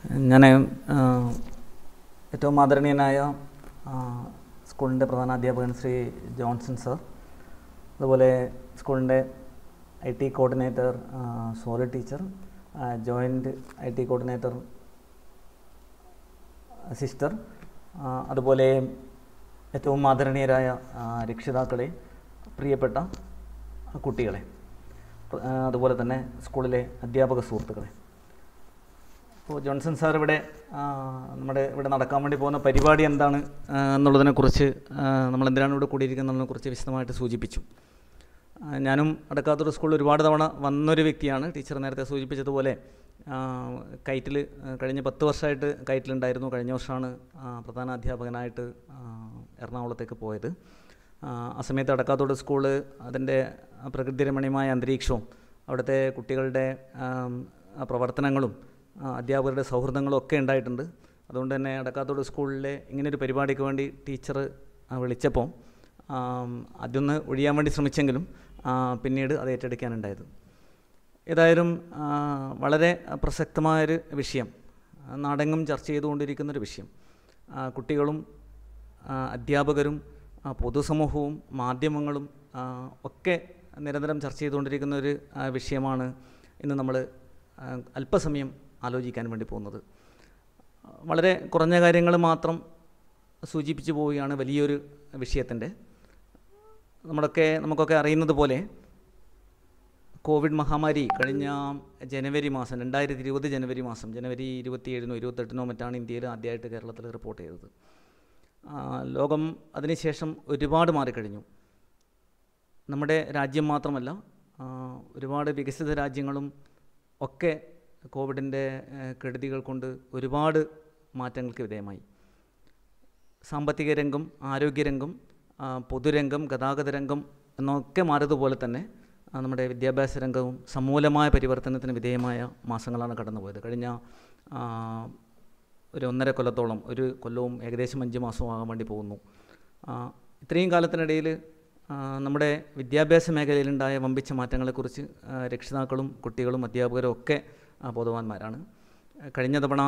ഞാൻ ഏറ്റവും ആദരണീയനായ ആ, സ്കൂളിൻ്റെ പ്രധാന അധ്യാപകൻ ശ്രീ ജോൺസൺ സർ അതുപോലെ സ്കൂളിൻ്റെ I T coordinator sorry teacher joint I T coordinator sister ആ, അതുപോലെ ഏറ്റവും ആദരണീയരായ ആ, രക്ഷിതാക്കളെ പ്രിയപ്പെട്ട കുട്ടികളെ പ്ര- ആ, അതുപോലെ തന്നെ സ്കൂളിലെ അധ്യാപക സുഹൃത്തുക്കളെ അപ്പോൾ ജോൺസൺ സാർ ഇവിടെ ആ, നമ്മുടെ ഇവിടെ നടക്കാൻ വേണ്ടി പോകുന്ന പരിപാടി എന്താണ് ആ, എന്നുള്ളതിനെക്കുറിച്ച് ആ, നമ്മൾ എന്തിനാണ് ഇവിടെ കൂടിയിരിക്കുന്നതിനെക്കുറിച്ച് വിശദമായിട്ട് സൂചിപ്പിച്ചു ആ, ഞാനും അടക്കാത്തൂർ സ്കൂളിൽ ഒരുപാട് തവണ വന്നൊരു വ്യക്തിയാണ് ടീച്ചർ നേരത്തെ സൂചിപ്പിച്ചതുപോലെ കൈറ്റിൽ കഴിഞ്ഞ പത്ത് വർഷമായിട്ട് കൈറ്റിലുണ്ടായിരുന്നു കഴിഞ്ഞ വർഷമാണ് ആ, പ്രധാന അധ്യാപകനായിട്ട് ആ, എറണാകുളത്തേക്ക് പോയത് ആ, ആ സമയത്ത് അടക്കാത്തോട് സ്കൂള് അതിൻ്റെ പ്രകൃതിരമണീയമായ അന്തരീക്ഷവും അവിടുത്തെ കുട്ടികളുടെ ആം, ആ പ്രവർത്തനങ്ങളും ആ, അധ്യാപകരുടെ സൗഹൃദങ്ങളും ഒക്കെ ഉണ്ടായിട്ടുണ്ട് അതുകൊണ്ട് തന്നെ അടക്കാത്തോട് സ്കൂളിലെ ഇങ്ങനൊരു പരിപാടിക്ക് വേണ്ടി ടീച്ചർ വിളിച്ചപ്പോൾ ആം, അതൊന്ന് ഒഴിയാൻ വേണ്ടി ശ്രമിച്ചെങ്കിലും ആ, പിന്നീട് അത് ഏറ്റെടുക്കാനുണ്ടായത് ഏതായാലും ആ, വളരെ പ്രസക്തമായൊരു വിഷയം ആ, നാടെങ്ങും ചർച്ച ചെയ്തുകൊണ്ടിരിക്കുന്നൊരു വിഷയം ആ, കുട്ടികളും ആ, അധ്യാപകരും ആ, പൊതുസമൂഹവും മാധ്യമങ്ങളും ആ, ഒക്കെ നിരന്തരം ചർച്ച ചെയ്തുകൊണ്ടിരിക്കുന്ന ഒരു ആ, വിഷയമാണ് ഇന്ന് നമ്മൾ അല്പസമയം ആലോചിക്കാൻ വേണ്ടി പോകുന്നത് വളരെ കുറഞ്ഞ കാര്യങ്ങൾ മാത്രം സൂചിപ്പിച്ചു പോവുകയാണ് വലിയൊരു വിഷയത്തിൻ്റെ നമ്മളൊക്കെ നമുക്കൊക്കെ അറിയുന്നത് പോലെ കോവിഡ് മഹാമാരി കഴിഞ്ഞ ജനുവരി മാസം രണ്ടായിരത്തി ഇരുപത് ജനുവരി മാസം ജനുവരി ഇരുപത്തിയേഴിനോ ഇരുപത്തെട്ടിനോ മറ്റാണ് ഇന്ത്യയിൽ ആദ്യമായിട്ട് കേരളത്തിൽ റിപ്പോർട്ട് ചെയ്തത് ആ, ലോകം അതിനുശേഷം ഒരുപാട് മാറിക്കഴിഞ്ഞു നമ്മുടെ രാജ്യം മാത്രമല്ല ആ, ഒരുപാട് വികസിത രാജ്യങ്ങളും ഒക്കെ കോവിഡിൻ്റെ ഏഹ്, കെടുതികൾ കൊണ്ട് ഒരുപാട് മാറ്റങ്ങൾക്ക് വിധേയമായി സാമ്പത്തിക രംഗം ആരോഗ്യരംഗം ആ, പൊതുരംഗം ഗതാഗത രംഗം എന്നൊക്കെ മാറിയതുപോലെ തന്നെ ആ, നമ്മുടെ വിദ്യാഭ്യാസ രംഗവും സമൂലമായ പരിവർത്തനത്തിന് വിധേയമായ മാസങ്ങളാണ് കടന്നുപോയത് കഴിഞ്ഞ ആ, ഒരു ഒന്നര കൊല്ലത്തോളം ഒരു കൊല്ലവും ഏകദേശം അഞ്ച് മാസവും ആകാൻ വേണ്ടി പോകുന്നു ആ, ഇത്രയും കാലത്തിനിടയിൽ ആ, നമ്മുടെ വിദ്യാഭ്യാസ മേഖലയിലുണ്ടായ വമ്പിച്ച മാറ്റങ്ങളെക്കുറിച്ച് ആ, രക്ഷിതാക്കളും കുട്ടികളും അധ്യാപകരും ഒക്കെ ആ, ബോധവാന്മാരാണ് ആ, കഴിഞ്ഞ തവണ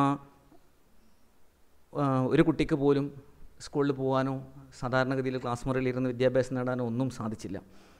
ആ, ഒരു കുട്ടിക്ക് പോലും സ്കൂളിൽ പോകാനോ സാധാരണഗതിയിൽ ക്ലാസ് മുറിയിൽ ഇരുന്ന് വിദ്യാഭ്യാസം നേടാനോ ഒന്നും സാധിച്ചില്ല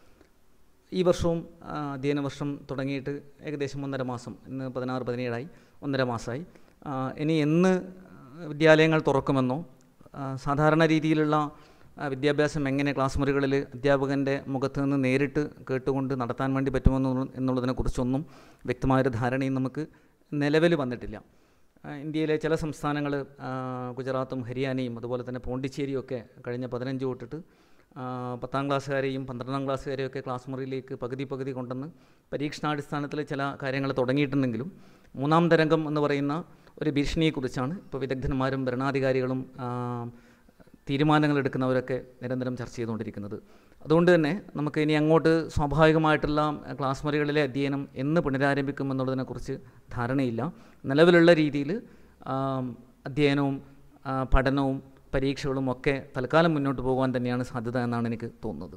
ഈ വർഷവും ആ, അധ്യയന വർഷം തുടങ്ങിയിട്ട് ഏകദേശം ഒന്നര മാസം ഇന്ന് പതിനാറ് പതിനേഴായി ഒന്നര മാസമായി ആ, ഇനി എന്ന് വിദ്യാലയങ്ങൾ തുറക്കുമെന്നോ ആ, സാധാരണ രീതിയിലുള്ള ആ, വിദ്യാഭ്യാസം എങ്ങനെ ക്ലാസ് മുറികളിൽ അധ്യാപകൻ്റെ മുഖത്ത് നിന്ന് നേരിട്ട് കേട്ടുകൊണ്ട് നടത്താൻ വേണ്ടി പറ്റുമെന്ന് എന്നുള്ളതിനെക്കുറിച്ചൊന്നും വ്യക്തമായൊരു ധാരണയും നമുക്ക് നിലവിൽ വന്നിട്ടില്ല ആ, ഇന്ത്യയിലെ ചില സംസ്ഥാനങ്ങൾ ഗുജറാത്തും ഹരിയാനയും അതുപോലെ തന്നെ പോണ്ടിച്ചേരിയും ഒക്കെ കഴിഞ്ഞ പതിനഞ്ച് തൊട്ടിട്ട് ആ, പത്താം ക്ലാസ്സുകാരെയും പന്ത്രണ്ടാം ക്ലാസ്സുകാരെയും ഒക്കെ ക്ലാസ് മുറിയിലേക്ക് പകുതി പകുതി കൊണ്ടുവന്ന് പരീക്ഷണാടിസ്ഥാനത്തിൽ ചില കാര്യങ്ങൾ തുടങ്ങിയിട്ടുണ്ടെങ്കിലും മൂന്നാം തരംഗം എന്ന് പറയുന്ന ഒരു ഭീഷണിയെക്കുറിച്ചാണ് ഇപ്പോൾ വിദഗ്ധന്മാരും ഭരണാധികാരികളും ആ, തീരുമാനങ്ങൾ എടുക്കുന്നവരൊക്കെ നിരന്തരം ചർച്ച ചെയ്തുകൊണ്ടിരിക്കുന്നത് അതുകൊണ്ട് തന്നെ നമുക്ക് ഇനി അങ്ങോട്ട് സ്വാഭാവികമായിട്ടുള്ള ക്ലാസ് മുറികളിലെ അധ്യയനം എന്ന് പുനരാരംഭിക്കും എന്നുള്ളതിനെക്കുറിച്ച് ധാരണയില്ല നിലവിലുള്ള രീതിയിൽ അധ്യയനവും ആ, പഠനവും പരീക്ഷകളും ഒക്കെ തൽക്കാലം മുന്നോട്ട് പോകുവാൻ തന്നെയാണ് സാധ്യത എന്നാണ് എനിക്ക് തോന്നുന്നത്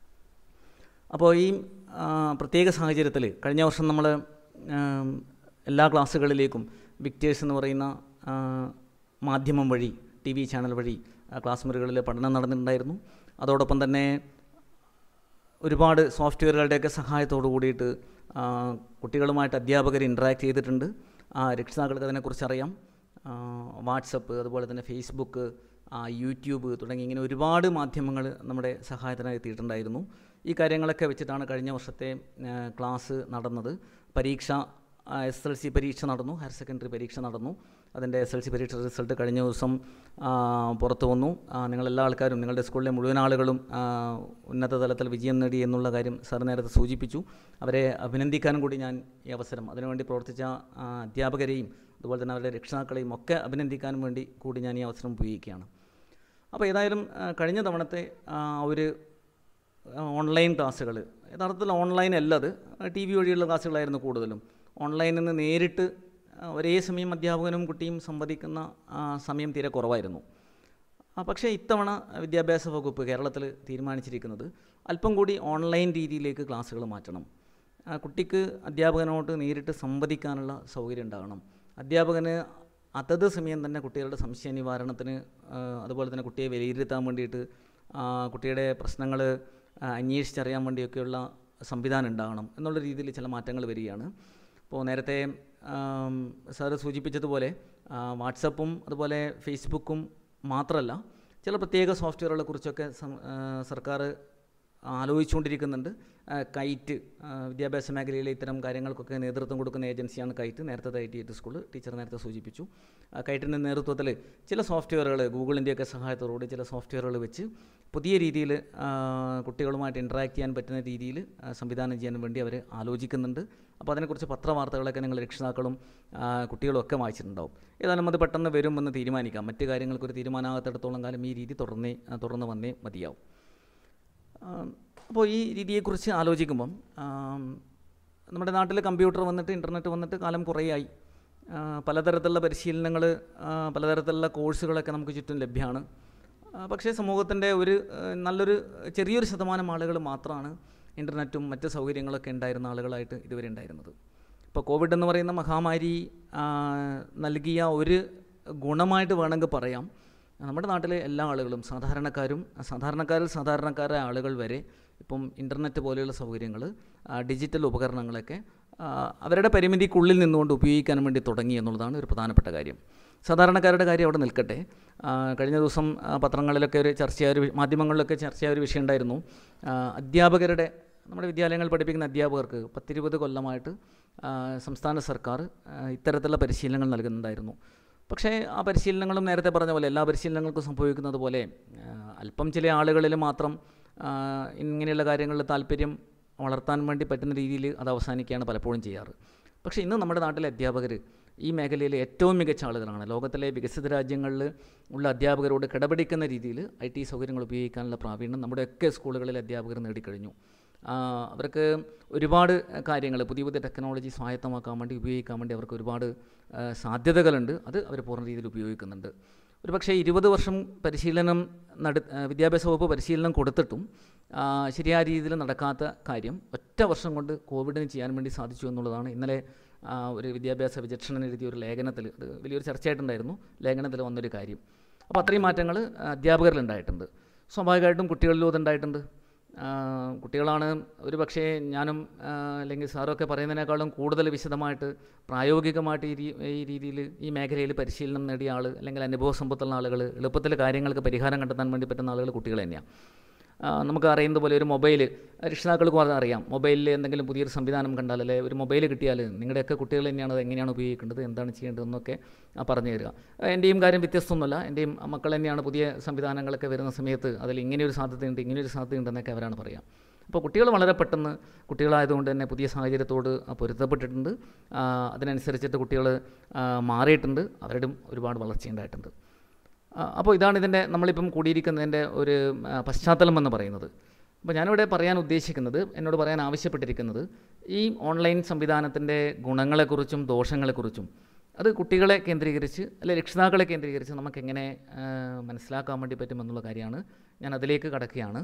അപ്പോൾ ഈ ആ, പ്രത്യേക സാഹചര്യത്തിൽ കഴിഞ്ഞ വർഷം നമ്മൾ എല്ലാ ക്ലാസ്സുകളിലേക്കും വിക്ടേഴ്സ് എന്ന് പറയുന്ന ആ, മാധ്യമം വഴി ടി വി ചാനൽ വഴി ആ, ക്ലാസ് മുറികളിൽ പഠനം നടന്നിട്ടുണ്ടായിരുന്നു അതോടൊപ്പം തന്നെ ഒരുപാട് സോഫ്റ്റ്വെയറുകളുടെയൊക്കെ സഹായത്തോടു കൂടിയിട്ട് ആ, കുട്ടികളുമായിട്ട് അധ്യാപകർ ഇൻട്രാക്ട് ചെയ്തിട്ടുണ്ട് ആ, രക്ഷിതാക്കൾക്ക് അതിനെക്കുറിച്ച് അറിയാം ആ, വാട്സപ്പ് അതുപോലെ തന്നെ ഫേസ്ബുക്ക് ആ, യൂട്യൂബ് തുടങ്ങി ഇങ്ങനെ ഒരുപാട് മാധ്യമങ്ങൾ നമ്മുടെ സഹായത്തിനായി എത്തിയിട്ടുണ്ടായിരുന്നു ഈ കാര്യങ്ങളൊക്കെ വെച്ചിട്ടാണ് കഴിഞ്ഞ വർഷത്തെ ആ, ക്ലാസ് നടന്നത് പരീക്ഷ എസ് എൽ സി പരീക്ഷ നടന്നു ഹയർ സെക്കൻഡറി പരീക്ഷ നടന്നു അതിൻ്റെ എസ് എൽ സി പരീക്ഷ റിസൾട്ട് കഴിഞ്ഞ ദിവസം ആ, പുറത്തു വന്നു ആ, നിങ്ങളെല്ലാ ആൾക്കാരും നിങ്ങളുടെ സ്കൂളിലെ മുഴുവൻ ആളുകളും ആ, ഉന്നത തലത്തിൽ വിജയം നേടി എന്നുള്ള കാര്യം സാർ നേരത്തെ സൂചിപ്പിച്ചു അവരെ അഭിനന്ദിക്കാനും കൂടി ഞാൻ ഈ അവസരം അതിനുവേണ്ടി പ്രവർത്തിച്ച ആ, അധ്യാപകരെയും അതുപോലെ തന്നെ അവരുടെ രക്ഷിതാക്കളെയും ഒക്കെ അഭിനന്ദിക്കാനും വേണ്ടി കൂടി ഞാൻ ഈ അവസരം ഉപയോഗിക്കുകയാണ് അപ്പോൾ ഏതായാലും ആ, കഴിഞ്ഞ തവണത്തെ ആ, ഒരു ആ, ഓൺലൈൻ ക്ലാസ്സുകൾ യഥാർത്ഥത്തിൽ ഓൺലൈൻ അല്ല അത് ടി വി വഴിയുള്ള ക്ലാസ്സുകളായിരുന്നു കൂടുതലും ഓൺലൈനിൽ നിന്ന് നേരിട്ട് ആ, ഒരേ സമയം അധ്യാപകനും കുട്ടിയും സംവദിക്കുന്ന ആ, സമയം തീരെ കുറവായിരുന്നു ആ, പക്ഷേ ഇത്തവണ വിദ്യാഭ്യാസ വകുപ്പ് കേരളത്തിൽ തീരുമാനിച്ചിരിക്കുന്നത് അല്പം കൂടി ഓൺലൈൻ രീതിയിലേക്ക് ക്ലാസ്സുകൾ മാറ്റണം ആ, കുട്ടിക്ക് അധ്യാപകനോട് നേരിട്ട് സംവദിക്കാനുള്ള സൗകര്യം ഉണ്ടാകണം അധ്യാപകന് അതത് സമയം തന്നെ കുട്ടികളുടെ സംശയ നിവാരണത്തിന് ആ, അതുപോലെ തന്നെ കുട്ടിയെ വിലയിരുത്താൻ വേണ്ടിയിട്ട് ആ, കുട്ടിയുടെ പ്രശ്നങ്ങൾ അന്വേഷിച്ചറിയാൻ വേണ്ടിയൊക്കെയുള്ള സംവിധാനം ഉണ്ടാകണം എന്നുള്ള രീതിയിൽ ചില മാറ്റങ്ങൾ വരികയാണ് ഇപ്പോൾ നേരത്തെ ആം, സാറ് സൂചിപ്പിച്ചതുപോലെ ആ, വാട്സപ്പും അതുപോലെ ഫേസ്ബുക്കും മാത്രമല്ല ചില പ്രത്യേക സോഫ്റ്റ്വെയറുകളെ കുറിച്ചൊക്കെ സം- ആ, സർക്കാർ ആലോചിച്ചുകൊണ്ടിരിക്കുന്നുണ്ട് ആ, കൈറ്റ് ആ, വിദ്യാഭ്യാസ മേഖലയിലെ ഇത്തരം കാര്യങ്ങൾക്കൊക്കെ നേതൃത്വം കൊടുക്കുന്ന ഏജൻസിയാണ് കൈറ്റ് നേരത്തെ I T I T school teacher നേരത്തെ സൂചിപ്പിച്ചു ആ, കൈറ്റിൻ്റെ നേതൃത്വത്തിൽ ചില സോഫ്റ്റ്വെയറുകൾ ഗൂഗിളിൻ്റെയൊക്കെ സഹായത്തോടുകൂടി ചില സോഫ്റ്റ്വെയറുകൾ വെച്ച് പുതിയ രീതിയിൽ കുട്ടികളുമായിട്ട് ഇൻട്രാക്ട് ചെയ്യാൻ പറ്റുന്ന രീതിയിൽ സംവിധാനം ചെയ്യാൻ വേണ്ടി അവർ ആലോചിക്കുന്നുണ്ട് അപ്പോൾ അതിനെക്കുറിച്ച് പത്രവാർത്തകളൊക്കെ നിങ്ങൾ രക്ഷിതാക്കളും ആ, കുട്ടികളും ഒക്കെ വായിച്ചിട്ടുണ്ടാവും ഏതായാലും അത് പെട്ടെന്ന് വരുമെന്ന് തീരുമാനിക്കാം മറ്റു കാര്യങ്ങൾക്കൊരു തീരുമാനമാകത്തിടത്തോളം കാലം ഈ രീതി തുടർന്നേ ആ, തുടർന്ന് വന്നേ മതിയാവും അപ്പോൾ ഈ രീതിയെക്കുറിച്ച് ആലോചിക്കുമ്പം ആം, നമ്മുടെ നാട്ടിൽ കമ്പ്യൂട്ടർ വന്നിട്ട് ഇൻ്റർനെറ്റ് വന്നിട്ട് കാലം കുറേയായി ആ, പലതരത്തിലുള്ള പരിശീലനങ്ങൾ പലതരത്തിലുള്ള കോഴ്സുകളൊക്കെ നമുക്ക് ചുറ്റും ലഭ്യമാണ് ആ, പക്ഷേ സമൂഹത്തിൻ്റെ ഒരു ആ, നല്ലൊരു ചെറിയൊരു ശതമാനം ആളുകൾ മാത്രമാണ് ഇൻ്റർനെറ്റും മറ്റ് സൗകര്യങ്ങളൊക്കെ ഉണ്ടായിരുന്ന ആളുകളായിട്ട് ഇതുവരെ ഉണ്ടായിരുന്നത് ഇപ്പോൾ കോവിഡ് എന്ന് പറയുന്ന മഹാമാരി ആ, നൽകിയ ഒരു ഗുണമായിട്ട് വേണമെങ്കിൽ പറയാം നമ്മുടെ നാട്ടിലെ എല്ലാ ആളുകളും സാധാരണക്കാരും സാധാരണക്കാരിൽ സാധാരണക്കാരായ ആളുകൾ വരെ ഇപ്പം ഇൻ്റർനെറ്റ് പോലെയുള്ള സൗകര്യങ്ങൾ ഡിജിറ്റൽ ഉപകരണങ്ങളൊക്കെ ആ, അവരുടെ പരിമിതിക്കുള്ളിൽ നിന്നുകൊണ്ട് ഉപയോഗിക്കാൻ വേണ്ടി തുടങ്ങി എന്നുള്ളതാണ് ഒരു പ്രധാനപ്പെട്ട കാര്യം സാധാരണക്കാരുടെ കാര്യം അവിടെ നിൽക്കട്ടെ ആ, കഴിഞ്ഞ ദിവസം ആ, പത്രങ്ങളിലൊക്കെ ഒരു ചർച്ചയായ ഒരു വി- മാധ്യമങ്ങളിലൊക്കെ ചർച്ചയായ ഒരു വിഷയം ഉണ്ടായിരുന്നു ആ, അധ്യാപകരുടെ നമ്മുടെ വിദ്യാലയങ്ങളിൽ പഠിപ്പിക്കുന്ന അധ്യാപകർക്ക് പത്തിരുപത് കൊല്ലമായിട്ട് ആ, സംസ്ഥാന സർക്കാർ ആ, ഇത്തരത്തിലുള്ള പരിശീലനങ്ങൾ നൽകുന്നുണ്ടായിരുന്നു പക്ഷേ ആ പരിശീലനങ്ങളും നേരത്തെ പറഞ്ഞ പോലെ എല്ലാ പരിശീലനങ്ങൾക്കും സംഭവിക്കുന്നത് പോലെ ആ, അല്പം ചില ആളുകളിൽ മാത്രം ആ, ഇങ്ങനെയുള്ള കാര്യങ്ങളിൽ താല്പര്യം വളർത്താൻ വേണ്ടി പറ്റുന്ന രീതിയിൽ അത് അവസാനിക്കുകയാണ് പലപ്പോഴും ചെയ്യാറ് പക്ഷേ ഇന്ന് നമ്മുടെ നാട്ടിലെ അധ്യാപകർ ഈ മേഖലയിലെ ഏറ്റവും മികച്ച ആളുകളാണ് ലോകത്തിലെ വികസിത രാജ്യങ്ങളിൽ ഉള്ള അധ്യാപകരോട് കിടപിടിക്കുന്ന രീതിയിൽ ഐ ടി സൗകര്യങ്ങൾ ഉപയോഗിക്കാനുള്ള പ്രാവീണ്യം നമ്മുടെയൊക്കെ സ്കൂളുകളിലെ അധ്യാപകർ നേടിക്കഴിഞ്ഞു ആ, അവർക്ക് ഒരുപാട് കാര്യങ്ങൾ പുതിയ പുതിയ ടെക്നോളജി സ്വായത്തമാക്കാൻ വേണ്ടി ഉപയോഗിക്കാൻ വേണ്ടി അവർക്ക് ഒരുപാട് ആ, സാധ്യതകളുണ്ട് അത് അവർ പൂർണ്ണ രീതിയിൽ ഉപയോഗിക്കുന്നുണ്ട് ഒരു പക്ഷേ ഇരുപത് വർഷം പരിശീലനം നട ആ, വിദ്യാഭ്യാസ വകുപ്പ് പരിശീലനം കൊടുത്തിട്ടും ആ, ശരിയായ രീതിയിൽ നടക്കാത്ത കാര്യം ഒറ്റ വർഷം കൊണ്ട് കോവിഡിന് ചെയ്യാൻ വേണ്ടി സാധിച്ചു എന്നുള്ളതാണ് ഇന്നലെ ആ, ഒരു വിദ്യാഭ്യാസ വിചക്ഷണൻ എഴുതിയ ഒരു ലേഖനത്തിൽ അത് വലിയൊരു ചർച്ചയായിട്ടുണ്ടായിരുന്നു ലേഖനത്തിൽ വന്നൊരു കാര്യം അപ്പോൾ അത്രയും മാറ്റങ്ങൾ അധ്യാപകരിലുണ്ടായിട്ടുണ്ട് സ്വാഭാവികമായിട്ടും കുട്ടികളിലും അതുണ്ടായിട്ടുണ്ട് ആ, കുട്ടികളാണ് ഒരു പക്ഷേ ഞാനും ആ, അല്ലെങ്കിൽ സാറൊക്കെ പറയുന്നതിനേക്കാളും കൂടുതൽ വിശദമായിട്ട് പ്രായോഗികമായിട്ട് ഈ രീ- ഈ രീതിയിൽ ഈ മേഖലയിൽ പരിശീലനം നേടിയ ആൾ അല്ലെങ്കിൽ അനുഭവ സമ്പത്തുള്ള ആളുകൾ എളുപ്പത്തിൽ കാര്യങ്ങൾക്ക് പരിഹാരം കണ്ടെത്താൻ വേണ്ടി പറ്റുന്ന ആളുകൾ കുട്ടികൾ തന്നെയാണ് ആ, നമുക്ക് അറിയുന്നത് പോലെ ഒരു മൊബൈൽ രക്ഷിതാക്കൾക്കും അത് അറിയാം മൊബൈലിൽ എന്തെങ്കിലും പുതിയൊരു സംവിധാനം കണ്ടാൽ അല്ലെ ഒരു മൊബൈൽ കിട്ടിയാൽ നിങ്ങളുടെയൊക്കെ കുട്ടികൾ തന്നെയാണ് അത് എങ്ങനെയാണ് ഉപയോഗിക്കേണ്ടത് എന്താണ് ചെയ്യേണ്ടതെന്നൊക്കെ ആ, പറഞ്ഞു തരിക ആ, എൻ്റെയും കാര്യം വ്യത്യസ്തമൊന്നുമല്ല എൻ്റെയും മക്കൾ തന്നെയാണ് പുതിയ സംവിധാനങ്ങളൊക്കെ വരുന്ന സമയത്ത് അതിൽ ഇങ്ങനെയൊരു സാധ്യതയുണ്ട് ഇങ്ങനെയൊരു സാധ്യതയുണ്ടെന്നൊക്കെ അവരാണ് പറയുക അപ്പോൾ കുട്ടികൾ വളരെ പെട്ടെന്ന് കുട്ടികളായതുകൊണ്ട് തന്നെ പുതിയ സാഹചര്യത്തോട് ആ, പൊരുത്തപ്പെട്ടിട്ടുണ്ട് ആ, അതിനനുസരിച്ചിട്ട് കുട്ടികൾ മാറിയിട്ടുണ്ട് അവരുടെയും ഒരുപാട് വളർച്ചയുണ്ടായിട്ടുണ്ട് ആ, അപ്പോൾ ഇതാണ് ഇതിൻ്റെ നമ്മളിപ്പം കൂടിയിരിക്കുന്നതിൻ്റെ ഒരു ആ, പശ്ചാത്തലം എന്ന് പറയുന്നത് അപ്പോൾ ഞാനിവിടെ പറയാൻ ഉദ്ദേശിക്കുന്നത് എന്നോട് പറയാൻ ആവശ്യപ്പെട്ടിരിക്കുന്നത് ഈ ഓൺലൈൻ സംവിധാനത്തിൻ്റെ ഗുണങ്ങളെക്കുറിച്ചും ദോഷങ്ങളെക്കുറിച്ചും അത് കുട്ടികളെ കേന്ദ്രീകരിച്ച് അല്ലെ രക്ഷിതാക്കളെ കേന്ദ്രീകരിച്ച് നമുക്ക് എങ്ങനെ ആ, മനസ്സിലാക്കാൻ വേണ്ടി പറ്റുമെന്നുള്ള കാര്യമാണ് ഞാൻ അതിലേക്ക് കടക്കുകയാണ്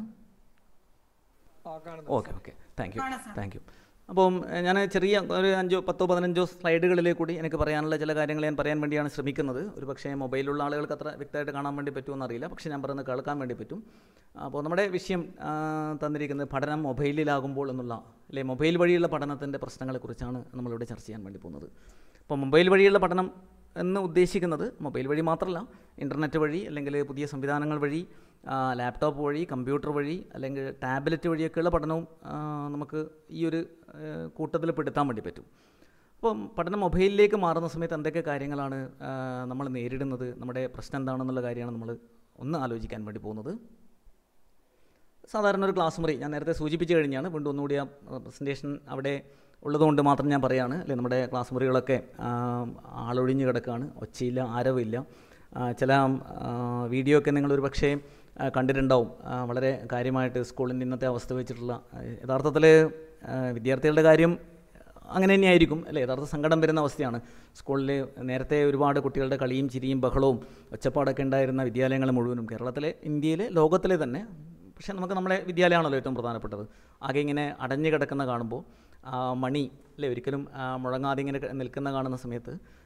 okay okay thank you thank you അപ്പം ഏഹ്, ഞാൻ ചെറിയ ഒരു അഞ്ചോ പത്തോ പതിനഞ്ചോ സ്ലൈഡുകളിൽ കൂടി എനിക്ക് പറയാനുള്ള ചില കാര്യങ്ങൾ ഞാൻ പറയാൻ വേണ്ടിയാണ് ശ്രമിക്കുന്നത് ഒരു പക്ഷേ മൊബൈലുള്ള ആളുകൾക്ക് അത്ര വ്യക്തമായിട്ട് കാണാൻ വേണ്ടി പറ്റുമെന്ന് അറിയില്ല പക്ഷേ ഞാൻ പറയുന്നത് കേൾക്കാൻ വേണ്ടി പറ്റും അപ്പോൾ നമ്മുടെ വിഷയം ആ, തന്നിരിക്കുന്നത് പഠനം മൊബൈലിലാകുമ്പോൾ എന്നുള്ള അല്ലെ മൊബൈൽ വഴിയുള്ള പഠനത്തിൻ്റെ പ്രശ്നങ്ങളെക്കുറിച്ചാണ് നമ്മളിവിടെ ചർച്ച ചെയ്യാൻ വേണ്ടി പോകുന്നത് അപ്പോൾ മൊബൈൽ വഴിയുള്ള പഠനം എന്ന് ഉദ്ദേശിക്കുന്നത് മൊബൈൽ വഴി മാത്രമല്ല ഇൻ്റർനെറ്റ് വഴി അല്ലെങ്കിൽ പുതിയ സംവിധാനങ്ങൾ വഴി ആ, ലാപ്ടോപ്പ് വഴി കമ്പ്യൂട്ടർ വഴി അല്ലെങ്കിൽ ടാബ്ലറ്റ് വഴിയൊക്കെയുള്ള പഠനവും ആ, നമുക്ക് ഈ ഒരു കൂട്ടത്തിൽ പെടുത്താൻ വേണ്ടി പറ്റും അപ്പം പഠനം മൊബൈലിലേക്ക് മാറുന്ന സമയത്ത് എന്തൊക്കെ കാര്യങ്ങളാണ് ആ, നമ്മൾ നേരിടുന്നത് നമ്മുടെ പ്രശ്നം എന്താണെന്നുള്ള കാര്യമാണ് നമ്മൾ ഒന്ന് ആലോചിക്കാൻ വേണ്ടി പോകുന്നത് സാധാരണ ഒരു ക്ലാസ് മുറി ഞാൻ നേരത്തെ സൂചിപ്പിച്ചു കഴിഞ്ഞാണ് വീണ്ടും ഒന്നുകൂടി ആ പ്രസൻറ്റേഷൻ അവിടെ ഉള്ളതുകൊണ്ട് മാത്രം ഞാൻ പറയാണ് അല്ലെ നമ്മുടെ ക്ലാസ് മുറികളൊക്കെ ആ, ആളൊഴിഞ്ഞ് കിടക്കുകയാണ് ഒച്ചയില്ല ആരവില്ല ആ, ചില ആ, വീഡിയോ ഒക്കെ നിങ്ങൾ ഒരു പക്ഷേ ആ, കണ്ടിട്ടുണ്ടാവും ആ, വളരെ കാര്യമായിട്ട് സ്കൂളിൻ്റെ ഇന്നത്തെ അവസ്ഥ വെച്ചിട്ടുള്ള ആ, യഥാർത്ഥത്തിൽ ആ, വിദ്യാർത്ഥികളുടെ കാര്യം അങ്ങനെ തന്നെയായിരിക്കും അല്ലേ യഥാർത്ഥ സങ്കടം വരുന്ന അവസ്ഥയാണ് സ്കൂളിൽ നേരത്തെ ഒരുപാട് കുട്ടികളുടെ കളിയും ചിരിയും ബഹളവും ഒച്ചപ്പാടൊക്കെ ഉണ്ടായിരുന്ന വിദ്യാലയങ്ങൾ മുഴുവനും കേരളത്തിലെ ഇന്ത്യയിലെ ലോകത്തിലെ തന്നെ പക്ഷേ നമുക്ക് നമ്മളെ വിദ്യാലയമാണല്ലോ ഏറ്റവും പ്രധാനപ്പെട്ടത് ആകെ ഇങ്ങനെ അടഞ്ഞു കിടക്കുന്ന കാണുമ്പോൾ ആ മണി അല്ലേ ഒരിക്കലും ആ, മുഴങ്ങാതെ ഇങ്ങനെ ക- നിൽക്കുന്ന കാണുന്ന സമയത്ത്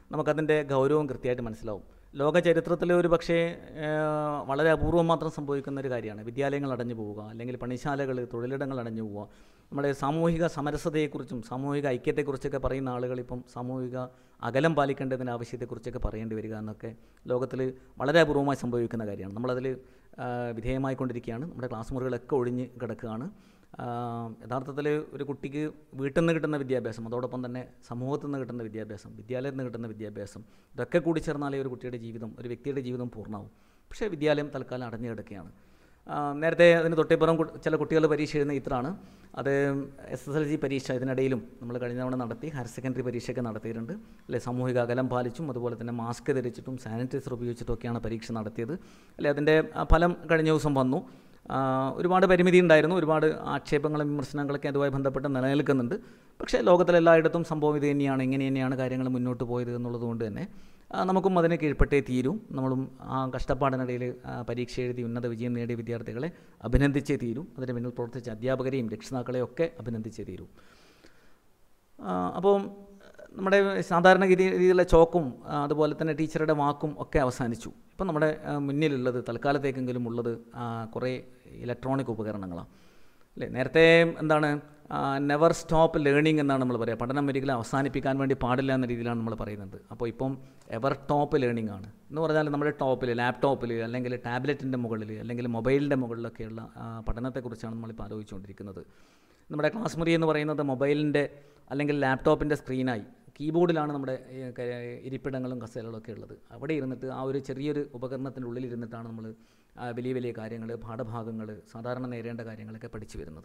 നമുക്കതിൻ്റെ ഗൗരവം കൃത്യമായിട്ട് മനസ്സിലാവും ലോക ചരിത്രത്തിൽ ഒരു പക്ഷേ ഏഹ്, വളരെ അപൂർവം മാത്രം സംഭവിക്കുന്ന ഒരു കാര്യമാണ് വിദ്യാലയങ്ങൾ അടഞ്ഞു പോവുക അല്ലെങ്കിൽ പണിശാലകൾ തൊഴിലിടങ്ങൾ അടഞ്ഞു പോവുക നമ്മുടെ സാമൂഹിക സമരസതയെക്കുറിച്ചും സാമൂഹിക ഐക്യത്തെക്കുറിച്ചൊക്കെ പറയുന്ന ആളുകൾ ഇപ്പം സാമൂഹിക അകലം പാലിക്കേണ്ടതിൻ്റെ ആവശ്യത്തെക്കുറിച്ചൊക്കെ പറയേണ്ടി വരിക എന്നൊക്കെ ലോകത്തിൽ വളരെ അപൂർവമായി സംഭവിക്കുന്ന കാര്യമാണ് നമ്മളതിൽ വിധേയമായിക്കൊണ്ടിരിക്കുകയാണ് നമ്മുടെ ക്ലാസ് മുറികളൊക്കെ ഒഴിഞ്ഞ് കിടക്കുകയാണ് യഥാർത്ഥത്തിൽ ഒരു കുട്ടിക്ക് വീട്ടിൽ നിന്ന് കിട്ടുന്ന വിദ്യാഭ്യാസം അതോടൊപ്പം തന്നെ സമൂഹത്തിൽ നിന്ന് കിട്ടുന്ന വിദ്യാഭ്യാസം വിദ്യാലയത്തിൽ നിന്ന് കിട്ടുന്ന വിദ്യാഭ്യാസം ഇതൊക്കെ കൂടി ചേർന്നാലേ ഒരു കുട്ടിയുടെ ജീവിതം ഒരു വ്യക്തിയുടെ ജീവിതം പൂർണ്ണമാവും പക്ഷേ വിദ്യാലയം തൽക്കാലം അടഞ്ഞു കിടക്കുകയാണ് ആ, നേരത്തെ അതിന് തൊട്ടിപ്പുറം കു- ചില കുട്ടികൾ പരീക്ഷ എഴുതുന്ന ഇത്രയാണ് അത് എസ് എസ് എൽ സി പരീക്ഷ ഇതിനിടയിലും നമ്മൾ കഴിഞ്ഞ തവണ നടത്തി ഹയർ സെക്കൻഡറി പരീക്ഷയൊക്കെ നടത്തിയിട്ടുണ്ട് അല്ലെ സാമൂഹിക അകലം പാലിച്ചും അതുപോലെ തന്നെ മാസ്ക് ധരിച്ചിട്ടും സാനിറ്റൈസർ ഉപയോഗിച്ചിട്ടൊക്കെയാണ് പരീക്ഷ നടത്തിയത് അല്ലെ അതിൻ്റെ ആ, ഫലം കഴിഞ്ഞ ദിവസം വന്നു ആ, ഒരുപാട് പരിമിതി ഉണ്ടായിരുന്നു ഒരുപാട് ആക്ഷേപങ്ങളും വിമർശനങ്ങളൊക്കെ അതുമായി ബന്ധപ്പെട്ട് നിലനിൽക്കുന്നുണ്ട് പക്ഷേ ലോകത്തിലെല്ലായിടത്തും സംഭവം ഇത് തന്നെയാണ് ഇങ്ങനെ തന്നെയാണ് കാര്യങ്ങൾ മുന്നോട്ട് പോയത് എന്നുള്ളത് കൊണ്ട് തന്നെ ആ, നമുക്കും അതിന് കീഴ്പ്പെട്ടേ തീരൂ നമ്മളും ആ കഷ്ടപ്പാടിനിടയിൽ ആ, പരീക്ഷ എഴുതി ഉന്നത വിജയം നേടിയ വിദ്യാർത്ഥികളെ അഭിനന്ദിച്ചേ തീരൂ അതിന് പിന്നിൽ പ്രവർത്തിച്ച അധ്യാപകരെയും രക്ഷിതാക്കളെയും ഒക്കെ അഭിനന്ദിച്ചേ തീരൂ ആ, അപ്പോൾ നമ്മുടെ സാധാരണ രീതി- രീതിയിലുള്ള ചോക്കും ആ, അതുപോലെ തന്നെ ടീച്ചറുടെ വാക്കും ഒക്കെ അവസാനിച്ചു ഇപ്പം നമ്മുടെ ആ, മുന്നിലുള്ളത് തൽക്കാലത്തേക്കെങ്കിലും ഉള്ളത് ആ, കുറേ ഇലക്ട്രോണിക് ഉപകരണങ്ങളാണ് അല്ലേ നേരത്തെ എന്താണ് നെവർ സ്റ്റോപ്പ് ലേണിംഗ് എന്നാണ് നമ്മൾ പറയുക പഠനം ഒരിക്കലും അവസാനിപ്പിക്കാൻ വേണ്ടി പാടില്ല എന്ന രീതിയിലാണ് നമ്മൾ പറയുന്നത് അപ്പോൾ ഇപ്പം എവർ ടോപ്പ് ലേണിംഗ് ആണ് എന്ന് പറഞ്ഞാൽ നമ്മുടെ ടോപ്പിൽ ലാപ്ടോപ്പിൽ അല്ലെങ്കിൽ ടാബ്ലറ്റിൻ്റെ മുകളിൽ അല്ലെങ്കിൽ മൊബൈലിൻ്റെ മുകളിലൊക്കെയുള്ള ആ, പഠനത്തെക്കുറിച്ചാണ് നമ്മളിപ്പോൾ ആലോചിച്ചുകൊണ്ടിരിക്കുന്നത് നമ്മുടെ ക്ലാസ് മുറി എന്ന് പറയുന്നത് മൊബൈലിൻ്റെ അല്ലെങ്കിൽ ലാപ്ടോപ്പിൻ്റെ സ്ക്രീനായി കീബോർഡിലാണ് നമ്മുടെ ഈ ക- ഇരിപ്പിടങ്ങളും കസേരകളും ഒക്കെ ഉള്ളത് അവിടെ ഇരുന്നിട്ട് ആ ഒരു ചെറിയൊരു ഉപകരണത്തിൻ്റെ ഉള്ളിൽ ഇരുന്നിട്ടാണ് നമ്മൾ വലിയ വലിയ കാര്യങ്ങൾ പാഠഭാഗങ്ങൾ സാധാരണ നേരേണ്ട കാര്യങ്ങളൊക്കെ പഠിച്ചു വരുന്നത്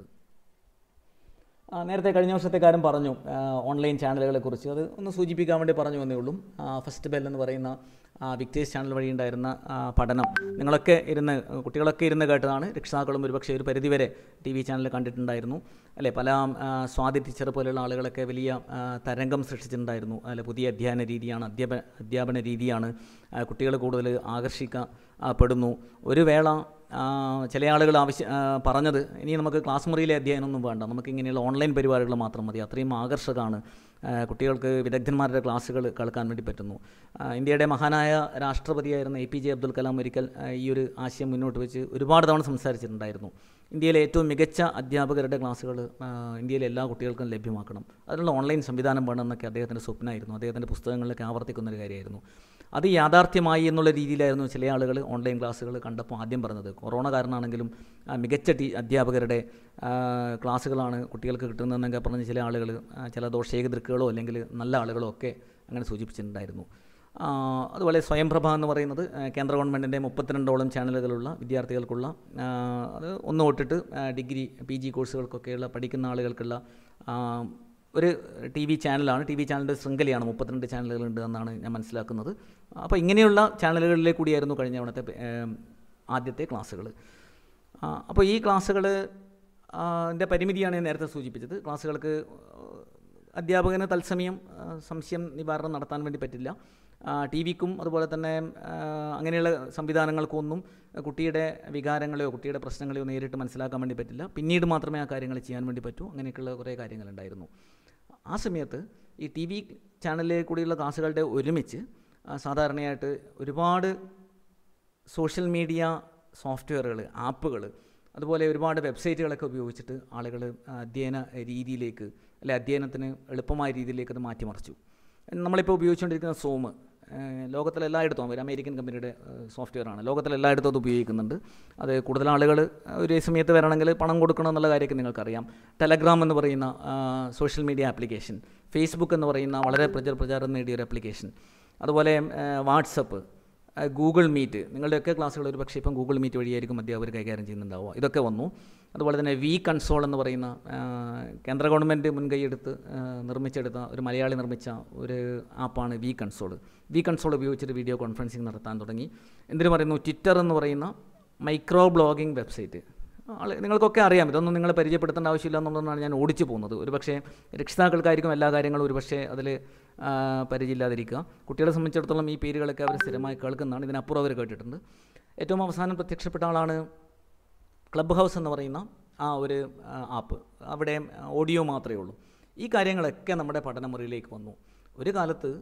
ആ, നേരത്തെ കഴിഞ്ഞ വർഷത്തെ കാര്യം പറഞ്ഞു ആ, ഓൺലൈൻ ചാനലുകളെ കുറിച്ച് അത് ഒന്ന് സൂചിപ്പിക്കാൻ വേണ്ടി പറഞ്ഞു എന്നേ ഉള്ളൂ ആ, ഫസ്റ്റ് ബെൽ എന്ന് പറയുന്ന ആ, വിക്ടേഴ്സ് ചാനൽ വഴി ഉണ്ടായിരുന്ന ആ, പഠനം നിങ്ങളൊക്കെ ഇരുന്ന് കുട്ടികളൊക്കെ ഇരുന്ന് കേട്ടതാണ് രക്ഷിതാക്കളും ഒരുപക്ഷെ ഒരു പരിധിവരെ ടി വി ചാനൽ കണ്ടിട്ടുണ്ടായിരുന്നു അല്ലേ പല ആ, സ്വാതി ടീച്ചർ പോലെയുള്ള ആളുകളൊക്കെ വലിയ ആ, തരംഗം സൃഷ്ടിച്ചിട്ടുണ്ടായിരുന്നു അല്ലെ പുതിയ അധ്യയന രീതിയാണ് അധ്യാപന അധ്യാപന രീതിയാണ് കുട്ടികൾ കൂടുതൽ ആകർഷിക്കപ്പെടുന്നു ഒരു വേള ആ, ചില ആളുകൾ ആവശ്യ ആ, പറഞ്ഞത് ഇനി നമുക്ക് ക്ലാസ് മുറിയിലെ അധ്യയനമൊന്നും വേണ്ട നമുക്ക് ഇങ്ങനെയുള്ള ഓൺലൈൻ പരിപാടികൾ മാത്രം മതി അത്രയും ആകർഷകമാണ് ആ, കുട്ടികൾക്ക് വിദഗ്ധന്മാരുടെ ക്ലാസ്സുകൾ കേൾക്കാൻ വേണ്ടി പറ്റുന്നു ആ, ഇന്ത്യയുടെ മഹാനായ രാഷ്ട്രപതിയായിരുന്ന A P J Abdul Kalam ഒരിക്കൽ ആ, ഈ ഒരു ആശയം മുന്നോട്ട് വെച്ച് ഒരുപാട് തവണ സംസാരിച്ചിട്ടുണ്ടായിരുന്നു ഇന്ത്യയിലെ ഏറ്റവും മികച്ച അധ്യാപകരുടെ ക്ലാസ്സുകൾ ആ, ഇന്ത്യയിലെ എല്ലാ കുട്ടികൾക്കും ലഭ്യമാക്കണം അതിനുള്ള ഓൺലൈൻ സംവിധാനം വേണമെന്നൊക്കെ അദ്ദേഹത്തിൻ്റെ സ്വപ്നമായിരുന്നു അദ്ദേഹത്തിൻ്റെ പുസ്തകങ്ങളിലൊക്കെ ആവർത്തിക്കുന്ന ഒരു കാര്യമായിരുന്നു അത് യാഥാർത്ഥ്യമായി എന്നുള്ള രീതിയിലായിരുന്നു ചില ആളുകൾ ഓൺലൈൻ ക്ലാസ്സുകൾ കണ്ടപ്പോൾ ആദ്യം പറഞ്ഞത് കൊറോണ കാരണമാണെങ്കിലും ആ, മികച്ച ടീ അധ്യാപകരുടെ ആ, ക്ലാസ്സുകളാണ് കുട്ടികൾക്ക് കിട്ടുന്നതെന്നൊക്കെ പറഞ്ഞ് ചില ആളുകൾ ആ, ചില ദോഷേക ദൃക്കുകളോ അല്ലെങ്കിൽ നല്ല ആളുകളോ ഒക്കെ അങ്ങനെ സൂചിപ്പിച്ചിട്ടുണ്ടായിരുന്നു ആ, അതുപോലെ സ്വയംപ്രഭ എന്ന് പറയുന്നത് ആ, കേന്ദ്ര ഗവൺമെൻറ്റിൻ്റെ മുപ്പത്തിരണ്ടോളം ചാനലുകളുള്ള വിദ്യാർത്ഥികൾക്കുള്ള ആ, അത് ഒന്ന് തൊട്ടിട്ട് ആ, ഡിഗ്രി പി ജി കോഴ്സുകൾക്കൊക്കെയുള്ള പഠിക്കുന്ന ആളുകൾക്കുള്ള ആ, ഒരു ടി വി ചാനലാണ് ടി വി ചാനലിൻ്റെ ശൃംഖലയാണ് മുപ്പത്തിരണ്ട് ചാനലുകളുണ്ട് എന്നാണ് ഞാൻ മനസ്സിലാക്കുന്നത് അപ്പോൾ ഇങ്ങനെയുള്ള ചാനലുകളിലെ കൂടിയായിരുന്നു കഴിഞ്ഞ തവണത്തെ ഏം, ആദ്യത്തെ ക്ലാസ്സുകൾ അപ്പോൾ ഈ ക്ലാസ്സുകൾ ൻ്റെ പരിമിതിയാണ് ഞാൻ നേരത്തെ സൂചിപ്പിച്ചത് ക്ലാസ്സുകൾക്ക് അധ്യാപകന് തത്സമയം ആ, സംശയം നിവാരണം നടത്താൻ വേണ്ടി പറ്റില്ല ടി വിക്കും അതുപോലെ തന്നെ ആ, അങ്ങനെയുള്ള സംവിധാനങ്ങൾക്കൊന്നും കുട്ടിയുടെ വികാരങ്ങളെയോ കുട്ടിയുടെ പ്രശ്നങ്ങളെയോ നേരിട്ട് മനസ്സിലാക്കാൻ വേണ്ടി പറ്റില്ല പിന്നീട് മാത്രമേ ആ കാര്യങ്ങൾ ചെയ്യാൻ വേണ്ടി പറ്റൂ അങ്ങനെയൊക്കെയുള്ള കുറേ കാര്യങ്ങളുണ്ടായിരുന്നു ആ സമയത്ത് ഈ ടി വി ചാനലിൽ കൂടിയുള്ള ക്ലാസ്സുകളുടെ ഒരുമിച്ച് ആ, സാധാരണയായിട്ട് ഒരുപാട് സോഷ്യൽ മീഡിയ സോഫ്റ്റ്വെയറുകൾ ആപ്പുകൾ അതുപോലെ ഒരുപാട് വെബ്സൈറ്റുകളൊക്കെ ഉപയോഗിച്ചിട്ട് ആളുകൾ അധ്യയന രീതിയിലേക്ക് അല്ലെ അധ്യയനത്തിന് എളുപ്പമായ രീതിയിലേക്ക് അത് മാറ്റിമറിച്ചു നമ്മളിപ്പോൾ ഉപയോഗിച്ചുകൊണ്ടിരിക്കുന്ന സോം ലോകത്തിലെല്ലായിടത്തും ഒരു അമേരിക്കൻ കമ്പനിയുടെ സോഫ്റ്റ്വെയർ ആണ് ലോകത്തിലെല്ലായിടത്തും അത് ഉപയോഗിക്കുന്നുണ്ട് അത് കൂടുതൽ ആളുകൾ ഒരേ സമയത്ത് വരണമെങ്കിൽ പണം കൊടുക്കണം എന്നുള്ള കാര്യമൊക്കെ നിങ്ങൾക്കറിയാം ടെലഗ്രാം എന്ന് പറയുന്ന സോഷ്യൽ മീഡിയ ആപ്ലിക്കേഷൻ ഫേസ്ബുക്ക് എന്ന് പറയുന്ന വളരെ പ്രചാര പ്രചാരം നേടിയ ഒരു ആപ്ലിക്കേഷൻ അതുപോലെ വാട്സപ്പ് ഗൂഗിൾ മീറ്റ് നിങ്ങളുടെയൊക്കെ ക്ലാസ്സുകൾ ഒരു പക്ഷേ ഇപ്പം ഗൂഗിൾ മീറ്റ് വഴിയായിരിക്കും അധ്യാപകർ കൈകാര്യം ചെയ്യുന്നുണ്ടാവുക ഇതൊക്കെ വന്നു അതുപോലെ തന്നെ വി കൺസോൾ എന്ന് പറയുന്ന ആ, കേന്ദ്ര ഗവൺമെൻറ് മുൻകൈയെടുത്ത് ആ, നിർമ്മിച്ചെടുത്ത ഒരു മലയാളി നിർമ്മിച്ച ഒരു ആപ്പാണ് വി കൺസോൾ വി കൺസോൾ ഉപയോഗിച്ചിട്ട് വീഡിയോ കോൺഫറൻസിങ് നടത്താൻ തുടങ്ങി എന്തിനു പറയുന്നു ട്വിറ്റർ എന്ന് പറയുന്ന മൈക്രോ ബ്ലോഗിംഗ് വെബ്സൈറ്റ് ആൾ നിങ്ങൾക്കൊക്കെ അറിയാം ഇതൊന്നും നിങ്ങൾ പരിചയപ്പെടുത്തേണ്ട ആവശ്യമില്ല എന്നുള്ളതാണ് ഞാൻ ഓടിച്ചു പോകുന്നത് ഒരു പക്ഷേ രക്ഷിതാക്കൾക്കായിരിക്കും എല്ലാ കാര്യങ്ങളും ഒരു പക്ഷേ അതിൽ പരിചയമില്ലാതിരിക്കുക കുട്ടികളെ സംബന്ധിച്ചിടത്തോളം ഈ പേരുകളൊക്കെ അവർ സ്ഥിരമായി കേൾക്കുന്നതാണ് ഇതിനപ്പുറം അവർ കേട്ടിട്ടുണ്ട് ഏറ്റവും അവസാനം പ്രത്യക്ഷപ്പെട്ട ആളാണ് ക്ലബ് ഹൗസ് എന്ന് പറയുന്ന ആ ഒരു ആ, ആപ്പ് അവിടെ ഓഡിയോ മാത്രമേ ഉള്ളൂ ഈ കാര്യങ്ങളൊക്കെ നമ്മുടെ പഠനമുറിയിലേക്ക് വന്നു ഒരു കാലത്ത്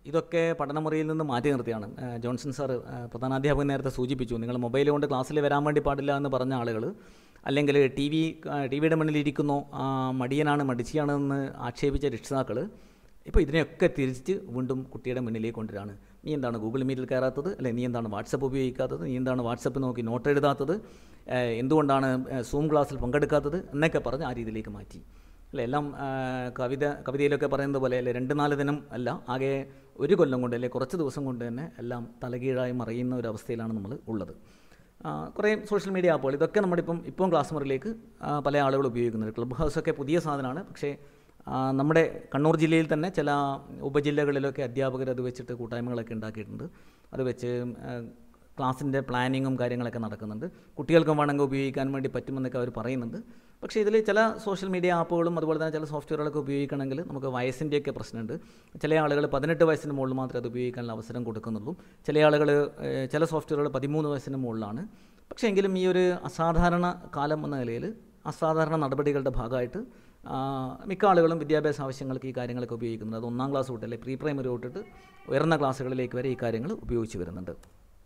ഇതൊക്കെ പഠനമുറിയിൽ നിന്ന് മാറ്റി നിർത്തിയാണ് ആ, ജോൺസൺ സാർ ആ, പ്രധാനാധ്യാപകൻ നേരത്തെ സൂചിപ്പിച്ചു നിങ്ങൾ മൊബൈൽ കൊണ്ട് ക്ലാസ്സിൽ വരാൻ വേണ്ടി പാടില്ല എന്ന് പറഞ്ഞ ആളുകൾ അല്ലെങ്കിൽ ടി വി ടി വിയുടെ മുന്നിൽ ഇരിക്കുന്നു ആ, മടിയനാണ് മടിച്ചിയാണെന്ന് ആക്ഷേപിച്ച രക്ഷിതാക്കൾ ഇപ്പോൾ ഇതിനെയൊക്കെ തിരിച്ച് വീണ്ടും കുട്ടിയുടെ മുന്നിലേക്ക് കൊണ്ടുവരാണ് നീ എന്താണ് ഗൂഗിൾ മീറ്റിൽ കയറാത്തത് അല്ലെ നീ എന്താണ് വാട്സപ്പ് ഉപയോഗിക്കാത്തത് നീ എന്താണ് വാട്സപ്പ് നോക്കി നോട്ട് എഴുതാത്തത് ഏഹ് എന്തുകൊണ്ടാണ് ഏഹ് സൂം ക്ലാസ്സിൽ പങ്കെടുക്കാത്തത് എന്നൊക്കെ പറഞ്ഞ് ആ രീതിയിലേക്ക് മാറ്റി അല്ലേ എല്ലാം ആ, കവിത കവിതയിലൊക്കെ പറയുന്നത് പോലെ അല്ലെ രണ്ട് നാല് ദിനം അല്ല ആകെ ഒരു കൊല്ലം കൊണ്ട് അല്ലെ കുറച്ച് ദിവസം കൊണ്ട് തന്നെ എല്ലാം തലകീഴായി മറിയുന്ന ഒരു അവസ്ഥയിലാണ് നമ്മൾ ഉള്ളത് ആ, കുറേ സോഷ്യൽ മീഡിയ ആപ്പുകൾ ഇതൊക്കെ നമ്മുടെ ഇപ്പം ഇപ്പം ക്ലാസ് മുറിയിലേക്ക് ആ, പല ആളുകൾ ഉപയോഗിക്കുന്നുണ്ട് ക്ലബ് ഹൗസൊക്കെ പുതിയ സാധനമാണ് പക്ഷേ ആ, നമ്മുടെ കണ്ണൂർ ജില്ലയിൽ തന്നെ ചില ഉപജില്ലകളിലൊക്കെ അധ്യാപകർ അത് വെച്ചിട്ട് കൂട്ടായ്മകളൊക്കെ ഉണ്ടാക്കിയിട്ടുണ്ട് അത് വെച്ച് ആ, ക്ലാസ്സിൻ്റെ പ്ലാനിങ്ങും കാര്യങ്ങളൊക്കെ നടക്കുന്നുണ്ട് കുട്ടികൾക്കും വേണമെങ്കിൽ ഉപയോഗിക്കാൻ വേണ്ടി പറ്റുമെന്നൊക്കെ അവർ പറയുന്നുണ്ട് പക്ഷേ ഇതിൽ ചില സോഷ്യൽ മീഡിയ ആപ്പുകളും അതുപോലെ തന്നെ ചില സോഫ്റ്റ്വെയറുകളൊക്കെ ഉപയോഗിക്കണമെങ്കിൽ നമുക്ക് വയസ്സിൻ്റെയൊക്കെ പ്രശ്നമുണ്ട് ചില ആളുകൾ പതിനെട്ട് വയസ്സിന് മുകളിൽ മാത്രമേ അത് ഉപയോഗിക്കാനുള്ള അവസരം കൊടുക്കുന്നുള്ളൂ ചില ആളുകൾ ഏഹ്, ചില സോഫ്റ്റ്വെയറുകൾ പതിമൂന്ന് വയസ്സിന് മുകളിലാണ് പക്ഷേ എങ്കിലും ഈ ഒരു അസാധാരണ കാലം എന്ന നിലയിൽ അസാധാരണ നടപടികളുടെ ഭാഗമായിട്ട് ആ, മിക്ക ആളുകളും വിദ്യാഭ്യാസ ആവശ്യങ്ങൾക്ക് ഈ കാര്യങ്ങളൊക്കെ ഉപയോഗിക്കുന്നുണ്ട് അത് ഒന്നാം ക്ലാസ് തൊട്ടല്ലേ പ്രീ പ്രൈമറി തൊട്ടിട്ട് ഉയർന്ന ക്ലാസ്സുകളിലേക്ക് വരെ ഈ കാര്യങ്ങൾ ഉപയോഗിച്ച് വരുന്നുണ്ട്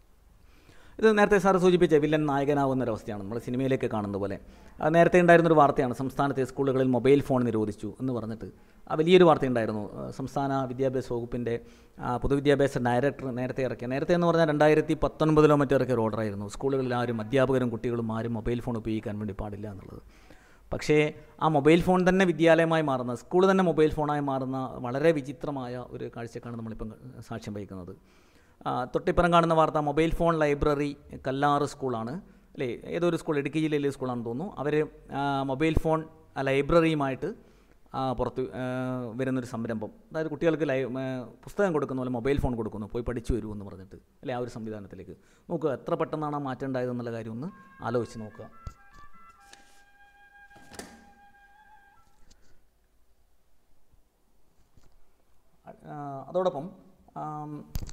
ഇത് നേരത്തെ സാർ സൂചിപ്പിച്ച വില്ലൻ നായകനാവുന്ന ഒരവസ്ഥയാണ് നമ്മൾ സിനിമയിലേക്ക് കാണുന്ന പോലെ അത് നേരത്തെ ഉണ്ടായിരുന്നൊരു വാർത്തയാണ് സംസ്ഥാനത്തെ സ്കൂളുകളിൽ മൊബൈൽ ഫോൺ നിരോധിച്ചു എന്ന് പറഞ്ഞിട്ട് ആ വലിയൊരു വാർത്തയുണ്ടായിരുന്നു ആ, സംസ്ഥാന വിദ്യാഭ്യാസ വകുപ്പിൻ്റെ ആ, പൊതുവിദ്യാഭ്യാസ ഡയറക്ടർ നേരത്തെ ഇറക്കിയ നേരത്തെ എന്ന് പറഞ്ഞാൽ രണ്ടായിരത്തി പത്തൊൻപതിലോ മറ്റോ ഇറക്കിയ ഒരു ഓർഡറായിരുന്നു സ്കൂളുകളിൽ ആരും അധ്യാപകരും കുട്ടികളും ആരും മൊബൈൽ ഫോൺ ഉപയോഗിക്കാൻ വേണ്ടി പാടില്ല എന്നുള്ളത് പക്ഷേ ആ മൊബൈൽ ഫോൺ തന്നെ വിദ്യാലയമായി മാറുന്ന സ്കൂൾ തന്നെ മൊബൈൽ ഫോണായി മാറുന്ന വളരെ വിചിത്രമായ ഒരു കാഴ്ചക്കാണ് നമ്മളിപ്പം സാക്ഷ്യം വഹിക്കുന്നത് ആ, തൊട്ടിപ്പുറം കാണുന്ന വാർത്ത മൊബൈൽ ഫോൺ ലൈബ്രറി കല്ലാറ് സ്കൂളാണ് അല്ലേ ഏതൊരു സ്കൂൾ ഇടുക്കി ജില്ലയിലെ സ്കൂളാണെന്ന് തോന്നുന്നു അവർ മൊബൈൽ ഫോൺ ആ, ലൈബ്രറിയുമായിട്ട് ആ, പുറത്ത് ആ, വരുന്നൊരു സംരംഭം അതായത് കുട്ടികൾക്ക് ലൈ ആ, പുസ്തകം കൊടുക്കുന്ന പോലെ മൊബൈൽ ഫോൺ കൊടുക്കുന്നു പോയി പഠിച്ചു വരൂ എന്ന് പറഞ്ഞിട്ട് അല്ലേ ആ ഒരു സംവിധാനത്തിലേക്ക് നോക്കുക എത്ര പെട്ടെന്നാണ് ആ മാറ്റം ഉണ്ടായതെന്നുള്ള കാര്യം ഒന്ന് ആലോചിച്ച് നോക്കുക ആ, അതോടൊപ്പം ആം,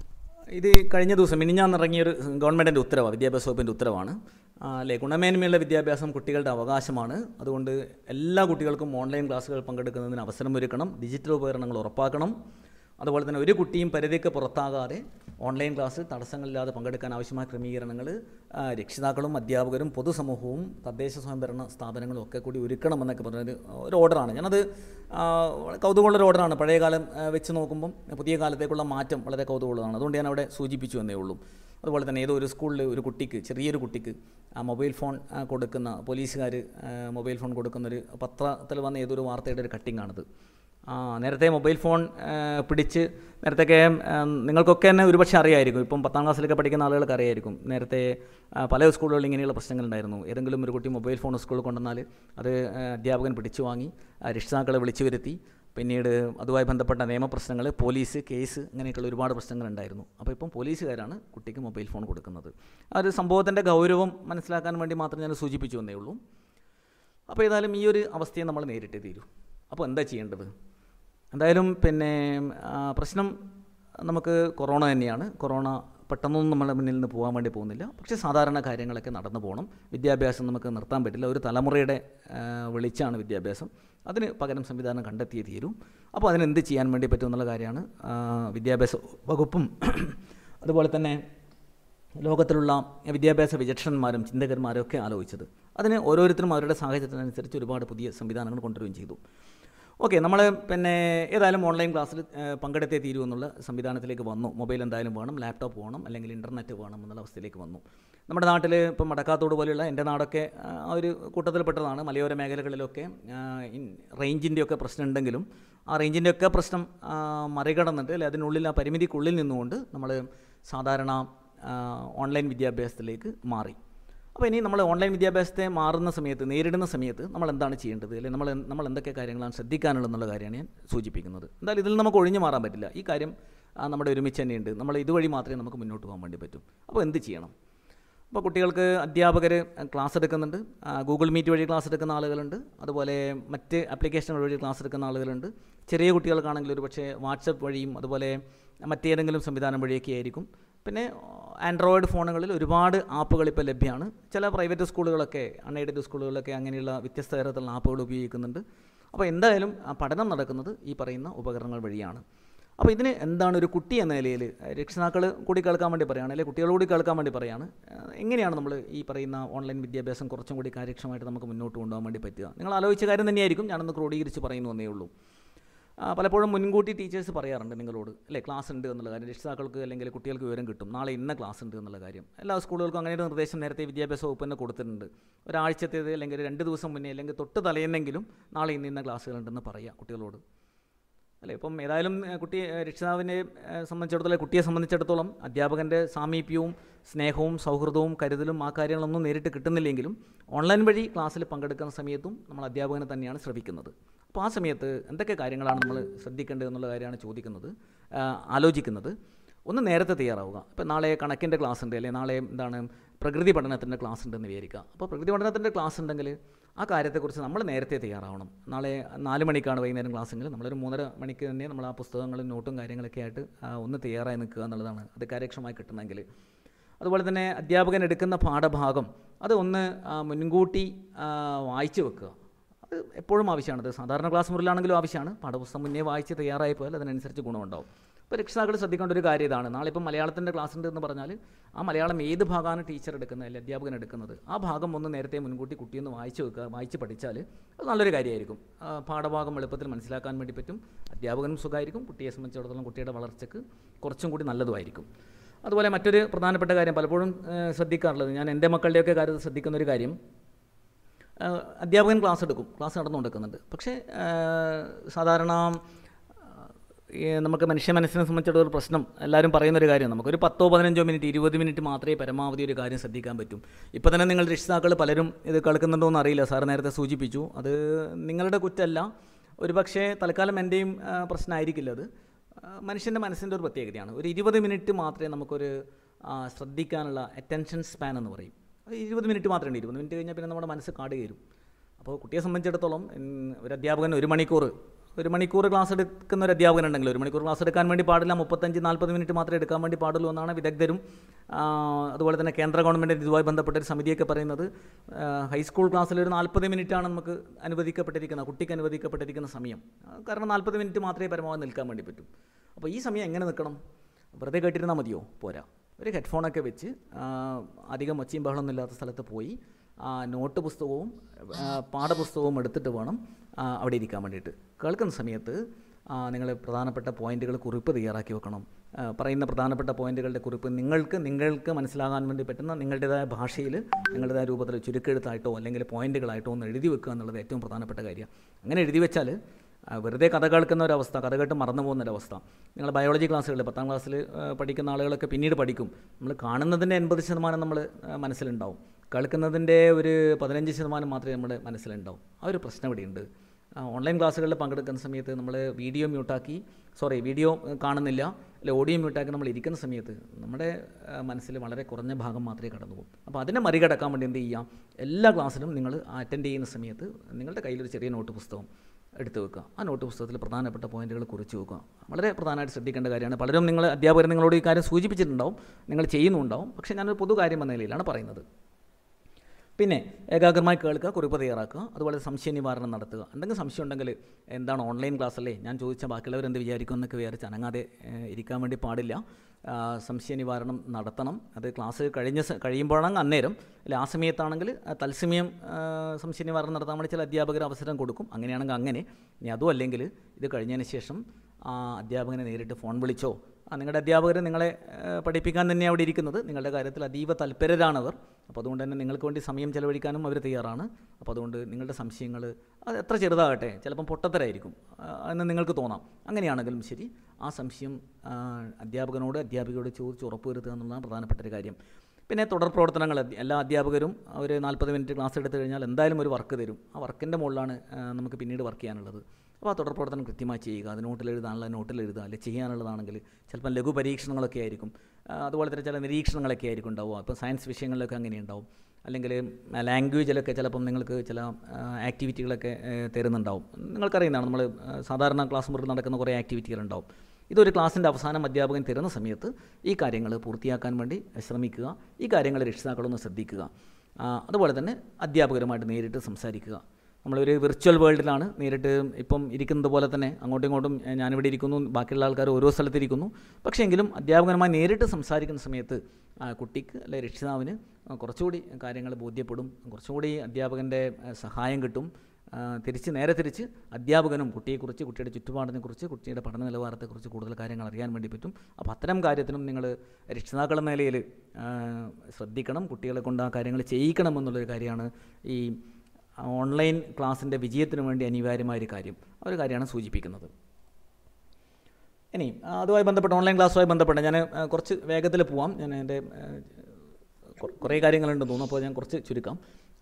ഇത് കഴിഞ്ഞ ദിവസം മിനിഞ്ഞാന്നിറങ്ങിയൊരു ഗവൺമെൻറ്റിൻ്റെ ഉത്തരവാണ് വിദ്യാഭ്യാസ വകുപ്പിൻ്റെ ഉത്തരവാണ് ആ, അല്ലേ ഗുണമേന്മയുള്ള വിദ്യാഭ്യാസം കുട്ടികളുടെ അവകാശമാണ് അതുകൊണ്ട് എല്ലാ കുട്ടികൾക്കും ഓൺലൈൻ ക്ലാസ്സുകൾ പങ്കെടുക്കുന്നതിന് അവസരം ഒരുക്കണം ഡിജിറ്റൽ ഉപകരണങ്ങൾ ഉറപ്പാക്കണം അതുപോലെ തന്നെ ഒരു കുട്ടിയും പരിധിക്ക് പുറത്താകാതെ ഓൺലൈൻ ക്ലാസ്സിൽ തടസ്സങ്ങളില്ലാതെ പങ്കെടുക്കാൻ ആവശ്യമായ ക്രമീകരണങ്ങൾ ആ, രക്ഷിതാക്കളും അധ്യാപകരും പൊതുസമൂഹവും തദ്ദേശ സ്വയംഭരണ സ്ഥാപനങ്ങളും ഒക്കെ കൂടി ഒരുക്കണമെന്നൊക്കെ പറഞ്ഞൊരു ഒരു ഓർഡറാണ് ഞാനത് ആ, കൗതുകമുള്ളൊരു ഓർഡറാണ് പഴയ കാലം ആ, വെച്ച് നോക്കുമ്പം പുതിയ കാലത്തേക്കുള്ള മാറ്റം വളരെ കൗതുകമുള്ളതാണ് അതുകൊണ്ട് ഞാൻ അവിടെ സൂചിപ്പിച്ചു എന്നേ ഉള്ളൂ അതുപോലെ തന്നെ ഏതോ ഒരു സ്കൂളിൽ ഒരു കുട്ടിക്ക് ചെറിയൊരു കുട്ടിക്ക് ആ മൊബൈൽ ഫോൺ ആ, കൊടുക്കുന്ന പോലീസുകാർ മൊബൈൽ ഫോൺ കൊടുക്കുന്ന ഒരു പത്രത്തിൽ വന്ന ഏതൊരു വാർത്തയുടെ ഒരു കട്ടിങ്ങാണിത് ആ നേരത്തെ മൊബൈൽ ഫോൺ ആ, പിടിച്ച് നേരത്തെയൊക്കെ ആ, നിങ്ങൾക്കൊക്കെ തന്നെ ഒരുപക്ഷെ അറിയായിരിക്കും ഇപ്പം പത്താം ക്ലാസ്സിലൊക്കെ പഠിക്കുന്ന ആളുകൾക്ക് അറിയായിരിക്കും നേരത്തെ ആ, പല സ്കൂളുകളിൽ ഇങ്ങനെയുള്ള പ്രശ്നങ്ങളുണ്ടായിരുന്നു ഏതെങ്കിലും ഒരു കുട്ടി മൊബൈൽ ഫോൺ സ്കൂളിൽ കൊണ്ടുവന്നാൽ അത് ആ, അധ്യാപകൻ പിടിച്ചു വാങ്ങി ആ, രക്ഷിതാക്കളെ വിളിച്ചു വരുത്തി പിന്നീട് അതുമായി ബന്ധപ്പെട്ട നിയമപ്രശ്നങ്ങൾ പോലീസ് കേസ് ഇങ്ങനെയൊക്കെയുള്ള ഒരുപാട് പ്രശ്നങ്ങളുണ്ടായിരുന്നു അപ്പോൾ ഇപ്പം പോലീസുകാരാണ് കുട്ടിക്ക് മൊബൈൽ ഫോൺ കൊടുക്കുന്നത് ആ ഒരു സംഭവത്തിൻ്റെ ഗൗരവം മനസ്സിലാക്കാൻ വേണ്ടി മാത്രം ഞാൻ സൂചിപ്പിച്ചു എന്നേ ഉള്ളൂ അപ്പോൾ ഏതായാലും ഈ ഒരു അവസ്ഥയെ നമ്മൾ നേരിട്ടേ തീരൂ അപ്പോൾ എന്താ ചെയ്യേണ്ടത് എന്തായാലും പിന്നെ ആ, പ്രശ്നം നമുക്ക് കൊറോണ തന്നെയാണ് കൊറോണ പെട്ടെന്നൊന്നും നമ്മുടെ മുന്നിൽ നിന്ന് പോകാൻ വേണ്ടി പോകുന്നില്ല പക്ഷേ സാധാരണ കാര്യങ്ങളൊക്കെ നടന്നു പോകണം വിദ്യാഭ്യാസം നമുക്ക് നിർത്താൻ പറ്റില്ല ഒരു തലമുറയുടെ ആ, വെളിച്ചാണ് വിദ്യാഭ്യാസം അതിന് പകരം സംവിധാനം കണ്ടെത്തിയേ തീരും അപ്പോൾ അതിനെന്ത് ചെയ്യാൻ വേണ്ടി പറ്റും എന്നുള്ള കാര്യമാണ് ആ, വിദ്യാഭ്യാസ വകുപ്പും അതുപോലെ തന്നെ ലോകത്തിലുള്ള വിദ്യാഭ്യാസ വിചക്ഷണന്മാരും ചിന്തകന്മാരും ഒക്കെ ആലോചിച്ചത് അതിന് ഓരോരുത്തരും അവരുടെ സാഹചര്യത്തിനനുസരിച്ച് ഒരുപാട് പുതിയ സംവിധാനങ്ങൾ കൊണ്ടുവരികയും ചെയ്തു ഓക്കെ നമ്മൾ പിന്നെ ഏതായാലും ഓൺലൈൻ ക്ലാസ്സിൽ ഏഹ്, പങ്കെടുത്തേ തീരൂ എന്നുള്ള സംവിധാനത്തിലേക്ക് വന്നു മൊബൈൽ എന്തായാലും വേണം ലാപ്ടോപ്പ് വേണം അല്ലെങ്കിൽ ഇൻ്റർനെറ്റ് വേണം എന്നുള്ള അവസ്ഥയിലേക്ക് വന്നു നമ്മുടെ നാട്ടിൽ ഇപ്പം മടക്കാത്തോട് പോലെയുള്ള എൻ്റെ നാടൊക്കെ ആ ആ ഒരു കൂട്ടത്തിൽപ്പെട്ടതാണ് മലയോര മേഖലകളിലൊക്കെ റേഞ്ചിൻ്റെ ഒക്കെ പ്രശ്നം ഉണ്ടെങ്കിലും ആ റേഞ്ചിൻ്റെ ഒക്കെ പ്രശ്നം ആ, മറികടന്നിട്ട് അല്ലെ അതിനുള്ളിൽ ആ പരിമിതിക്കുള്ളിൽ നിന്നുകൊണ്ട് നമ്മൾ സാധാരണ ആ, ഓൺലൈൻ വിദ്യാഭ്യാസത്തിലേക്ക് മാറി അപ്പോൾ ഇനി നമ്മൾ ഓൺലൈൻ വിദ്യാഭ്യാസത്തെ മാറുന്ന സമയത്ത് നേരിടുന്ന സമയത്ത് നമ്മൾ എന്താണ് ചെയ്യേണ്ടത് അല്ലെങ്കിൽ നമ്മൾ എന്ത്- നമ്മൾ എന്തൊക്കെ കാര്യങ്ങളാണ് ശ്രദ്ധിക്കാനുള്ളതെന്നുള്ള കാര്യമാണ് ഞാൻ സൂചിപ്പിക്കുന്നത് എന്തായാലും ഇതിൽ നമുക്ക് ഒഴിഞ്ഞു മാറാൻ പറ്റില്ല ഈ കാര്യം ആ, നമ്മുടെ ഒരുമിച്ച് തന്നെയുണ്ട് നമ്മൾ ഇതുവഴി മാത്രമേ നമുക്ക് മുന്നോട്ട് പോകാൻ വേണ്ടി പറ്റൂ അപ്പോൾ എന്ത് ചെയ്യണം അപ്പോൾ കുട്ടികൾക്ക് അധ്യാപകർ ക്ലാസ് എടുക്കുന്നുണ്ട് ആ, ഗൂഗിൾ മീറ്റ് വഴി ക്ലാസ് എടുക്കുന്ന ആളുകളുണ്ട് അതുപോലെ മറ്റ് ആപ്ലിക്കേഷനുകൾ വഴി ക്ലാസ് എടുക്കുന്ന ആളുകളുണ്ട് ചെറിയ കുട്ടികൾക്കാണെങ്കിൽ ഒരു പക്ഷേ വാട്സപ്പ് വഴിയും അതുപോലെ മറ്റേതെങ്കിലും സംവിധാനം വഴിയൊക്കെ ആയിരിക്കും പിന്നെ ആൻഡ്രോയിഡ് ഫോണുകളിൽ ഒരുപാട് ആപ്പുകൾ ഇപ്പോൾ ലഭ്യമാണ് ചില പ്രൈവറ്റ് സ്കൂളുകളൊക്കെ അൺഎയ്ഡഡ് സ്കൂളുകളിലൊക്കെ അങ്ങനെയുള്ള വ്യത്യസ്ത തരത്തിലുള്ള ആപ്പുകൾ ഉപയോഗിക്കുന്നുണ്ട് അപ്പോൾ എന്തായാലും ആ പഠനം നടക്കുന്നത് ഈ പറയുന്ന ഉപകരണങ്ങൾ വഴിയാണ് അപ്പോൾ ഇതിന് എന്താണ് ഒരു കുട്ടി എന്ന നിലയിൽ രക്ഷിതാക്കൾ കൂടി കേൾക്കാൻ വേണ്ടി പറയുകയാണ് അല്ലെങ്കിൽ കുട്ടികൾ കൂടി കേൾക്കാൻ വേണ്ടി പറയുകയാണ് ഏഹ് എങ്ങനെയാണ് നമ്മൾ ഈ പറയുന്ന ഓൺലൈൻ വിദ്യാഭ്യാസം കുറച്ചും കൂടി കാര്യക്ഷമമായിട്ട് നമുക്ക് മുന്നോട്ട് കൊണ്ടുപോകാൻ വേണ്ടി പറ്റുക നിങ്ങൾ ആലോചിച്ച കാര്യം തന്നെയായിരിക്കും ഞാനൊന്ന് ക്രോഡീകരിച്ച് പറയുന്നു എന്നേ ഉള്ളൂ ആ, പലപ്പോഴും മുൻകൂട്ടി ടീച്ചേഴ്സ് പറയാറുണ്ട് നിങ്ങളോട് അല്ലേ ക്ലാസ് ഉണ്ട് എന്നുള്ള കാര്യം രക്ഷിതാക്കൾക്ക് അല്ലെങ്കിൽ കുട്ടികൾക്ക് വിവരം കിട്ടും നാളെ ഇന്ന ക്ലാസ് ഉണ്ട് എന്നുള്ള കാര്യം എല്ലാ സ്കൂളുകൾക്കും അങ്ങനെ ഒരു നിർദ്ദേശം നേരത്തെ വിദ്യാഭ്യാസ വകുപ്പ് തന്നെ കൊടുത്തിട്ടുണ്ട് ഒരാഴ്ചത്തേത് അല്ലെങ്കിൽ രണ്ട് ദിവസം മുന്നേ അല്ലെങ്കിൽ തൊട്ട് തലേന്നെങ്കിലും നാളെ ഇന്ന ഇന്ന ക്ലാസ്സുകളുണ്ടെന്ന് പറയുക കുട്ടികളോട് അല്ലേ ഇപ്പം ഏതായാലും ഏഹ്, കുട്ടി ഏഹ്, രക്ഷിതാവിനെ ഏഹ്, സംബന്ധിച്ചിടത്തോളം കുട്ടിയെ സംബന്ധിച്ചിടത്തോളം അധ്യാപകൻ്റെ സാമീപ്യവും സ്നേഹവും സൗഹൃദവും കരുതലും ആ കാര്യങ്ങളൊന്നും നേരിട്ട് കിട്ടുന്നില്ലെങ്കിലും ഓൺലൈൻ വഴി ക്ലാസ്സിൽ പങ്കെടുക്കുന്ന സമയത്തും നമ്മൾ അധ്യാപകനെ തന്നെയാണ് ശ്രമിക്കുന്നത് അപ്പോൾ ആ സമയത്ത് എന്തൊക്കെ കാര്യങ്ങളാണ് നമ്മൾ ശ്രദ്ധിക്കേണ്ടത് എന്നുള്ള കാര്യമാണ് ചോദിക്കുന്നത് ആഹ്, ആലോചിക്കുന്നത് ഒന്ന് നേരത്തെ തയ്യാറാവുക ഇപ്പോൾ നാളെ കണക്കിൻ്റെ ക്ലാസ് ഉണ്ട് അല്ലെങ്കിൽ നാളെ എന്താണ് പ്രകൃതി പഠനത്തിൻ്റെ ക്ലാസ് ഉണ്ടെന്ന് വിചാരിക്കുക അപ്പോൾ പ്രകൃതി പഠനത്തിൻ്റെ ക്ലാസ് ഉണ്ടെങ്കിൽ ആ കാര്യത്തെക്കുറിച്ച് നമ്മൾ നേരത്തെ തയ്യാറാവണം നാളെ നാല് മണിക്കാണ് വൈകുന്നേരം ക്ലാസ്സെങ്കിൽ നമ്മളൊരു മൂന്നര മണിക്ക് തന്നെ നമ്മൾ ആ പുസ്തകങ്ങളും നോട്ടും കാര്യങ്ങളൊക്കെ ആയിട്ട് ആ, ഒന്ന് തയ്യാറായി നിൽക്കുക എന്നുള്ളതാണ് അത് കാര്യക്ഷമമായി കിട്ടണമെങ്കിൽ അതുപോലെ തന്നെ അധ്യാപകൻ എടുക്കുന്ന പാഠഭാഗം അത് ഒന്ന് ആ, മുൻകൂട്ടി ആ, വായിച്ചു വെക്കുക അത് എപ്പോഴും ആവശ്യമാണ് അത് സാധാരണ ക്ലാസ് മുറിയിലാണെങ്കിലും ആവശ്യമാണ് പാഠപുസ്തകം മുന്നേ വായിച്ച് തയ്യാറായി പോയാൽ അതിനനുസരിച്ച് ഗുണമുണ്ടാവും ഇപ്പോൾ രക്ഷിതാക്കൾ ശ്രദ്ധിക്കേണ്ട ഒരു കാര്യം ഇതാണ് നാളെ ഇപ്പം മലയാളത്തിൻ്റെ ക്ലാസ് ഉണ്ട് എന്ന് പറഞ്ഞാൽ ആ മലയാളം ഏത് ഭാഗമാണ് ടീച്ചർ എടുക്കുന്നത് അല്ലെങ്കിൽ അധ്യാപകൻ എടുക്കുന്നത് ആ ഭാഗം ഒന്ന് നേരത്തെ മുൻകൂട്ടി കുട്ടിയൊന്ന് വായിച്ച് വെക്കുക വായിച്ച് പഠിച്ചാൽ അത് നല്ലൊരു കാര്യമായിരിക്കും ആ, പാഠഭാഗം എളുപ്പത്തിൽ മനസ്സിലാക്കാൻ വേണ്ടി പറ്റും അധ്യാപകനും സുഖമായിരിക്കും കുട്ടിയെ സംബന്ധിച്ചിടത്തോളം കുട്ടിയുടെ വളർച്ചയ്ക്ക് കുറച്ചും കൂടി നല്ലതുമായിരിക്കും അതുപോലെ മറ്റൊരു പ്രധാനപ്പെട്ട കാര്യം പലപ്പോഴും ഏഹ്, ശ്രദ്ധിക്കാറുള്ളത് ഞാൻ എൻ്റെ മക്കളുടെയൊക്കെ കാര്യത്തിൽ ശ്രദ്ധിക്കുന്ന ഒരു കാര്യം ആഹ് അധ്യാപകൻ ക്ലാസ് എടുക്കും ക്ലാസ് നടന്നുകൊടുക്കുന്നുണ്ട് പക്ഷേ ആഹ് സാധാരണ ആഹ് ഈ നമുക്ക് മനുഷ്യ മനസ്സിനെ സംബന്ധിച്ചിടത്തോളം ഒരു പ്രശ്നം എല്ലാവരും പറയുന്നൊരു കാര്യം നമുക്കൊരു പത്തോ പതിനഞ്ചോ മിനിറ്റ് ഇരുപത് മിനിറ്റ് മാത്രമേ പരമാവധി ഒരു കാര്യം ശ്രദ്ധിക്കാൻ പറ്റും ഇപ്പോൾ തന്നെ നിങ്ങൾ രക്ഷിതാക്കൾ പലരും ഇത് കേൾക്കുന്നുണ്ടോ എന്ന് അറിയില്ല സാർ നേരത്തെ സൂചിപ്പിച്ചു അത് നിങ്ങളുടെ കുറ്റമല്ല ഒരുപക്ഷേ തൽക്കാലം എൻ്റെയും ആഹ് പ്രശ്നമായിരിക്കില്ല അത് ആഹ് മനുഷ്യൻ്റെ മനസ്സിൻ്റെ ഒരു പ്രത്യേകതയാണ് ഒരു ഇരുപത് മിനിറ്റ് മാത്രമേ നമുക്കൊരു ആഹ് ശ്രദ്ധിക്കാനുള്ള അറ്റൻഷൻ സ്പാൻ എന്ന് പറയും അത് ഇരുപത് മിനിറ്റ് മാത്രമേ ഉണ്ട് ഇരുപത് മിനിറ്റ് കഴിഞ്ഞാൽ പിന്നെ നമ്മുടെ മനസ്സ് കാട് കയറും അപ്പോൾ കുട്ടിയെ സംബന്ധിച്ചിടത്തോളം ഉം, ഒരു അധ്യാപകൻ ഒരു മണിക്കൂർ ഒരു മണിക്കൂർ ക്ലാസ് എടുക്കുന്ന ഒരു അധ്യാപകൻ ഉണ്ടെങ്കിൽ ഒരു മണിക്കൂർ ക്ലാസ് എടുക്കാൻ വേണ്ടി പാടില്ല മുപ്പത്തഞ്ച് നാൽപ്പത് മിനിറ്റ് മാത്രമേ എടുക്കാൻ വേണ്ടി പാടുള്ളൂ എന്നാണ് വിദഗ്ധരും ആ, അതുപോലെ തന്നെ കേന്ദ്ര ഗവൺമെൻറ് ഇതുമായി ബന്ധപ്പെട്ട ഒരു സമിതിയൊക്കെ പറയുന്നത് ആ, ഹൈസ്കൂൾ ക്ലാസ്സിൽ ഒരു നാൽപ്പത് മിനിറ്റാണ് നമുക്ക് അനുവദിക്കപ്പെട്ടിരിക്കുന്ന കുട്ടിക്ക് അനുവദിക്കപ്പെട്ടിരിക്കുന്ന സമയം ആ, കാരണം നാൽപ്പത് മിനിറ്റ് മാത്രമേ പരമാവധി നിൽക്കാൻ വേണ്ടി പറ്റൂ അപ്പോൾ ഈ സമയം എങ്ങനെ നിൽക്കണം വെറുതെ കേട്ടിരുന്നാൽ മതിയോ പോരാ ഒരു ഹെഡ്ഫോണൊക്കെ വെച്ച് ആ, അധികം ഒച്ചയും ബഹളമൊന്നും ഇല്ലാത്ത സ്ഥലത്ത് പോയി ആ, നോട്ട് പുസ്തകവും ആ, പാഠപുസ്തകവും എടുത്തിട്ട് വേണം ആ, അവിടെ ഇരിക്കാൻ വേണ്ടിയിട്ട് കേൾക്കുന്ന സമയത്ത് നിങ്ങൾ പ്രധാനപ്പെട്ട പോയിന്റുകൾ കുറിപ്പ് തയ്യാറാക്കി വെക്കണം ആ, പറയുന്ന പ്രധാനപ്പെട്ട പോയിന്റുകളുടെ കുറിപ്പ് നിങ്ങൾക്ക് നിങ്ങൾക്ക് മനസ്സിലാകാൻ വേണ്ടി പറ്റുന്ന നിങ്ങളുടേതായ ഭാഷയിൽ നിങ്ങളുടേതായ രൂപത്തിൽ ചുരുക്കെഴുത്തായിട്ടോ അല്ലെങ്കിൽ പോയിന്റുകളായിട്ടോ ഒന്ന് എഴുതി വെക്കുക എന്നുള്ളത് ഏറ്റവും പ്രധാനപ്പെട്ട കാര്യമാണ് അങ്ങനെ എഴുതി വെച്ചാൽ ആ, വെറുതെ കഥ കേൾക്കുന്ന ഒരവസ്ഥ കഥ കേട്ട് മറന്നു പോകുന്ന ഒരവസ്ഥ നിങ്ങൾ ബയോളജി ക്ലാസ്സുകളിൽ പത്താം ക്ലാസ്സിൽ പഠിക്കുന്ന ആളുകളൊക്കെ പിന്നീട് പഠിക്കും നമ്മൾ കാണുന്നതിൻ്റെ എൺപത് ശതമാനം നമ്മൾ മനസ്സിലുണ്ടാവും കേൾക്കുന്നതിൻ്റെ ഒരു പതിനഞ്ച് ശതമാനം മാത്രമേ നമ്മുടെ മനസ്സിലുണ്ടാവും ആ ഒരു പ്രശ്നം ഇവിടെയുണ്ട് ആ, ഓൺലൈൻ ക്ലാസ്സുകളിൽ പങ്കെടുക്കുന്ന സമയത്ത് നമ്മൾ വീഡിയോ മ്യൂട്ടാക്കി സോറി വീഡിയോ ഏഹ്, കാണുന്നില്ല അല്ലെ ഓഡിയോ മ്യൂട്ടാക്കി നമ്മൾ ഇരിക്കുന്ന സമയത്ത് നമ്മുടെ ആ, മനസ്സിൽ വളരെ കുറഞ്ഞ ഭാഗം മാത്രമേ കടന്നു പോകും അപ്പോൾ അതിനെ മറികടക്കാൻ വേണ്ടി എന്ത് ചെയ്യാം എല്ലാ ക്ലാസ്സിലും നിങ്ങൾ അറ്റൻഡ് ചെയ്യുന്ന സമയത്ത് നിങ്ങളുടെ കയ്യിലൊരു ചെറിയ നോട്ട് പുസ്തകം എടുത്തു വെക്കുക ആ നോട്ട് പുസ്തകത്തിൽ പ്രധാനപ്പെട്ട പോയിന്റുകൾ കുറിച്ച് വെക്കുക വളരെ പ്രധാനമായിട്ട് ശ്രദ്ധിക്കേണ്ട കാര്യമാണ് പലരും നിങ്ങൾ അധ്യാപകർ നിങ്ങളോട് ഈ കാര്യം സൂചിപ്പിച്ചിട്ടുണ്ടാവും നിങ്ങൾ ചെയ്യുന്നുണ്ടാവും പക്ഷേ ഞാനൊരു പൊതു കാര്യം എന്ന നിലയിലാണ് പറയുന്നത് പിന്നെ ഏകാഗ്രമായി കേൾക്കുക കുറിപ്പ് തയ്യാറാക്കുക അതുപോലെ സംശയ നിവാരണം നടത്തുക എന്തെങ്കിലും സംശയം ഉണ്ടെങ്കിൽ എന്താണ് ഓൺലൈൻ ക്ലാസ് അല്ലേ ഞാൻ ചോദിച്ച ബാക്കിയുള്ളവർ എന്ത് വിചാരിക്കും എന്നൊക്കെ വിചാരിച്ച് അനങ്ങാതെ ഏഹ്, ഇരിക്കാൻ വേണ്ടി പാടില്ല ആ, സംശയ നിവാരണം നടത്തണം അത് ക്ലാസ് കഴിഞ്ഞ സ- കഴിയുമ്പോഴാണെങ്കിൽ അന്നേരം അല്ലെ ആ സമയത്താണെങ്കിൽ ആ, തത്സമയം ആ, സംശയ നിവാരണം നടത്താൻ വേണ്ടി ചില അധ്യാപകർ അവസരം കൊടുക്കും അങ്ങനെയാണെങ്കിൽ അങ്ങനെ ഇനി അതും അല്ലെങ്കിൽ ഇത് കഴിഞ്ഞതിന് ശേഷം ആ അധ്യാപകനെ നേരിട്ട് ഫോൺ വിളിച്ചോ ആ നിങ്ങളുടെ അധ്യാപകർ നിങ്ങളെ ആ, പഠിപ്പിക്കാൻ തന്നെ അവിടെ ഇരിക്കുന്നത് നിങ്ങളുടെ കാര്യത്തിൽ അതീവ തൽപരരാണവർ അപ്പോൾ അതുകൊണ്ട് തന്നെ നിങ്ങൾക്ക് വേണ്ടി സമയം ചെലവഴിക്കാനും അവർ തയ്യാറാണ് അപ്പോൾ അതുകൊണ്ട് നിങ്ങളുടെ സംശയങ്ങൾ അത് എത്ര ചെറുതാകട്ടെ ചിലപ്പം പൊട്ടത്തരായിരിക്കും ആ, എന്ന് നിങ്ങൾക്ക് തോന്നാം അങ്ങനെയാണെങ്കിലും ശരി ആ സംശയം ആ, അധ്യാപകനോട് അധ്യാപികയോട് ചോദിച്ച് ഉറപ്പുവരുത്തുക എന്നുള്ളതാണ് പ്രധാനപ്പെട്ട ഒരു കാര്യം പിന്നെ തുടർ പ്രവർത്തനങ്ങൾ അധ്യ- എല്ലാ അധ്യാപകരും ഒരു നാൽപ്പത് മിനിറ്റ് ക്ലാസ് എടുത്തു കഴിഞ്ഞാൽ എന്തായാലും ഒരു വർക്ക് തരും ആ വർക്കിൻ്റെ മുകളിലാണ് ആ, നമുക്ക് പിന്നീട് വർക്ക് ചെയ്യാനുള്ളത് അപ്പോൾ ആ തുടർ പ്രവർത്തനം കൃത്യമായി ചെയ്യുക അത് നോട്ടിൽ എഴുതാനുള്ള നോട്ടിൽ എഴുതുക അല്ലെങ്കിൽ ചെയ്യാനുള്ളതാണെങ്കിൽ ചിലപ്പം ലഘു പരീക്ഷണങ്ങളൊക്കെ ആയിരിക്കും ആ, അതുപോലെ തന്നെ ചില നിരീക്ഷണങ്ങളൊക്കെ ആയിരിക്കും ഉണ്ടാവുക ഇപ്പോൾ സയൻസ് വിഷയങ്ങളിലൊക്കെ അങ്ങനെ ഉണ്ടാവും അല്ലെങ്കിൽ ലാംഗ്വേജിലൊക്കെ ചിലപ്പം നിങ്ങൾക്ക് ചില ആക്ടിവിറ്റികളൊക്കെ ഏഹ്, തരുന്നുണ്ടാവും നിങ്ങൾക്കറിയുന്നതാണ് നമ്മൾ സാധാരണ ക്ലാസ് മുറിയിൽ നടക്കുന്ന കുറേ ആക്ടിവിറ്റികളുണ്ടാവും ഇതൊരു ക്ലാസ്സിൻ്റെ അവസാനം അധ്യാപകൻ തരുന്ന സമയത്ത് ഈ കാര്യങ്ങൾ പൂർത്തിയാക്കാൻ വേണ്ടി ശ്രമിക്കുക ഈ കാര്യങ്ങൾ രക്ഷിതാക്കളൊന്ന് ശ്രദ്ധിക്കുക ആ, അതുപോലെ തന്നെ അധ്യാപകരുമായിട്ട് നേരിട്ട് സംസാരിക്കുക നമ്മളൊരു വിർച്വൽ വേൾഡിലാണ് നേരിട്ട് ഇപ്പം ഇരിക്കുന്നത് പോലെ തന്നെ അങ്ങോട്ടും ഇങ്ങോട്ടും ഏഹ്, ഞാനിവിടെ ഇരിക്കുന്നു ബാക്കിയുള്ള ആൾക്കാർ ഓരോ സ്ഥലത്തിരിക്കുന്നു പക്ഷേ എങ്കിലും അധ്യാപകനുമായി നേരിട്ട് സംസാരിക്കുന്ന സമയത്ത് ആ, കുട്ടിക്ക് അല്ലെ രക്ഷിതാവിന് ആ, കുറച്ചുകൂടി കാര്യങ്ങൾ ബോധ്യപ്പെടും കുറച്ചുകൂടി അധ്യാപകൻ്റെ ഏഹ്, സഹായം കിട്ടും ആ, തിരിച്ച് നേരെ തിരിച്ച് അധ്യാപകനും കുട്ടിയെക്കുറിച്ച് കുട്ടിയുടെ ചുറ്റുപാടിനെക്കുറിച്ച് കുട്ടിയുടെ പഠന നിലവാരത്തെക്കുറിച്ച് കൂടുതൽ കാര്യങ്ങൾ അറിയാൻ വേണ്ടി പറ്റും അപ്പോൾ അത്തരം കാര്യത്തിനും നിങ്ങൾ രക്ഷിതാക്കൾ എന്ന നിലയിൽ ആ, ശ്രദ്ധിക്കണം കുട്ടികളെ കൊണ്ട് ആ കാര്യങ്ങൾ ചെയ്യിക്കണം എന്നുള്ളൊരു കാര്യമാണ് ഈ ഓൺലൈൻ ക്ലാസ്സിൻ്റെ വിജയത്തിന് വേണ്ടി അനിവാര്യമായ ഒരു കാര്യം ആ ഒരു കാര്യമാണ് സൂചിപ്പിക്കുന്നത് ഇനി ആ, അതുമായി ബന്ധപ്പെട്ട് ഓൺലൈൻ ക്ലാസ്സുമായി ബന്ധപ്പെട്ട് ഞാൻ ആ, കുറച്ച് വേഗത്തിൽ പോവാം ഞാൻ എൻ്റെ കൊ- കുറേ കാര്യങ്ങളുണ്ടെന്ന് തോന്നുന്നു അപ്പോൾ ഞാൻ കുറച്ച് ചുരുക്കാം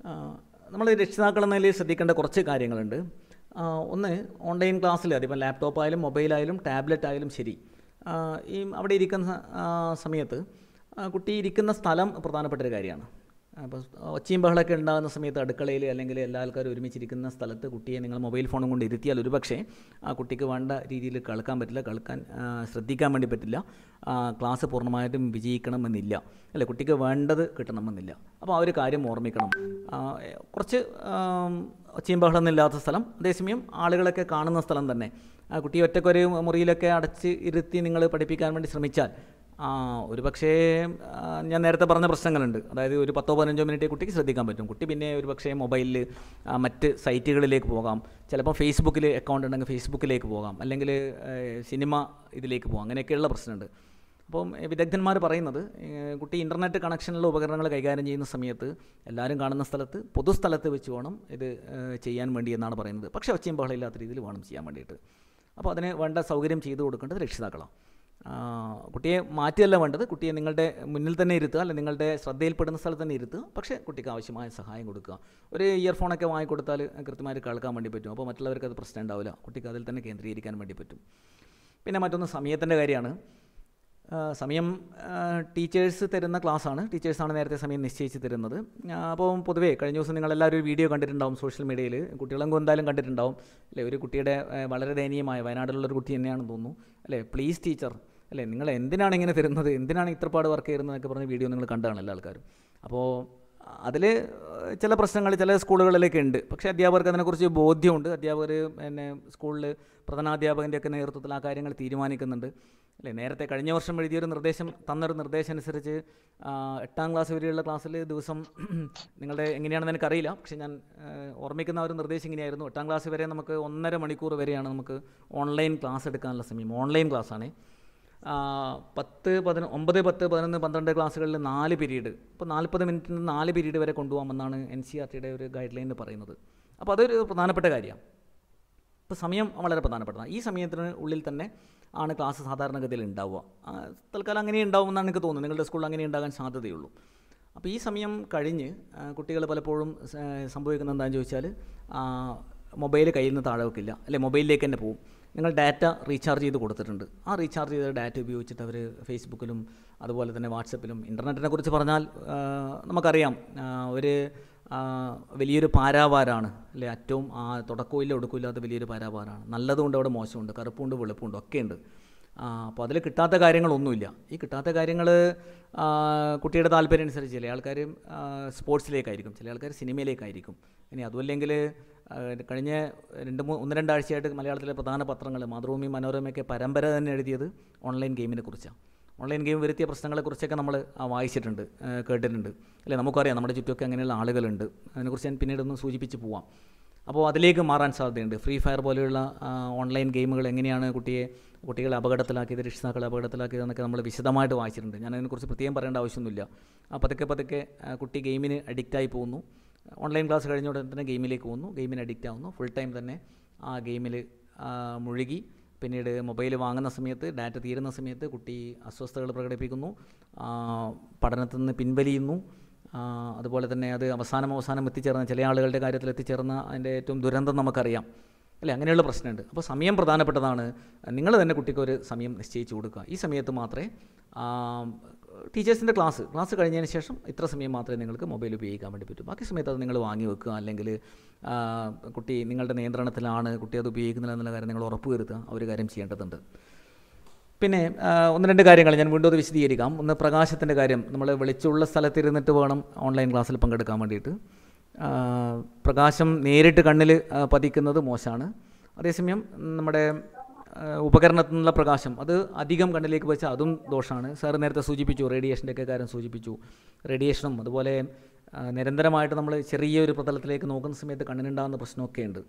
നമ്മൾ രക്ഷിതാക്കൾ എന്ന നിലയിൽ ശ്രദ്ധിക്കേണ്ട കുറച്ച് കാര്യങ്ങളുണ്ട് ആ, ഒന്ന് ഓൺലൈൻ ക്ലാസ്സിൽ അതിപ്പോൾ ലാപ്ടോപ്പ് ആയാലും മൊബൈലായാലും ടാബ്ലറ്റ് ആയാലും ശരി ആ, ഈ അവിടെ ഇരിക്കുന്ന ആ, സമയത്ത് ആ, കുട്ടി ഇരിക്കുന്ന സ്ഥലം പ്രധാനപ്പെട്ട ഒരു കാര്യമാണ് അപ്പോൾ ഒച്ചയും ബഹളമൊക്കെ ഉണ്ടാകുന്ന സമയത്ത് അടുക്കളയിൽ അല്ലെങ്കിൽ എല്ലാ ആൾക്കാരും ഒരുമിച്ചിരിക്കുന്ന സ്ഥലത്ത് കുട്ടിയെ നിങ്ങൾ മൊബൈൽ ഫോണും കൊണ്ട് ഇരുത്തിയാൽ ഒരുപക്ഷേ ആ കുട്ടിക്ക് വേണ്ട രീതിയിൽ കളിക്കാൻ പറ്റില്ല കളിക്കാൻ ആ, ശ്രദ്ധിക്കാൻ വേണ്ടി പറ്റില്ല ആ, ക്ലാസ് പൂർണ്ണമായിട്ടും വിജയിക്കണമെന്നില്ല അല്ലേ കുട്ടിക്ക് വേണ്ടത് കിട്ടണമെന്നില്ല അപ്പോൾ ആ ഒരു കാര്യം ഓർമ്മിക്കണം ആ, കുറച്ച് ആം, ഒച്ചയും ബഹളമൊന്നും ഇല്ലാത്ത സ്ഥലം അതേസമയം ആളുകളൊക്കെ കാണുന്ന സ്ഥലം തന്നെ ആ കുട്ടിയെ ഒറ്റക്കൊരു മുറിയിലൊക്കെ അടച്ച് ഇരുത്തി നിങ്ങൾ പഠിപ്പിക്കാൻ വേണ്ടി ശ്രമിച്ചാൽ ആ ഒരു പക്ഷേ ആ, ഞാൻ നേരത്തെ പറഞ്ഞ പ്രശ്നങ്ങളുണ്ട് അതായത് ഒരു പത്തോ പതിനഞ്ചോ മിനിറ്റ് കുട്ടിക്ക് ശ്രദ്ധിക്കാൻ പറ്റും കുട്ടി പിന്നെ ഒരു പക്ഷേ മൊബൈലിൽ മറ്റ് സൈറ്റുകളിലേക്ക് പോകാം ചിലപ്പോൾ ഫേസ്ബുക്കിൽ അക്കൗണ്ട് ഉണ്ടെങ്കിൽ ഫേസ്ബുക്കിലേക്ക് പോകാം അല്ലെങ്കിൽ സിനിമ ഇതിലേക്ക് പോകാം അങ്ങനെയൊക്കെയുള്ള പ്രശ്നമുണ്ട് അപ്പം ഏ, വിദഗ്ധന്മാർ പറയുന്നത് ഏ, കുട്ടി ഇൻ്റർനെറ്റ് കണക്ഷനുള്ള ഉപകരണങ്ങൾ കൈകാര്യം ചെയ്യുന്ന സമയത്ത് എല്ലാവരും കാണുന്ന സ്ഥലത്ത് പൊതുസ്ഥലത്ത് വെച്ച് വേണം ഇത് ഏ, ചെയ്യാൻ വേണ്ടി എന്നാണ് പറയുന്നത് പക്ഷേ ഒച്ചയും ബഹളമില്ലാത്ത രീതിയിൽ വേണം ചെയ്യാൻ വേണ്ടിയിട്ട് അപ്പോൾ അതിന് വേണ്ട സൗകര്യം ചെയ്തു കൊടുക്കേണ്ടത് രക്ഷിതാക്കളാണ് ആ, കുട്ടിയെ മാറ്റിയല്ല വേണ്ടത് കുട്ടിയെ നിങ്ങളുടെ മുന്നിൽ തന്നെ ഇരുത്തുക അല്ലെങ്കിൽ നിങ്ങളുടെ ശ്രദ്ധയിൽപ്പെടുന്ന സ്ഥലത്ത് തന്നെ ഇരുത്തുക പക്ഷേ കുട്ടിക്ക് ആവശ്യമായ സഹായം കൊടുക്കുക ഒരു ഇയർഫോണൊക്കെ വാങ്ങിക്കൊടുത്താൽ കൃത്യമായിട്ട് കേൾക്കാൻ വേണ്ടി പറ്റും അപ്പോൾ മറ്റുള്ളവർക്ക് അത് പ്രശ്നം ഉണ്ടാവില്ല കുട്ടിക്ക് അതിൽ തന്നെ കേന്ദ്രീകരിക്കാൻ വേണ്ടി പറ്റും പിന്നെ മറ്റൊന്ന് സമയത്തിൻ്റെ കാര്യമാണ് ആ, സമയം ടീച്ചേഴ്സ് തരുന്ന ക്ലാസ്സാണ് ടീച്ചേഴ്സാണ് നേരത്തെ സമയം നിശ്ചയിച്ച് തരുന്നത് ആ, അപ്പോൾ പൊതുവേ കഴിഞ്ഞ ദിവസം നിങ്ങളെല്ലാവരും ഒരു വീഡിയോ കണ്ടിട്ടുണ്ടാവും സോഷ്യൽ മീഡിയയിൽ കുട്ടികളെങ്കിലും എന്തായാലും കണ്ടിട്ടുണ്ടാവും അല്ലേ ഒരു കുട്ടിയുടെ ആ, വളരെ ദയനീയമായ വയനാട്ടിലുള്ള ഒരു കുട്ടി തന്നെയാണെന്ന് തോന്നുന്നു അല്ലേ പ്ലീസ് ടീച്ചർ അല്ലേ നിങ്ങൾ എന്തിനാണ് ഇങ്ങനെ തരുന്നത് എന്തിനാണ് ഇത്രപാട് വർക്ക് ചെയ്യുന്നതൊക്കെ പറഞ്ഞ വീഡിയോ നിങ്ങൾ കണ്ടതാണ് എല്ലാ ആൾക്കാരും അപ്പോൾ അതിൽ ചില പ്രശ്നങ്ങൾ ചില സ്കൂളുകളിലൊക്കെ ഉണ്ട് പക്ഷേ അധ്യാപകർക്ക് അതിനെക്കുറിച്ച് ബോധ്യമുണ്ട് അധ്യാപകർ പിന്നെ സ്കൂളിൽ പ്രധാനാധ്യാപകൻ്റെ ഒക്കെ നേതൃത്വത്തിൽ ആ കാര്യങ്ങൾ തീരുമാനിക്കുന്നുണ്ട് അല്ലേ നേരത്തെ കഴിഞ്ഞ വർഷം എഴുതിയൊരു നിർദ്ദേശം തന്നൊരു നിർദ്ദേശം അനുസരിച്ച് ആ, എട്ടാം ക്ലാസ് വരെയുള്ള ക്ലാസ്സിൽ ദിവസം നിങ്ങളുടെ എങ്ങനെയാണെന്ന് എനിക്കറിയില്ല പക്ഷേ ഞാൻ ആ, ഓർമ്മിക്കുന്ന ആ ഒരു നിർദ്ദേശം ഇങ്ങനെയായിരുന്നു എട്ടാം ക്ലാസ് വരെ നമുക്ക് ഒന്നര മണിക്കൂർ വരെയാണ് നമുക്ക് ഓൺലൈൻ ക്ലാസ് എടുക്കാനുള്ള സമയം ഓൺലൈൻ ക്ലാസ്സാണ് ആ, പത്ത് പതിനൊ ഒമ്പത് പത്ത് പതിനൊന്ന് പന്ത്രണ്ട് ക്ലാസ്സുകളിൽ നാല് പീരീഡ് ഇപ്പോൾ നാൽപ്പത് മിനിറ്റിൽ നിന്ന് നാല് പീരീഡ് വരെ കൊണ്ടുപോകാമെന്നാണ് എൻ സി ആർ ടിയുടെ ഒരു ഗൈഡ് ലൈനിൽ പറയുന്നത് അപ്പോൾ അതൊരു പ്രധാനപ്പെട്ട കാര്യമാണ് ഇപ്പോൾ സമയം വളരെ പ്രധാനപ്പെട്ടതാണ് ഈ സമയത്തിന് ഉള്ളിൽ തന്നെ ആണ് ക്ലാസ് സാധാരണഗതിയിൽ ഉണ്ടാവുക ആ, തൽക്കാലം അങ്ങനെ ഉണ്ടാവുമെന്നാണ് എനിക്ക് തോന്നുന്നത് നിങ്ങളുടെ സ്കൂളിൽ അങ്ങനെ ഉണ്ടാകാൻ സാധ്യതയുള്ളൂ അപ്പോൾ ഈ സമയം കഴിഞ്ഞ് കുട്ടികൾ പലപ്പോഴും സ- സംഭവിക്കുന്നത് എന്താണെന്ന് ചോദിച്ചാൽ മൊബൈൽ കയ്യിൽ നിന്ന് താഴെ വെക്കില്ല അല്ലെ മൊബൈലിലേക്ക് തന്നെ പോകും നിങ്ങൾ ഡാറ്റ റീചാർജ് ചെയ്ത് കൊടുത്തിട്ടുണ്ട് ആ റീചാർജ് ചെയ്ത ഡാറ്റ ഉപയോഗിച്ചിട്ട് അവർ ഫേസ്ബുക്കിലും അതുപോലെ തന്നെ വാട്സപ്പിലും ഇൻ്റർനെറ്റിനെ കുറിച്ച് പറഞ്ഞാൽ ആ, നമുക്കറിയാം ആ, ഒരു ആ, വലിയൊരു പാരാവാരാണ് അല്ലേ ഏറ്റവും ആ തുടക്കവും ഇല്ല ഒടുക്കവും ഇല്ലാത്ത വലിയൊരു പാരാവാരാണ് നല്ലതുകൊണ്ട് അവിടെ മോശമുണ്ട് കറുപ്പുണ്ട് വെളുപ്പുണ്ട് ഒക്കെ ഉണ്ട് അപ്പോൾ അതിൽ കിട്ടാത്ത കാര്യങ്ങളൊന്നുമില്ല ഈ കിട്ടാത്ത കാര്യങ്ങൾ കുട്ടിയുടെ താല്പര്യം അനുസരിച്ച് ചില ആൾക്കാർ സ്പോർട്സിലേക്കായിരിക്കും ചില ആൾക്കാർ സിനിമയിലേക്കായിരിക്കും ഇനി അതുമല്ലെങ്കിൽ ആ, കഴിഞ്ഞ രണ്ട് മൂന്ന് ഒന്ന് രണ്ടാഴ്ചയായിട്ട് മലയാളത്തിലെ പ്രധാന പത്രങ്ങൾ മാതൃഭൂമി മനോരമയൊക്കെ പരമ്പര തന്നെ എഴുതിയത് ഓൺലൈൻ ഗെയിമിനെ കുറിച്ചാണ് ഓൺലൈൻ ഗെയിം വരുത്തിയ പ്രശ്നങ്ങളെക്കുറിച്ചൊക്കെ നമ്മൾ വായിച്ചിട്ടുണ്ട് ആ, കേട്ടിട്ടുണ്ട് അല്ലേ നമുക്കറിയാം നമ്മുടെ ചുറ്റുമൊക്കെ അങ്ങനെയുള്ള ആളുകളുണ്ട് അതിനെക്കുറിച്ച് ഞാൻ പിന്നീട് ഒന്ന് സൂചിപ്പിച്ച് പോവാം അപ്പോൾ അതിലേക്ക് മാറാൻ സാധ്യതയുണ്ട് ഫ്രീ ഫയർ പോലെയുള്ള ആ, ഓൺലൈൻ ഗെയിമുകൾ എങ്ങനെയാണ് കുട്ടിയെ കുട്ടികളെ അപകടത്തിലാക്കിയത് രക്ഷിതാക്കളെ അപകടത്തിലാക്കിയത് എന്നൊക്കെ നമ്മൾ വിശദമായിട്ട് വായിച്ചിട്ടുണ്ട് ഞാൻ അതിനെക്കുറിച്ച് പ്രത്യേകം പറയേണ്ട ആവശ്യമൊന്നുമില്ല ആ പതുക്കെ പതുക്കെ ആ, കുട്ടി ഗെയിമിന് അഡിക്റ്റായി പോകുന്നു ഓൺലൈൻ ക്ലാസ് കഴിഞ്ഞ ഉടനെ തന്നെ ഗെയിമിലേക്ക് പോകുന്നു ഗെയിമിന് അഡിക്റ്റ് ആവുന്നു ഫുൾ ടൈം തന്നെ ആ ഗെയിമിൽ മുഴുകി പിന്നീട് മൊബൈൽ വാങ്ങുന്ന സമയത്ത് ഡാറ്റ തീരുന്ന സമയത്ത് കുട്ടി അസ്വസ്ഥതകൾ പ്രകടിപ്പിക്കുന്നു ആ, പഠനത്തിൽ നിന്ന് പിൻവലിയുന്നു ആ, അതുപോലെ തന്നെ അത് അവസാനം അവസാനം എത്തിച്ചേർന്ന ചില ആളുകളുടെ കാര്യത്തിൽ എത്തിച്ചേർന്ന അതിൻ്റെ ഏറ്റവും ദുരന്തം നമുക്കറിയാം അല്ലേ അങ്ങനെയുള്ള പ്രശ്നമുണ്ട് അപ്പോൾ സമയം പ്രധാനപ്പെട്ടതാണ് നിങ്ങൾ തന്നെ കുട്ടിക്ക് ഒരു സമയം നിശ്ചയിച്ച് കൊടുക്കുക ഈ സമയത്ത് മാത്രമേ ടീച്ചേഴ്സിൻ്റെ ക്ലാസ് ക്ലാസ് കഴിഞ്ഞതിന് ശേഷം ഇത്ര സമയം മാത്രമേ നിങ്ങൾക്ക് മൊബൈൽ ഉപയോഗിക്കാൻ വേണ്ടി പറ്റൂ ബാക്കി സമയത്ത് അത് നിങ്ങൾ വാങ്ങി വെക്കുക അല്ലെങ്കിൽ ആ, കുട്ടി നിങ്ങളുടെ നിയന്ത്രണത്തിലാണ് കുട്ടി അത് ഉപയോഗിക്കുന്നില്ല എന്നുള്ള കാര്യം നിങ്ങൾ ഉറപ്പ് വരുത്തുക ആ ഒരു കാര്യം ചെയ്യേണ്ടതുണ്ട് പിന്നെ ആ, ഒന്ന് രണ്ട് കാര്യങ്ങൾ ഞാൻ വീണ്ടും അത് വിശദീകരിക്കാം ഒന്ന് പ്രകാശത്തിൻ്റെ കാര്യം നമ്മൾ വെളിച്ചമുള്ള സ്ഥലത്തിരുന്നിട്ട് വേണം ഓൺലൈൻ ക്ലാസ്സിൽ പങ്കെടുക്കാൻ വേണ്ടിയിട്ട് ആ, പ്രകാശം നേരിട്ട് കണ്ണിൽ ആ, പതിക്കുന്നത് മോശമാണ് അതേസമയം നമ്മുടെ ആ, ഉപകരണത്തിൽ നിന്നുള്ള പ്രകാശം അത് അധികം കണ്ണിലേക്ക് വെച്ചാൽ അതും ദോഷമാണ് സാർ നേരത്തെ സൂചിപ്പിച്ചു റേഡിയേഷൻ്റെ ഒക്കെ കാര്യം സൂചിപ്പിച്ചു റേഡിയേഷനും അതുപോലെ ആ, നിരന്തരമായിട്ട് നമ്മൾ ചെറിയൊരു പ്രതലത്തിലേക്ക് നോക്കുന്ന സമയത്ത് കണ്ണിനുണ്ടാകുന്ന പ്രശ്നമൊക്കെ ഉണ്ട്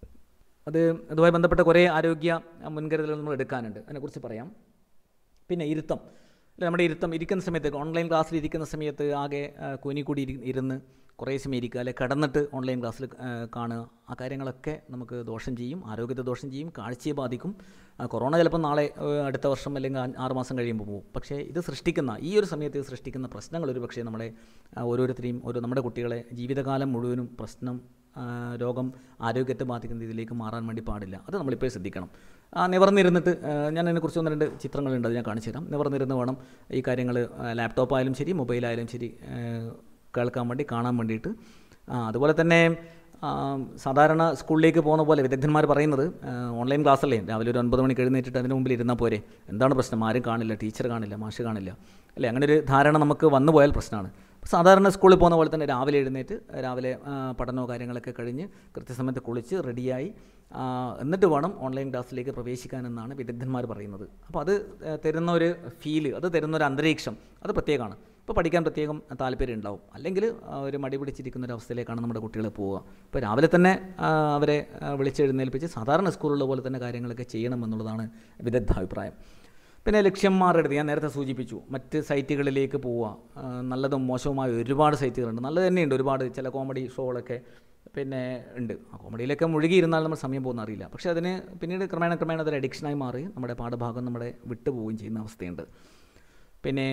അത് അതുമായി ബന്ധപ്പെട്ട കുറേ ആരോഗ്യ മുൻകരുതലുകൾ നമ്മൾ എടുക്കാനുണ്ട് അതിനെക്കുറിച്ച് പറയാം പിന്നെ ഇരുത്തം അല്ല നമ്മുടെ ഇരുത്തം ഇരിക്കുന്ന സമയത്ത് ഓൺലൈൻ ക്ലാസ്സിൽ ഇരിക്കുന്ന സമയത്ത് ആകെ ആ, കൂനിക്കൂടി ഇരി ഇരുന്ന് കുറേ സമയം ഇരിക്കുക അല്ലെ കടന്നിട്ട് ഓൺലൈൻ ക്ലാസ്സിൽ ആ, കാണുക ആ കാര്യങ്ങളൊക്കെ നമുക്ക് ദോഷം ചെയ്യും ആരോഗ്യത്തെ ദോഷം ചെയ്യും കാഴ്ചയെ ബാധിക്കും ആ, കൊറോണ ചിലപ്പോൾ നാളെ ആ, അടുത്ത വർഷം അല്ലെങ്കിൽ ആ- ആറ് മാസം കഴിയുമ്പോൾ പോകും പക്ഷേ ഇത് സൃഷ്ടിക്കുന്ന ഈ ഒരു സമയത്ത് ഇത് സൃഷ്ടിക്കുന്ന പ്രശ്നങ്ങൾ ഒരു പക്ഷേ നമ്മുടെ ആ, ഓരോരുത്തരെയും ഓരോ നമ്മുടെ കുട്ടികളെ ജീവിതകാലം മുഴുവനും പ്രശ്നം ആ, രോഗം ആരോഗ്യത്തെ ബാധിക്കുന്ന രീതിയിലേക്ക് മാറാൻ വേണ്ടി പാടില്ല അത് നമ്മളിപ്പോൾ ശ്രദ്ധിക്കണം ആ, നിവർന്നിരുന്നിട്ട് ആ, ഞാൻ അതിനെക്കുറിച്ച് ഒന്ന് രണ്ട് ചിത്രങ്ങളുണ്ട് അത് ഞാൻ കാണിച്ചു തരാം നിവർന്നിരുന്ന് വേണം ഈ കാര്യങ്ങൾ ലാപ്ടോപ്പ് ആയാലും ശരി മൊബൈലായാലും ശരി ആ, കേൾക്കാൻ വേണ്ടി കാണാൻ വേണ്ടിയിട്ട് ആ, അതുപോലെ തന്നെ ആ, സാധാരണ സ്കൂളിലേക്ക് പോകുന്ന പോലെ വിദഗ്ധന്മാർ പറയുന്നത് ആ, ഓൺലൈൻ ക്ലാസ്സല്ലേ രാവിലെ ഒരു ഒൻപത് മണിക്ക് എഴുന്നേറ്റിട്ട് അതിന് മുമ്പിൽ ഇരുന്നാൽ പോരെ എന്താണ് പ്രശ്നം ആരും കാണില്ല ടീച്ചർ കാണില്ല മാഷ് കാണില്ല അല്ലേ അങ്ങനെ ഒരു ധാരണ നമുക്ക് വന്നു പോയാൽ പ്രശ്നമാണ് സാധാരണ സ്കൂളിൽ പോകുന്ന പോലെ തന്നെ രാവിലെ എഴുന്നേറ്റ് രാവിലെ ആ, പഠനമോ കാര്യങ്ങളൊക്കെ കഴിഞ്ഞ് കൃത്യസമയത്ത് കുളിച്ച് റെഡിയായി ആ, എന്നിട്ട് വേണം ഓൺലൈൻ ക്ലാസ്സിലേക്ക് പ്രവേശിക്കാനെന്നാണ് വിദഗ്ധന്മാർ പറയുന്നത് അപ്പോൾ അത് ആ, തരുന്ന ഒരു ഫീല് അത് തരുന്ന ഒരു അന്തരീക്ഷം അത് പ്രത്യേകമാണ് ഇപ്പോൾ പഠിക്കാൻ പ്രത്യേകം താല്പര്യം ഉണ്ടാവും അല്ലെങ്കിൽ ആ, ഒരു മടി പിടിച്ചിരിക്കുന്ന ഒരു അവസ്ഥയിലേക്കാണ് നമ്മുടെ കുട്ടികൾ പോവുക ഇപ്പോൾ രാവിലെ തന്നെ ആ, അവരെ ആ, വിളിച്ചെഴുന്നേൽപ്പിച്ച് സാധാരണ സ്കൂളിലുള്ള പോലെ തന്നെ കാര്യങ്ങളൊക്കെ ചെയ്യണമെന്നുള്ളതാണ് വിദഗ്ധ അഭിപ്രായം പിന്നെ ലക്ഷ്യം മാറരുത് ഞാൻ നേരത്തെ സൂചിപ്പിച്ചു മറ്റ് സൈറ്റുകളിലേക്ക് പോവുക ആ, നല്ലതും മോശവുമായ ഒരുപാട് സൈറ്റുകളുണ്ട് നല്ലത് തന്നെയുണ്ട് ഒരുപാട് ചില കോമഡി ഷോകളൊക്കെ പിന്നെ ഉണ്ട് ആ കോമഡിയിലൊക്കെ മുഴുകിയിരുന്നാൽ നമ്മൾ സമയം പോകുന്ന അറിയില്ല പക്ഷേ അതിന് പിന്നീട് ക്രമേണ ക്രമേണ അതൊരു അഡിക്ഷനായി മാറി നമ്മുടെ പാഠഭാഗം നമ്മുടെ വിട്ടുപോവുകയും ചെയ്യുന്ന അവസ്ഥയുണ്ട് പിന്നെ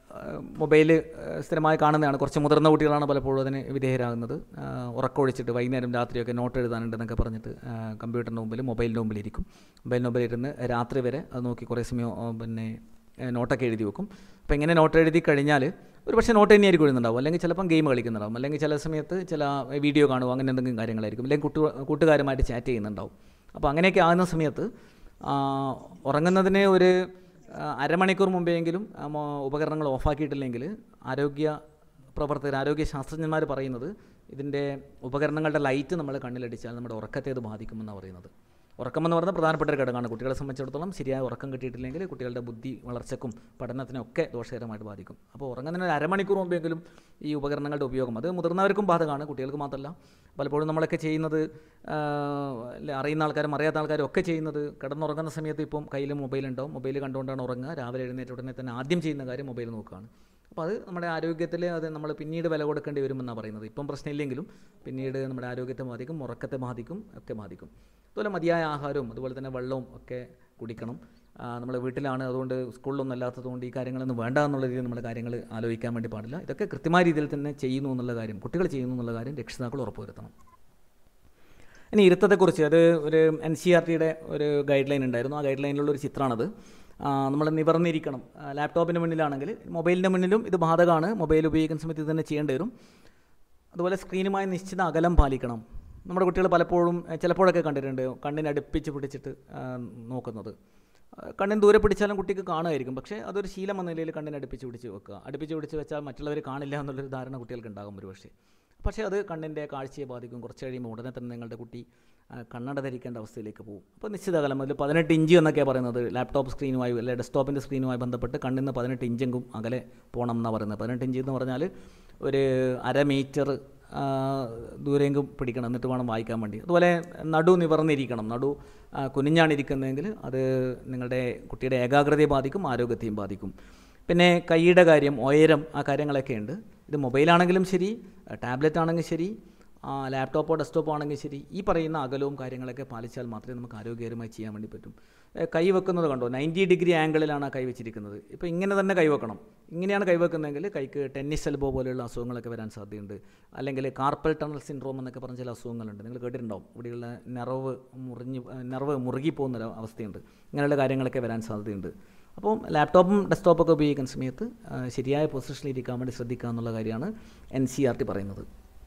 മൊബൈൽ സ്ഥിരമായി കാണുന്നതാണ് കുറച്ച് മുതിർന്ന കുട്ടികളാണ് പലപ്പോഴും അതിന് വിധേയരാകുന്നത് ആ, ഉറക്കമൊഴിച്ചിട്ട് വൈകുന്നേരം രാത്രിയൊക്കെ നോട്ട് എഴുതാനുണ്ടെന്നൊക്കെ പറഞ്ഞിട്ട് ആ, കമ്പ്യൂട്ടറിൻ്റെ മുമ്പിൽ മൊബൈലിൻ്റെ മുമ്പിൽ ഇരിക്കും മൊബൈലിൻ്റെ മുമ്പിൽ ഇരുന്ന് രാത്രി വരെ അത് നോക്കി കുറേ സമയം ആ, പിന്നെ ആ, നോട്ടൊക്കെ എഴുതി വെക്കും അപ്പോൾ ഇങ്ങനെ നോട്ട് എഴുതി കഴിഞ്ഞാൽ ഒരു പക്ഷേ നോട്ട് തന്നെയായിരിക്കും എഴുതുന്നുണ്ടാവും അല്ലെങ്കിൽ ചിലപ്പം ഗെയിം കളിക്കുന്നുണ്ടാവും അല്ലെങ്കിൽ ചില സമയത്ത് ചില വീഡിയോ കാണുമോ അങ്ങനെ എന്തെങ്കിലും കാര്യങ്ങളായിരിക്കും അല്ലെങ്കിൽ കൂട്ടു കൂട്ടുകാരുമായിട്ട് ചാറ്റ് ചെയ്യുന്നുണ്ടാവും അപ്പോൾ അങ്ങനെയൊക്കെ ആകുന്ന സമയത്ത് ആ, ഉറങ്ങുന്നതിന് ഒരു ആ, അരമണിക്കൂർ മുമ്പെങ്കിലും ആ, മൊ- ഉപകരണങ്ങൾ ഓഫാക്കിയിട്ടില്ലെങ്കിൽ ആരോഗ്യ പ്രവർത്തകർ ആരോഗ്യ ശാസ്ത്രജ്ഞന്മാർ പറയുന്നത് ഇതിൻ്റെ ഉപകരണങ്ങളുടെ ലൈറ്റ് നമ്മൾ കണ്ണിലടിച്ചാൽ നമ്മുടെ ഉറക്കത്തെ അത് ബാധിക്കുമെന്നാണ് പറയുന്നത് ഉറക്കം എന്ന് പറയുന്നത് പ്രധാനപ്പെട്ട ഒരു ഘടകമാണ് കുട്ടികളെ സംബന്ധിച്ചിടത്തോളം ശരിയായ ഉറക്കം കിട്ടിയിട്ടില്ലെങ്കിൽ കുട്ടികളുടെ ബുദ്ധി വളർച്ചയ്ക്കും പഠനത്തിനും ഒക്കെ ദോഷകരമായിട്ട് ബാധിക്കും അപ്പോൾ ഉറങ്ങുന്നതിന് ഒരു അരമണിക്കൂർ മുമ്പെങ്കിലും ഈ ഉപകരണങ്ങളുടെ ഉപയോഗം അത് മുതിർന്നവർക്കും ബാധകമാണ് കുട്ടികൾക്ക് മാത്രമല്ല പലപ്പോഴും നമ്മളൊക്കെ ചെയ്യുന്നത് ആ, അല്ല, അറിയുന്ന ആൾക്കാരും അറിയാത്ത ആൾക്കാരും ഒക്കെ ചെയ്യുന്നത് കിടന്നുറങ്ങുന്ന സമയത്ത് ഇപ്പം കയ്യിൽ മൊബൈൽ ഉണ്ടാവും മൊബൈൽ കണ്ടുകൊണ്ടാണ് ഉറങ്ങുക രാവിലെ എഴുന്നേറ്റ ഉടനെ തന്നെ ആദ്യം ചെയ്യുന്ന കാര്യം മൊബൈൽ നോക്കുകയാണ് അപ്പോൾ അത് നമ്മുടെ ആരോഗ്യത്തിൽ അത് നമ്മൾ പിന്നീട് വില കൊടുക്കേണ്ടി വരുമെന്നാണ് പറയുന്നത് ഇപ്പം പ്രശ്നമില്ലെങ്കിലും പിന്നീട് നമ്മുടെ ആരോഗ്യത്തെ ബാധിക്കും ഉറക്കത്തെ ബാധിക്കും ഒക്കെ ബാധിക്കും അതുപോലെ മതിയായ ആഹാരവും അതുപോലെ തന്നെ വെള്ളവും ഒക്കെ കുടിക്കണം നമ്മൾ വീട്ടിലാണ് അതുകൊണ്ട് സ്കൂളിലൊന്നും അല്ലാത്തതുകൊണ്ട് ഈ കാര്യങ്ങളൊന്നും വേണ്ട എന്നുള്ള രീതിയിൽ നമ്മൾ കാര്യങ്ങൾ ആലോചിക്കാൻ വേണ്ടി പാടില്ല ഇതൊക്കെ കൃത്യമായ രീതിയിൽ തന്നെ ചെയ്യുന്നു എന്നുള്ള കാര്യം കുട്ടികൾ ചെയ്യുന്നു എന്നുള്ള കാര്യം രക്ഷിതാക്കൾ ഉറപ്പുവരുത്തണം ഇനി ഇരുത്തത്തെക്കുറിച്ച് അത് ഒരു എൻ സി ആർ ടിയുടെ ഒരു ഗൈഡ് ലൈൻ ഉണ്ടായിരുന്നു ആ ഗൈഡ് ലൈനിലുള്ള ഒരു ചിത്രമാണത് നമ്മൾ നിവർന്നിരിക്കണം ലാപ്ടോപ്പിൻ്റെ മുന്നിലാണെങ്കിൽ മൊബൈലിൻ്റെ മുന്നിലും ഇത് ബാധകമാണ് മൊബൈൽ ഉപയോഗിക്കുന്ന സമയത്ത് ഇത് തന്നെ ചെയ്യേണ്ടി വരും അതുപോലെ സ്ക്രീനുമായി നിശ്ചിത അകലം പാലിക്കണം നമ്മുടെ കുട്ടികൾ പലപ്പോഴും ഏഹ്, ചിലപ്പോഴൊക്കെ കണ്ടിട്ടുണ്ട് കണ്ണിന് അടുപ്പിച്ച് പിടിച്ചിട്ട് ആ, നോക്കുന്നത് ആ, കണ്ണിന് ദൂരെ പിടിച്ചാലും കുട്ടിക്ക് കാണുമായിരിക്കും പക്ഷേ അതൊരു ശീലം എന്ന നിലയിൽ കണ്ണിന് അടുപ്പിച്ച് പിടിച്ച് വെക്കുക അടുപ്പിച്ച് പിടിച്ച് വെച്ചാൽ മറ്റുള്ളവർ കാണില്ല എന്നുള്ളൊരു ധാരണ കുട്ടികൾക്ക് ഉണ്ടാകും ഒരു പക്ഷേ പക്ഷേ അത് കണ്ണിൻ്റെ കാഴ്ചയെ ബാധിക്കും കുറച്ച് കഴിയുമ്പോൾ ഉടനെ തന്നെ നിങ്ങളുടെ കുട്ടി ആ, കണ്ണട ധരിക്കേണ്ട അവസ്ഥയിലേക്ക് പോകും അപ്പോൾ നിശ്ചിത അകലം അതിൽ പതിനെട്ട് ഇഞ്ച് എന്നൊക്കെയാണ് പറയുന്നത് ലാപ്ടോപ്പ് സ്ക്രീനുമായി അല്ലെ ഡെസ്ക്ടോപ്പിൻ്റെ സ്ക്രീനുമായി ബന്ധപ്പെട്ട് കണ്ണിന്ന് പതിനെട്ട് ഇഞ്ചെങ്കും അകലെ പോകണം എന്നാണ് പറയുന്നത് പതിനെട്ട് ഇഞ്ച് എന്ന് പറഞ്ഞാൽ ഒരു അര മീറ്റർ ആ, ദൂരെയെങ്കിലും പിടിക്കണം എന്നിട്ട് വേണം വായിക്കാൻ വേണ്ടി അതുപോലെ നടു നിവർന്നിരിക്കണം നടു ആ, കുനിഞ്ഞാണിരിക്കുന്നതെങ്കിൽ അത് നിങ്ങളുടെ കുട്ടിയുടെ ഏകാഗ്രതയെ ബാധിക്കും ആരോഗ്യത്തെയും ബാധിക്കും പിന്നെ കൈയുടെ കാര്യം ഉയരം ആ കാര്യങ്ങളൊക്കെ ഉണ്ട് ഇത് മൊബൈലാണെങ്കിലും ശരി ടാബ്ലറ്റ് ആണെങ്കിലും ശരി ആ, ലാപ്ടോപ്പോ ഡെസ്ക്ടോപ്പോ ആണെങ്കിൽ ശരി ഈ പറയുന്ന അകലവും കാര്യങ്ങളൊക്കെ പാലിച്ചാൽ മാത്രമേ നമുക്ക് ആരോഗ്യകരമായി ചെയ്യാൻ വേണ്ടി പറ്റും ഏ, കൈ വെക്കുന്നത് കണ്ടോ നയൻറ്റി ഡിഗ്രി ആംഗിളിലാണ് ആ കൈ വെച്ചിരിക്കുന്നത് ഇപ്പോൾ ഇങ്ങനെ തന്നെ കൈ വെക്കണം ഇങ്ങനെയാണ് കൈ വെക്കുന്നതെങ്കിൽ കൈക്ക് ടെന്നീസ് എൽബോ പോലെയുള്ള അസുഖങ്ങളൊക്കെ വരാൻ സാധ്യതയുണ്ട് അല്ലെങ്കിൽ കാർപ്പൽ ടണൽ സിൻഡ്രോം എന്നൊക്കെ പറഞ്ഞ ചില അസുഖങ്ങളുണ്ട് നിങ്ങൾ കേട്ടിട്ടുണ്ടാവും ഇവിടെയുള്ള നെറവ് മുറിഞ്ഞ് നെറവ് മുറുകി പോകുന്നൊരു അവസ്ഥയുണ്ട് ഇങ്ങനെയുള്ള കാര്യങ്ങളൊക്കെ വരാൻ സാധ്യതയുണ്ട് അപ്പോൾ ലാപ്ടോപ്പും ഡെസ്ക്ടോപ്പൊക്കെ ഉപയോഗിക്കുന്ന സമയത്ത് ആ, ശരിയായ പൊസിഷനിൽ ഇരിക്കാൻ വേണ്ടി ശ്രദ്ധിക്കുക എന്നുള്ള കാര്യമാണ് എൻ സി ആർ ടി പറയുന്നത്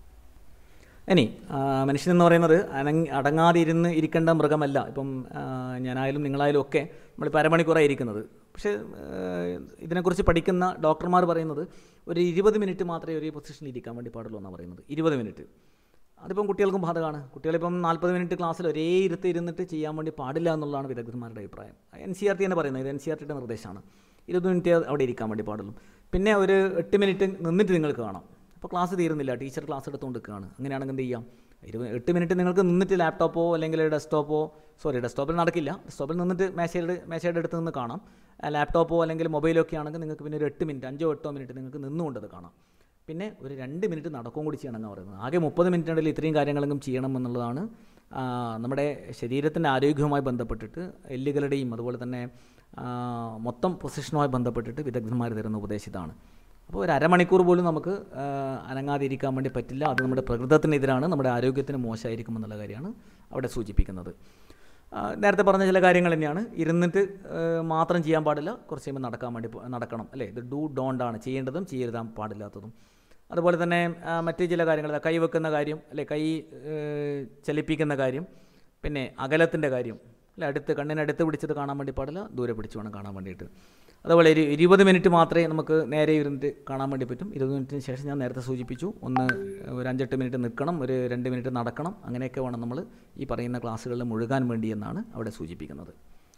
ഇനി ആ, മനുഷ്യൻ എന്ന് പറയുന്നത് അനങ് അടങ്ങാതെ ഇരുന്ന് ഇരിക്കേണ്ട മൃഗമല്ല ഇപ്പം ആ, ഞാനായാലും നിങ്ങളായാലും ഒക്കെ നമ്മളിപ്പോൾ അരമണിക്കൂറായി ഇരിക്കുന്നത് പക്ഷേ ആ, ഇതിനെക്കുറിച്ച് പഠിക്കുന്ന ഡോക്ടർമാർ പറയുന്നത് ഒരു ഇരുപത് മിനിറ്റ് മാത്രമേ ഒരു പൊസിഷനിൽ ഇരിക്കാൻ വേണ്ടി പാടുള്ളൂ എന്നാണ് പറയുന്നത് ഇരുപത് മിനിറ്റ് അതിപ്പം കുട്ടികൾക്കും ബാധകമാണ് കുട്ടികളിപ്പം നാൽപ്പത് മിനിറ്റ് ക്ലാസ്സിൽ ഒരേ ഇരുത്ത് ഇരുന്നിട്ട് ചെയ്യാൻ വേണ്ടി പാടില്ല എന്നുള്ളതാണ് വിദഗ്ധന്മാരുടെ അഭിപ്രായം എൻ സി ആർ ടി തന്നെ പറയുന്നത് ഇത് എൻ സി ആർ ടിയുടെ നിർദ്ദേശമാണ് ഇരുപത് മിനിറ്റ് അവിടെ ഇരിക്കാൻ വേണ്ടി പാടുള്ളൂ പിന്നെ ഒരു എട്ട് മിനിറ്റ് നിന്നിട്ട് നിങ്ങൾക്ക് കാണാം അപ്പോൾ ക്ലാസ് തീരുന്നില്ല ടീച്ചർ ക്ലാസ് എടുത്തുകൊണ്ട് നിൽക്കുകയാണ് അങ്ങനെയാണെങ്കിൽ എന്ത് ചെയ്യാം ഇരുപത് എട്ട് മിനിറ്റ് നിങ്ങൾക്ക് നിന്നിട്ട് ലാപ്ടോപ്പോ അല്ലെങ്കിൽ ഡെസ്ക്ടോപ്പോ സോറി ഡെസ്ക്ടോപ്പിൽ നടക്കില്ല ഡെസ്ക്ടോപ്പിൽ നിന്നിട്ട് മേശയുടെ മേശയുടെ അടുത്ത് നിന്ന് കാണാം ആ, ലാപ്ടോപ്പോ അല്ലെങ്കിൽ മൊബൈലോ ഒക്കെ ആണെങ്കിൽ നിങ്ങൾക്ക് പിന്നെ ഒരു എട്ട് മിനിറ്റ് അഞ്ചോ എട്ടോ മിനിറ്റ് നിങ്ങൾക്ക് നിന്നുകൊണ്ടത് കാണാം പിന്നെ ഒരു രണ്ട് മിനിറ്റ് നടക്കുകയും കൂടി ചെയ്യണമെന്ന് പറയുന്നത് ആകെ മുപ്പത് മിനിറ്റിനിടയിൽ ഇത്രയും കാര്യങ്ങളെങ്കിലും ചെയ്യണം എന്നുള്ളതാണ് ആ, നമ്മുടെ ശരീരത്തിൻ്റെ ആരോഗ്യവുമായി ബന്ധപ്പെട്ടിട്ട് എല്ലുകളുടെയും അതുപോലെ തന്നെ ആ, മൊത്തം പൊസിഷനുമായി ബന്ധപ്പെട്ടിട്ട് വിദഗ്ധന്മാർ തരുന്ന ഉപദേശം ഇതാണ് അപ്പോൾ ഒരു അരമണിക്കൂർ പോലും നമുക്ക് ആ, അനങ്ങാതിരിക്കാൻ വേണ്ടി പറ്റില്ല അത് നമ്മുടെ പ്രകൃതത്തിനെതിരാണ് നമ്മുടെ ആരോഗ്യത്തിന് മോശമായിരിക്കും എന്നുള്ള കാര്യമാണ് അവിടെ സൂചിപ്പിക്കുന്നത് ആ, നേരത്തെ പറഞ്ഞ ചില കാര്യങ്ങൾ തന്നെയാണ് ഇരുന്നിട്ട് ആ, മാത്രം ചെയ്യാൻ പാടില്ല കുറച്ച് കഴിയുമ്പോൾ നടക്കാൻ വേണ്ടി പോ- നടക്കണം അല്ലേ ഇത് ഡു ഡോണ്ട് ആണ് ചെയ്യേണ്ടതും ചെയ്യരുതാൻ പാടില്ലാത്തതും അതുപോലെ തന്നെ ആ, മറ്റ് ചില കാര്യങ്ങൾ ദാ കൈ വെക്കുന്ന കാര്യം അല്ലെ കൈ ഏ, ചലിപ്പിക്കുന്ന കാര്യം പിന്നെ അകലത്തിൻ്റെ കാര്യം അല്ലെ അടുത്ത് കണ്ണിനടുത്ത് പിടിച്ചത് കാണാൻ വേണ്ടി പാടില്ല ദൂരെ പിടിച്ച് വേണം കാണാൻ വേണ്ടിയിട്ട് അതുപോലെ ഒരു ഇരുപത് മിനിറ്റ് മാത്രമേ നമുക്ക് നേരെ ഇരുന്നിട്ട് കാണാൻ വേണ്ടി പറ്റും ഇരുപത് മിനിറ്റിന് ശേഷം ഞാൻ നേരത്തെ സൂചിപ്പിച്ചു ഒന്ന് ഒരു അഞ്ചെട്ട് മിനിറ്റ് നിൽക്കണം ഒരു രണ്ട് മിനിറ്റ് നടക്കണം അങ്ങനെയൊക്കെ വേണം നമ്മൾ ഈ പറയുന്ന ക്ലാസ്സുകളിൽ മുഴുകാൻ വേണ്ടി എന്നാണ് അവിടെ സൂചിപ്പിക്കുന്നത്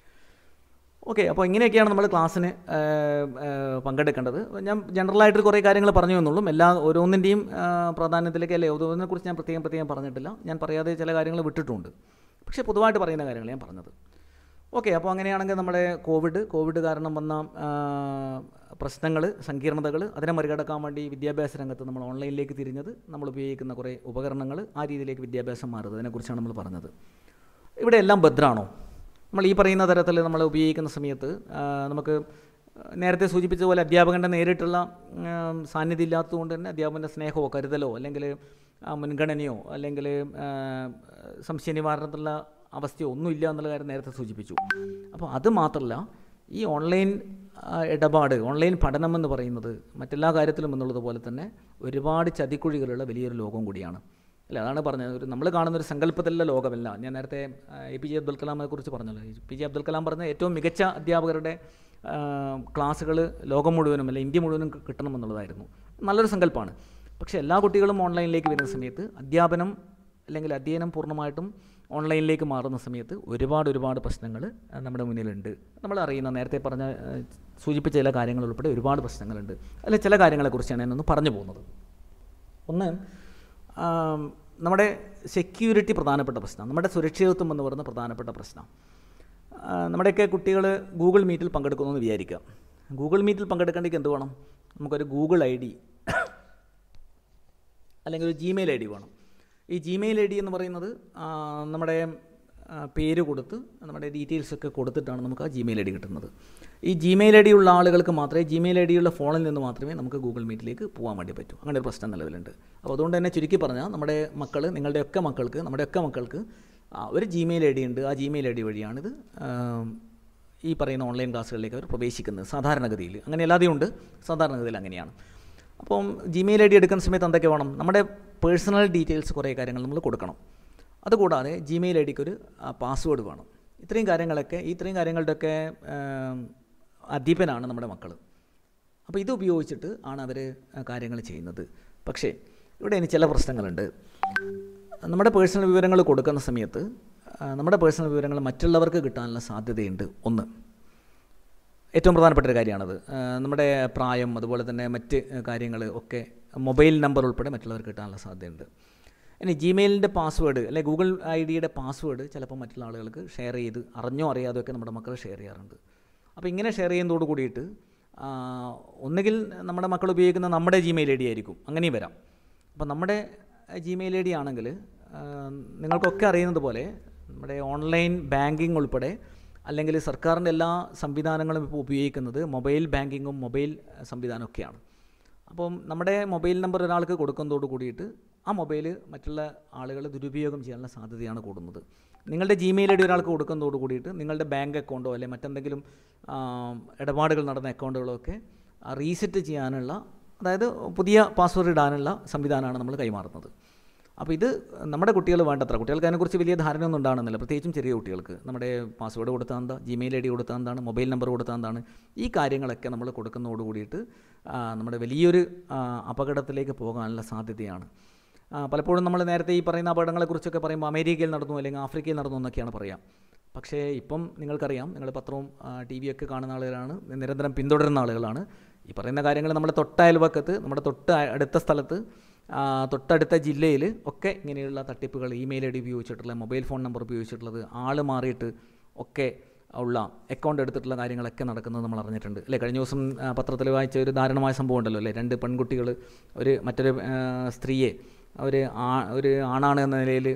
ഓക്കെ അപ്പോൾ ഇങ്ങനെയൊക്കെയാണ് നമ്മൾ ക്ലാസ്സിന് ആ, ആ, പങ്കെടുക്കേണ്ടത് ഞാൻ ജനറലായിട്ട് കുറേ കാര്യങ്ങൾ പറഞ്ഞു എന്നുള്ളൂ എല്ലാ ഓരോന്നിൻ്റെയും ആ, പ്രാധാന്യത്തിലേക്ക് അല്ലേ ഓരോന്നിനെക്കുറിച്ച് ഞാൻ പ്രത്യേകം പ്രത്യേകം പറഞ്ഞിട്ടില്ല ഞാൻ പറയാതെ ചില കാര്യങ്ങൾ വിട്ടിട്ടുണ്ട് പക്ഷേ പൊതുവായിട്ട് പറയുന്ന കാര്യങ്ങൾ ഞാൻ പറഞ്ഞത് ഓക്കെ അപ്പോൾ അങ്ങനെയാണെങ്കിൽ നമ്മുടെ കോവിഡ് കോവിഡ് കാരണം വന്ന പ്രശ്നങ്ങൾ സങ്കീർണതകൾ അതിനെ മറികടക്കാൻ വേണ്ടി വിദ്യാഭ്യാസ രംഗത്ത് നമ്മൾ ഓൺലൈനിലേക്ക് തിരിഞ്ഞത് നമ്മൾ ഉപയോഗിക്കുന്ന കുറേ ഉപകരണങ്ങൾ ആ രീതിയിലേക്ക് വിദ്യാഭ്യാസം മാറുന്നത് അതിനെക്കുറിച്ചാണ് നമ്മൾ പറഞ്ഞത് ഇവിടെ എല്ലാം ഭദ്രാണോ നമ്മൾ ഈ പറയുന്ന തരത്തിൽ നമ്മൾ ഉപയോഗിക്കുന്ന സമയത്ത് ആ, നമുക്ക് നേരത്തെ സൂചിപ്പിച്ച പോലെ അധ്യാപകൻ്റെ നേരിട്ടുള്ള ഉം, സാന്നിധ്യം ഇല്ലാത്തതുകൊണ്ട് തന്നെ അധ്യാപകൻ്റെ സ്നേഹമോ കരുതലോ അല്ലെങ്കിൽ ആ, മുൻഗണനയോ അല്ലെങ്കിൽ ആ, സംശയ നിവാരണത്തിലുള്ള അവസ്ഥയോ ഒന്നുമില്ല എന്നുള്ള കാര്യം നേരത്തെ സൂചിപ്പിച്ചു അപ്പോൾ അത് മാത്രമല്ല ഈ ഓൺലൈൻ ആ, ഇടപാട് ഓൺലൈൻ പഠനം എന്ന് പറയുന്നത് മറ്റെല്ലാ കാര്യത്തിലും എന്നുള്ളതുപോലെ തന്നെ ഒരുപാട് ചതിക്കുഴികളുള്ള വലിയൊരു ലോകം കൂടിയാണ് അല്ല അതാണ് പറഞ്ഞത് ഒരു നമ്മൾ കാണുന്ന ഒരു സങ്കല്പത്തിലുള്ള ലോകമല്ല ഞാൻ നേരത്തെ എ പി ജെ അബ്ദുൽ കലാമിനെ കുറിച്ച് പറഞ്ഞല്ലോ A P J Abdul Kalam പറഞ്ഞ ഏറ്റവും മികച്ച അധ്യാപകരുടെ ക്ലാസ്സുകൾ ലോകം മുഴുവനും അല്ല ഇന്ത്യ മുഴുവനും കി- കിട്ടണമെന്നുള്ളതായിരുന്നു നല്ലൊരു സങ്കല്പമാണ് പക്ഷേ എല്ലാ കുട്ടികളും ഓൺലൈനിലേക്ക് വരുന്ന സമയത്ത് അധ്യാപനം അല്ലെങ്കിൽ അധ്യയനം പൂർണ്ണമായിട്ടും ഓൺലൈനിലേക്ക് മാറുന്ന സമയത്ത് ഒരുപാട് ഒരുപാട് പ്രശ്നങ്ങൾ നമ്മുടെ മുന്നിലുണ്ട് നമ്മൾ അറിയുന്ന നേരത്തെ പറഞ്ഞ ആ, സൂചിപ്പിച്ച ചില കാര്യങ്ങൾ ഉൾപ്പെടെ ഒരുപാട് പ്രശ്നങ്ങളുണ്ട് അതിൽ ചില കാര്യങ്ങളെക്കുറിച്ചാണ് ഞാനൊന്ന് പറഞ്ഞു പോകുന്നത് ഒന്ന് ആം, നമ്മുടെ സെക്യൂരിറ്റി പ്രധാനപ്പെട്ട പ്രശ്നം നമ്മുടെ സുരക്ഷിതത്വം എന്ന് പറയുന്ന പ്രധാനപ്പെട്ട പ്രശ്നം ആ, നമ്മുടെയൊക്കെ കുട്ടികൾ ഗൂഗിൾ മീറ്റിൽ പങ്കെടുക്കുന്നു എന്ന് വിചാരിക്കാം ഗൂഗിൾ മീറ്റിൽ പങ്കെടുക്കേണ്ടെങ്കിൽ എന്ത് വേണം നമുക്കൊരു ഗൂഗിൾ ഐ ഡി അല്ലെങ്കിൽ ഒരു ജിമെയിൽ ഐ ഡി വേണം ഈ ജിമെയിൽ ഐ ഡി എന്ന് പറയുന്നത് ആ, നമ്മുടെ ആ, പേര് കൊടുത്ത് നമ്മുടെ ഡീറ്റെയിൽസ് ഒക്കെ കൊടുത്തിട്ടാണ് നമുക്ക് ആ ജിമെയിൽ ഐ ഡി കിട്ടുന്നത് ഈ ജിമെയിൽ ഐ ഡി ഉള്ള ആളുകൾക്ക് മാത്രമേ ജിമെയിൽ ഐ ഡി ഉള്ള ഫോണിൽ നിന്ന് മാത്രമേ നമുക്ക് ഗൂഗിൾ മീറ്റിലേക്ക് പോകാൻ വേണ്ടി പറ്റൂ അങ്ങനെ ഒരു പ്രശ്നം നിലവിലുണ്ട് അപ്പോൾ അതുകൊണ്ട് തന്നെ ചുരുക്കി പറഞ്ഞാൽ നമ്മുടെ മക്കൾ നിങ്ങളുടെയൊക്കെ മക്കൾക്ക് നമ്മുടെയൊക്കെ മക്കൾക്ക് ആ, ഒരു ജിമെയിൽ ഐ ഡി ഉണ്ട് ആ ജിമെയിൽ ഐ ഡി വഴിയാണിത് ആ, ഈ പറയുന്ന ഓൺലൈൻ ക്ലാസ്സുകളിലേക്ക് അവർ പ്രവേശിക്കുന്നത് സാധാരണഗതിയിൽ അങ്ങനെ അല്ലാതെയും ഉണ്ട് സാധാരണഗതിയിൽ അങ്ങനെയാണ് അപ്പം ജിമെയിൽ ഐ ഡി എടുക്കുന്ന സമയത്ത് എന്തൊക്കെ വേണം നമ്മുടെ പേഴ്സണൽ ഡീറ്റെയിൽസ് കുറേ കാര്യങ്ങൾ നമ്മൾ കൊടുക്കണം അതുകൂടാതെ ജിമെയിൽ ഐ ഡിക്ക് ഒരു പാസ്വേഡ് വേണം ഇത്രയും കാര്യങ്ങളൊക്കെ ഈ ഇത്രയും കാര്യങ്ങളുടെയൊക്കെ ആം, അധീപനാണ് നമ്മുടെ മക്കൾ അപ്പോൾ ഇത് ഉപയോഗിച്ചിട്ട് ആണ് അവർ കാര്യങ്ങൾ ചെയ്യുന്നത് പക്ഷേ ഇവിടെ ഇനി ചില പ്രശ്നങ്ങളുണ്ട് നമ്മുടെ പേഴ്സണൽ വിവരങ്ങൾ കൊടുക്കുന്ന സമയത്ത് ആ, നമ്മുടെ പേഴ്സണൽ വിവരങ്ങൾ മറ്റുള്ളവർക്ക് കിട്ടാനുള്ള സാധ്യതയുണ്ട് ഒന്ന് ഏറ്റവും പ്രധാനപ്പെട്ട ഒരു കാര്യമാണത് ആ, നമ്മുടെ പ്രായം അതുപോലെ തന്നെ മറ്റ് കാര്യങ്ങൾ ഒക്കെ മൊബൈൽ നമ്പർ ഉൾപ്പെടെ മറ്റുള്ളവർക്ക് കിട്ടാനുള്ള സാധ്യതയുണ്ട് ഇനി ജിമെയിലിൻ്റെ പാസ്വേഡ് അല്ലെ ഗൂഗിൾ ഐ ഡിയുടെ പാസ്വേഡ് ചിലപ്പോൾ മറ്റുള്ള ആളുകൾക്ക് ഷെയർ ചെയ്ത് അറിഞ്ഞോ അറിയാതെയോ ഒക്കെ നമ്മുടെ മക്കൾ ഷെയർ ചെയ്യാറുണ്ട് അപ്പോൾ ഇങ്ങനെ ഷെയർ ചെയ്യുന്നതോട് കൂടിയിട്ട് ആ, ഒന്നുകിൽ നമ്മുടെ മക്കൾ ഉപയോഗിക്കുന്ന നമ്മുടെ ജിമെയിൽ ഐ ഡി ആയിരിക്കും അങ്ങനെയും വരാം അപ്പോൾ നമ്മുടെ ജിമെയിൽ ഐ ഡി ആണെങ്കിൽ ആ, നിങ്ങൾക്കൊക്കെ അറിയുന്നത് പോലെ നമ്മുടെ ഓൺലൈൻ ബാങ്കിങ് ഉൾപ്പെടെ അല്ലെങ്കിൽ സർക്കാരിൻ്റെ എല്ലാ സംവിധാനങ്ങളും ഇപ്പോൾ ഉപയോഗിക്കുന്നത് മൊബൈൽ ബാങ്കിങ്ങും മൊബൈൽ സംവിധാനമൊക്കെയാണ് അപ്പം നമ്മുടെ മൊബൈൽ നമ്പർ ഒരാൾക്ക് കൊടുക്കുന്നതോട് കൂടിയിട്ട് ആ മൊബൈൽ മറ്റുള്ള ആളുകൾ ദുരുപയോഗം ചെയ്യാനുള്ള സാധ്യതയാണ് കൂടുന്നത് നിങ്ങളുടെ ജിമെയിൽ ഐ ഡി ഒരാൾക്ക് കൊടുക്കുന്നതോട് കൂടിയിട്ട് നിങ്ങളുടെ ബാങ്ക് അക്കൗണ്ടോ അല്ലെങ്കിൽ മറ്റെന്തെങ്കിലും ആ, ഇടപാടുകൾ നടന്ന അക്കൗണ്ടുകളോ ഒക്കെ റീസെറ്റ് ചെയ്യാനുള്ള അതായത് പുതിയ പാസ്വേഡ് ഇടാനുള്ള സംവിധാനമാണ് നമ്മൾ കൈമാറുന്നത് അപ്പോൾ ഇത് നമ്മുടെ കുട്ടികൾ വേണ്ടത്ര കുട്ടികൾക്ക് അതിനെക്കുറിച്ച് വലിയ ധാരണയൊന്നും ഉണ്ടാകുന്നില്ല പ്രത്യേകിച്ചും ചെറിയ കുട്ടികൾക്ക് നമ്മുടെ പാസ്വേഡ് കൊടുത്താൽ എന്താ ജിമെയിൽ ഐ ഡി കൊടുത്താൽ എന്താണ് മൊബൈൽ നമ്പർ കൊടുത്താൽ എന്താണ് ഈ കാര്യങ്ങളൊക്കെ നമ്മൾ കൊടുക്കുന്നതോട് കൂടിയിട്ട് ആ, നമ്മുടെ വലിയൊരു ആ, അപകടത്തിലേക്ക് പോകാനുള്ള സാധ്യതയാണ് ആ, പലപ്പോഴും നമ്മൾ നേരത്തെ ഈ പറയുന്ന അപകടങ്ങളെക്കുറിച്ചൊക്കെ പറയുമ്പോൾ അമേരിക്കയിൽ നടന്നു അല്ലെങ്കിൽ ആഫ്രിക്കയിൽ നടന്നു എന്നൊക്കെയാണ് പറയാം പക്ഷേ ഇപ്പം നിങ്ങൾക്കറിയാം നിങ്ങൾ പത്രവും ടി വി ഒക്കെ കാണുന്ന ആളുകളാണ് നിരന്തരം പിന്തുടരുന്ന ആളുകളാണ് ഈ പറയുന്ന കാര്യങ്ങൾ നമ്മുടെ തൊട്ട അയൽവക്കത്ത് നമ്മുടെ തൊട്ട് അ- അടുത്ത സ്ഥലത്ത് ആ, തൊട്ടടുത്ത ജില്ലയിൽ ഒക്കെ ഇങ്ങനെയുള്ള തട്ടിപ്പുകൾ ഇമെയിൽ ഐ ഡി ഉപയോഗിച്ചിട്ടുള്ള മൊബൈൽ ഫോൺ നമ്പർ ഉപയോഗിച്ചിട്ടുള്ളത് ആൾ മാറിയിട്ട് ഒക്കെ ഉള്ള അക്കൗണ്ട് എടുത്തിട്ടുള്ള കാര്യങ്ങളൊക്കെ നടക്കുന്നത് നമ്മൾ അറിഞ്ഞിട്ടുണ്ട് അല്ലേ കഴിഞ്ഞ ദിവസം ആ, പത്രത്തിൽ വായിച്ച ഒരു ദാരുണമായ സംഭവം ഉണ്ടല്ലോ അല്ലേ രണ്ട് പെൺകുട്ടികൾ ഒരു മറ്റൊരു ആ, സ്ത്രീയെ ഒരു ആ ഒരു ആണാണ് എന്ന നിലയിൽ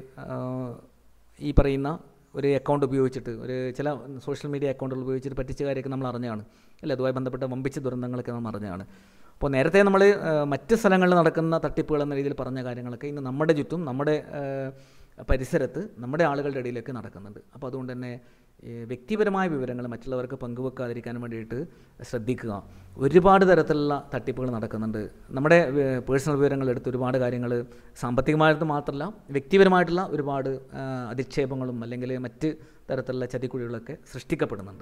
ഈ പറയുന്ന ഒരു അക്കൗണ്ട് ഉപയോഗിച്ചിട്ട് ഒരു ചില സോഷ്യൽ മീഡിയ അക്കൗണ്ടുകൾ ഉപയോഗിച്ചിട്ട് പറ്റിച്ച കാര്യമൊക്കെ നമ്മൾ അറിഞ്ഞാണ് അല്ലേ അതുമായി ബന്ധപ്പെട്ട വമ്പിച്ച ദുരന്തങ്ങളൊക്കെ നമ്മൾ അറിഞ്ഞാണ് അപ്പോൾ നേരത്തെ നമ്മൾ മറ്റ് സ്ഥലങ്ങളിൽ നടക്കുന്ന തട്ടിപ്പുകൾ എന്ന രീതിയിൽ പറഞ്ഞ കാര്യങ്ങളൊക്കെ ഇന്ന് നമ്മുടെ ചുറ്റും നമ്മുടെ ആ, പരിസരത്ത് നമ്മുടെ ആളുകളുടെ ഇടയിലൊക്കെ നടക്കുന്നുണ്ട് അപ്പോൾ അതുകൊണ്ട് തന്നെ ഈ വ്യക്തിപരമായ വിവരങ്ങൾ മറ്റുള്ളവർക്ക് പങ്കുവെക്കാതിരിക്കാൻ വേണ്ടിയിട്ട് ശ്രദ്ധിക്കുക ഒരുപാട് തരത്തിലുള്ള തട്ടിപ്പുകൾ നടക്കുന്നുണ്ട് നമ്മുടെ പേഴ്സണൽ വിവരങ്ങൾ എടുത്ത് ഒരുപാട് കാര്യങ്ങൾ സാമ്പത്തികമായിട്ട് മാത്രമല്ല വ്യക്തിപരമായിട്ടുള്ള ഒരുപാട് ആ, അധിക്ഷേപങ്ങളും അല്ലെങ്കിൽ മറ്റ് തരത്തിലുള്ള ചതിക്കുഴികളൊക്കെ സൃഷ്ടിക്കപ്പെടുന്നുണ്ട്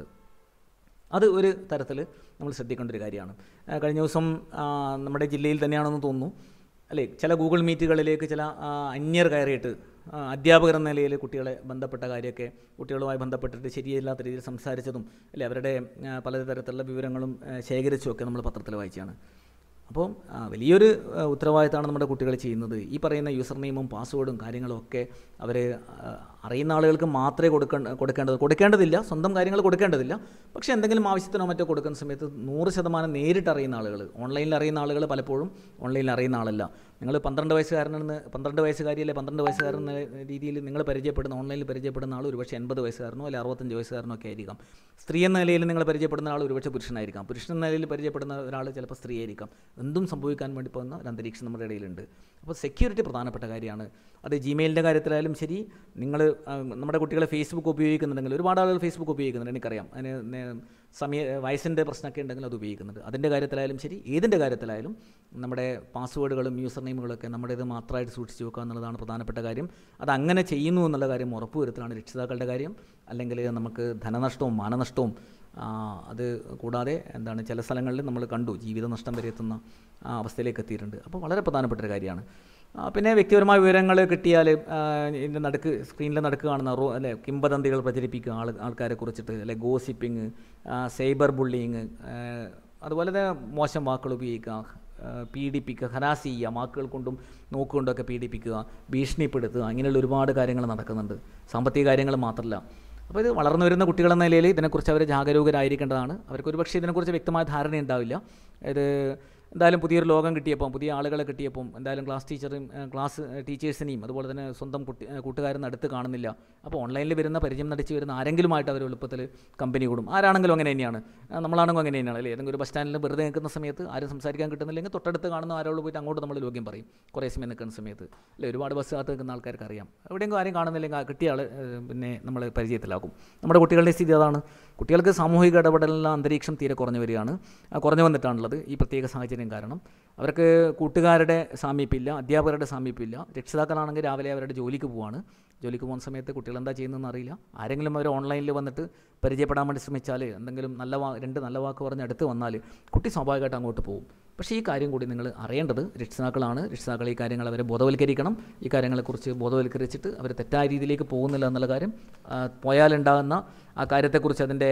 അത് ഒരു തരത്തിൽ നമ്മൾ ശ്രദ്ധിക്കേണ്ട ഒരു കാര്യമാണ് ആ, കഴിഞ്ഞ ദിവസം ആ, നമ്മുടെ ജില്ലയിൽ തന്നെയാണെന്ന് തോന്നുന്നു അല്ലേ ചില ഗൂഗിൾ മീറ്റുകളിലേക്ക് ചില ആ, അന്യർ കയറിയിട്ട് ആ, അധ്യാപകർ എന്ന നിലയിൽ കുട്ടികളെ ബന്ധപ്പെട്ട കാര്യമൊക്കെ കുട്ടികളുമായി ബന്ധപ്പെട്ടിട്ട് ശരിയല്ലാത്ത രീതിയിൽ സംസാരിച്ചതും അല്ലേ അവരുടെ ആ, പലതരത്തിലുള്ള വിവരങ്ങളും ആ, ശേഖരിച്ചും ഒക്കെ നമ്മൾ പത്രത്തിൽ വായിച്ചാണ് അപ്പോൾ ആ, വലിയൊരു ആ, ഉത്തരവാദിത്തമാണ് നമ്മുടെ കുട്ടികൾ ചെയ്യുന്നത് ഈ പറയുന്ന യൂസർ നെയിമും പാസ്വേഡും കാര്യങ്ങളും ഒക്കെ അവർ അറിയുന്ന ആളുകൾക്ക് മാത്രമേ കൊടുക്കേണ്ട കൊടുക്കേണ്ടത് കൊടുക്കേണ്ടതില്ല സ്വന്തം കാര്യങ്ങൾ കൊടുക്കേണ്ടതില്ല പക്ഷേ എന്തെങ്കിലും ആവശ്യത്തിനോ മറ്റോ കൊടുക്കുന്ന സമയത്ത് നൂറ് ശതമാനം നേരിട്ട് അറിയുന്ന ആളുകൾ ഓൺലൈനിൽ അറിയുന്ന ആളുകൾ പലപ്പോഴും ഓൺലൈനിൽ അറിയുന്ന ആളല്ല നിങ്ങൾ പന്ത്രണ്ട് വയസ്സുകാരനെന്ന് പന്ത്രണ്ട് വയസ്സുകാരിയല്ലേ പന്ത്രണ്ട് വയസ്സുകാരൻ എന്ന രീതിയിൽ നിങ്ങൾ പരിചയപ്പെടുന്ന ഓൺലൈനിൽ പരിചയപ്പെടുന്ന ആൾ ഒരുപക്ഷെ എൺപത് വയസ്സുകാരനോ അല്ലെങ്കിൽ അറുപത്തഞ്ച് വയസ്സുകാരനോ ഒക്കെ ആയിരിക്കാം സ്ത്രീ എന്ന നിലയിൽ നിങ്ങൾ പരിചയപ്പെടുന്ന ആൾ ഒരുപക്ഷെ പുരുഷനായിരിക്കാം പുരുഷൻ എന്ന നിലയിൽ പരിചയപ്പെടുന്ന ഒരാൾ ചിലപ്പോൾ സ്ത്രീ ആയിരിക്കാം എന്തും സംഭവിക്കാൻ വേണ്ടി പോകുന്ന ഒരു അന്തരീക്ഷം നമ്മുടെ ഇടയിലുണ്ട് അപ്പോൾ സെക്യൂരിറ്റി പ്രധാനപ്പെട്ട കാര്യമാണ് അത് ജിമെയിലിൻ്റെ കാര്യത്തിലായാലും ശരി നിങ്ങൾ നമ്മുടെ കുട്ടികൾ ഫേസ്ബുക്ക് ഉപയോഗിക്കുന്നുണ്ടെങ്കിൽ ഒരുപാട് ആളുകൾ ഫേസ്ബുക്ക് ഉപയോഗിക്കുന്നുണ്ട് എനിക്കറിയാം അതിന് നേ- സമയ വയസ്സിൻ്റെ പ്രശ്നമൊക്കെ ഉണ്ടെങ്കിൽ അത് ഉപയോഗിക്കുന്നുണ്ട് അതിൻ്റെ കാര്യത്തിലായാലും ശരി ഏതിൻ്റെ കാര്യത്തിലായാലും നമ്മുടെ പാസ്വേഡുകളും യൂസർ നെയിമുകളൊക്കെ നമ്മുടേത് മാത്രമായിട്ട് സൂക്ഷിച്ച് വെക്കുക എന്നുള്ളതാണ് പ്രധാനപ്പെട്ട കാര്യം അത് അങ്ങനെ ചെയ്യുന്നു എന്നുള്ള കാര്യം ഉറപ്പുവരുത്തലാണ് രക്ഷിതാക്കളുടെ കാര്യം അല്ലെങ്കിൽ നമുക്ക് ധനനഷ്ടവും മാനനഷ്ടവും ആ, അത് കൂടാതെ എന്താണ് ചില സ്ഥലങ്ങളിൽ നമ്മൾ കണ്ടു ജീവിത നഷ്ടം വരെ എത്തുന്ന ആ, അവസ്ഥയിലേക്ക് എത്തിയിട്ടുണ്ട് അപ്പോൾ വളരെ പ്രധാനപ്പെട്ട ഒരു കാര്യമാണ് ആ, പിന്നെ വ്യക്തിപരമായ വിവരങ്ങൾ കിട്ടിയാൽ ഇതിൻ്റെ നടുക്ക് സ്ക്രീനിലെ നടുക്ക് കാണുന്ന റോ അല്ലെ കിംബദന്തികൾ പ്രചരിപ്പിക്കുക ആൾ ആൾക്കാരെ കുറിച്ചിട്ട് അല്ലെ ഗോസിപ്പിങ് സൈബർ ബുള്ളിങ് അതുപോലെ തന്നെ മോശം വാക്കുകൾ ഉപയോഗിക്കുക ആ, പീഡിപ്പിക്കുക ഹരാസ് ചെയ്യുക വാക്കുകൾ കൊണ്ടും നോക്കുകൊണ്ടൊക്കെ പീഡിപ്പിക്കുക ഭീഷണിപ്പെടുത്തുക ഇങ്ങനെയുള്ള ഒരുപാട് കാര്യങ്ങൾ നടക്കുന്നുണ്ട് സാമ്പത്തിക കാര്യങ്ങൾ മാത്രമല്ല അപ്പോൾ ഇത് വളർന്നു വരുന്ന കുട്ടികളെന്ന നിലയിൽ ഇതിനെക്കുറിച്ച് അവർ ജാഗരൂകരായിരിക്കേണ്ടതാണ് അവർക്ക് ഒരുപക്ഷെ ഇതിനെക്കുറിച്ച് വ്യക്തമായ ധാരണ ഉണ്ടാവില്ല ഇത് എന്തായാലും പുതിയൊരു ലോകം കിട്ടിയപ്പം പുതിയ ആളുകളെ കിട്ടിയപ്പം എന്തായാലും ക്ലാസ് ടീച്ചറും ഏഹ്, ക്ലാസ് ടീച്ചേഴ്സിനെയും അതുപോലെ തന്നെ സ്വന്തം കുട്ടി ഏഹ്, കൂട്ടുകാരൊന്നും അടുത്ത് കാണുന്നില്ല അപ്പോൾ ഓൺലൈനിൽ വരുന്ന പരിചയം നടിച്ച് വരുന്ന ആരെങ്കിലുമായിട്ട് അവർ എളുപ്പത്തിൽ കമ്പനി കൂടും ആരാണെങ്കിലും അങ്ങനെ തന്നെയാണ് ആ, നമ്മളാണെങ്കിലും അങ്ങനെ തന്നെയാണ് അല്ലേ ഏതെങ്കിലും ഒരു ബസ് സ്റ്റാൻഡിൽ വെറുതെ നിൽക്കുന്ന സമയത്ത് ആരും സംസാരിക്കാൻ കിട്ടുന്നില്ലെങ്കിൽ തൊട്ടടുത്ത് കാണുന്ന ആരോട് പോയിട്ട് അങ്ങോട്ട് നമ്മൾ ലോക്യം പറയും കുറേ സമയം നിൽക്കുന്ന സമയത്ത് അല്ലേ ഒരുപാട് ബസ് കാത്ത് നിൽക്കുന്ന ആൾക്കാർക്ക് അറിയാം എവിടെയെങ്കിലും ആരും കാണുന്നില്ലെങ്കിൽ ആ കിട്ടിയ ആൾ ഏഹ്, പിന്നെ നമ്മൾ പരിചയത്തിലാക്കും നമ്മുടെ കുട്ടികളുടെ സ്ഥിതി അതാണ് കുട്ടികൾക്ക് സാമൂഹിക ഇടപെടലുള്ള അന്തരീക്ഷം തീരെ കുറഞ്ഞു വരികയാണ് ആ, കുറഞ്ഞു വന്നിട്ടാണുള്ളത് ഈ പ്രത്യേക സാഹചര്യം കാരണം അവർക്ക് കൂട്ടുകാരുടെ സാമീപ്യമില്ല അധ്യാപകരുടെ സാമീപ്യമില്ല രക്ഷിതാക്കളാണെങ്കിൽ രാവിലെ അവരുടെ ജോലിക്ക് പോവാണ് ജോലിക്ക് പോകുന്ന സമയത്ത് കുട്ടികൾ എന്താ ചെയ്യുന്നതെന്ന് അറിയില്ല ആരെങ്കിലും അവർ ഓൺലൈനിൽ വന്നിട്ട് പരിചയപ്പെടാൻ വേണ്ടി ശ്രമിച്ചാൽ എന്തെങ്കിലും നല്ല വാ രണ്ട് നല്ല വാക്ക് പറഞ്ഞ് അടുത്ത് വന്നാൽ കുട്ടി സ്വാഭാവികമായിട്ട് അങ്ങോട്ട് പോകും പക്ഷേ ഈ കാര്യം കൂടി നിങ്ങൾ അറിയേണ്ടത് രക്ഷിതാക്കളാണ് രക്ഷിതാക്കൾ ഈ കാര്യങ്ങൾ അവരെ ബോധവൽക്കരിക്കണം ഈ കാര്യങ്ങളെക്കുറിച്ച് ബോധവൽക്കരിച്ചിട്ട് അവർ തെറ്റായ രീതിയിലേക്ക് പോകുന്നില്ല എന്നുള്ള കാര്യം ആ, പോയാലുണ്ടാകുന്ന ആ കാര്യത്തെക്കുറിച്ച് അതിൻ്റെ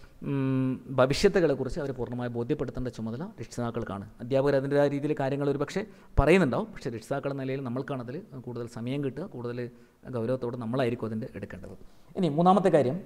ഉം, ഭവിഷ്യത്തുകളെക്കുറിച്ച് അവർ പൂർണ്ണമായി ബോധ്യപ്പെടുത്തേണ്ട ചുമതല രക്ഷിതാക്കൾക്കാണ് അധ്യാപകർ അതിൻ്റെതായ രീതിയിൽ കാര്യങ്ങൾ ഒരു പക്ഷേ പറയുന്നുണ്ടാവും പക്ഷേ രക്ഷിതാക്കൾ എന്ന നിലയിൽ നമ്മൾക്കാണതിൽ കൂടുതൽ സമയം കിട്ടുക കൂടുതൽ ഗൗരവത്തോടെ നമ്മളായിരിക്കും അതിൻ്റെ എടുക്കേണ്ടത് ഇനി മൂന്നാമത്തെ കാര്യം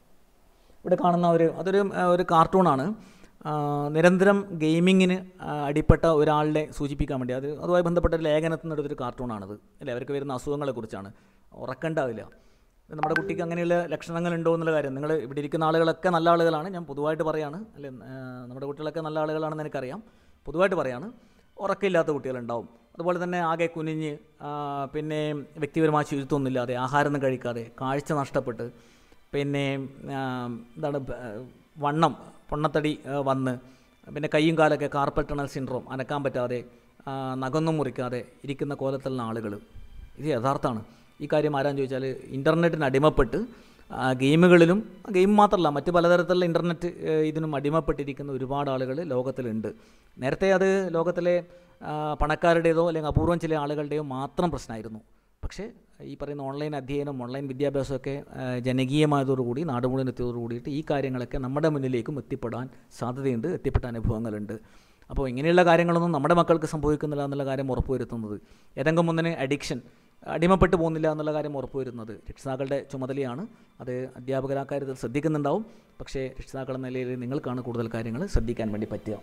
ഇവിടെ കാണുന്ന ഒരു അതൊരു ആ, ഒരു കാർട്ടൂണാണ് ആ, നിരന്തരം ഗെയിമിങ്ങിന് ആ, അടിപ്പെട്ട ഒരാളെ സൂചിപ്പിക്കാൻ വേണ്ടി അത് അതുമായി ബന്ധപ്പെട്ട ഒരു ലേഖനത്തിൽ നിന്ന് എടുത്തൊരു കാർട്ടൂണാണത് അല്ലേ അവർക്ക് വരുന്ന അസുഖങ്ങളെക്കുറിച്ചാണ് ഉറക്കണ്ടാവില്ല നമ്മുടെ കുട്ടിക്ക് അങ്ങനെയുള്ള ലക്ഷണങ്ങളുണ്ടോ എന്നുള്ള കാര്യം നിങ്ങൾ ഇവിടെ ഇരിക്കുന്ന ആളുകളൊക്കെ നല്ല ആളുകളാണ് ഞാൻ പൊതുവായിട്ട് പറയാണ് അല്ലേ ആ, നമ്മുടെ കുട്ടികളൊക്കെ നല്ല ആളുകളാണെന്ന് എനിക്കറിയാം പൊതുവായിട്ട് പറയാണ് ഉറക്കമില്ലാത്ത കുട്ടികളുണ്ടാവും അതുപോലെ തന്നെ ആകെ കുനിഞ്ഞ് ആ, പിന്നെ വ്യക്തിപരമായ ശുചിത്വമൊന്നുമില്ലാതെ ആഹാരമൊന്നും കഴിക്കാതെ കാഴ്ച നഷ്ടപ്പെട്ട് പിന്നെ ആ, എന്താണ് ബ- വണ്ണം പൊണ്ണത്തടി ആ, വന്ന് പിന്നെ കൈയും കാലൊക്കെ കാർപ്പൽ ടണൽ സിൻഡ്രോം അനക്കാൻ പറ്റാതെ ആ, നഖമൊന്നും മുറിക്കാതെ ഇരിക്കുന്ന കോലത്തിലുള്ള ആളുകൾ ഇത് യഥാർത്ഥമാണ് ഈ കാര്യം ആരാന്ന് ചോദിച്ചാൽ ഇൻ്റർനെറ്റിന് അടിമപ്പെട്ട് ആ, ഗെയിമുകളിലും ഗെയിം മാത്രമല്ല മറ്റ് പലതരത്തിലുള്ള ഇൻ്റർനെറ്റ് ഏഹ്, ഇതിനും അടിമപ്പെട്ടിരിക്കുന്ന ഒരുപാട് ആളുകൾ ലോകത്തിലുണ്ട് നേരത്തെ അത് ലോകത്തിലെ ആ, പണക്കാരുടേതോ അല്ലെങ്കിൽ അപൂർവം ചില ആളുകളുടെയോ മാത്രം പ്രശ്നമായിരുന്നു പക്ഷേ ഈ പറയുന്ന ഓൺലൈൻ അധ്യയനം ഓൺലൈൻ വിദ്യാഭ്യാസമൊക്കെ ആ, ജനകീയമായതോടുകൂടി നാട് മുഴുവൻ എത്തിയതോടുകൂടിയിട്ട് ഈ കാര്യങ്ങളൊക്കെ നമ്മുടെ മുന്നിലേക്കും എത്തിപ്പെടാൻ സാധ്യതയുണ്ട് എത്തിപ്പെട്ട അനുഭവങ്ങളുണ്ട് അപ്പോൾ ഇങ്ങനെയുള്ള കാര്യങ്ങളൊന്നും നമ്മുടെ മക്കൾക്ക് സംഭവിക്കുന്നില്ല എന്നുള്ള കാര്യം ഉറപ്പുവരുത്തുന്നത് ഏതെങ്കിലും ഒന്നിന് അഡിക്ഷൻ അടിമപ്പെട്ടു പോകുന്നില്ല എന്നുള്ള കാര്യം ഉറപ്പുവരുന്നത് രക്ഷിതാക്കളുടെ ചുമതലയാണ് അത് അധ്യാപകർ ആ കാര്യത്തിൽ ശ്രദ്ധിക്കുന്നുണ്ടാവും പക്ഷേ രക്ഷിതാക്കളുടെ നിലയിൽ നിങ്ങൾക്കാണ് കൂടുതൽ കാര്യങ്ങൾ ശ്രദ്ധിക്കാൻ വേണ്ടി പറ്റുക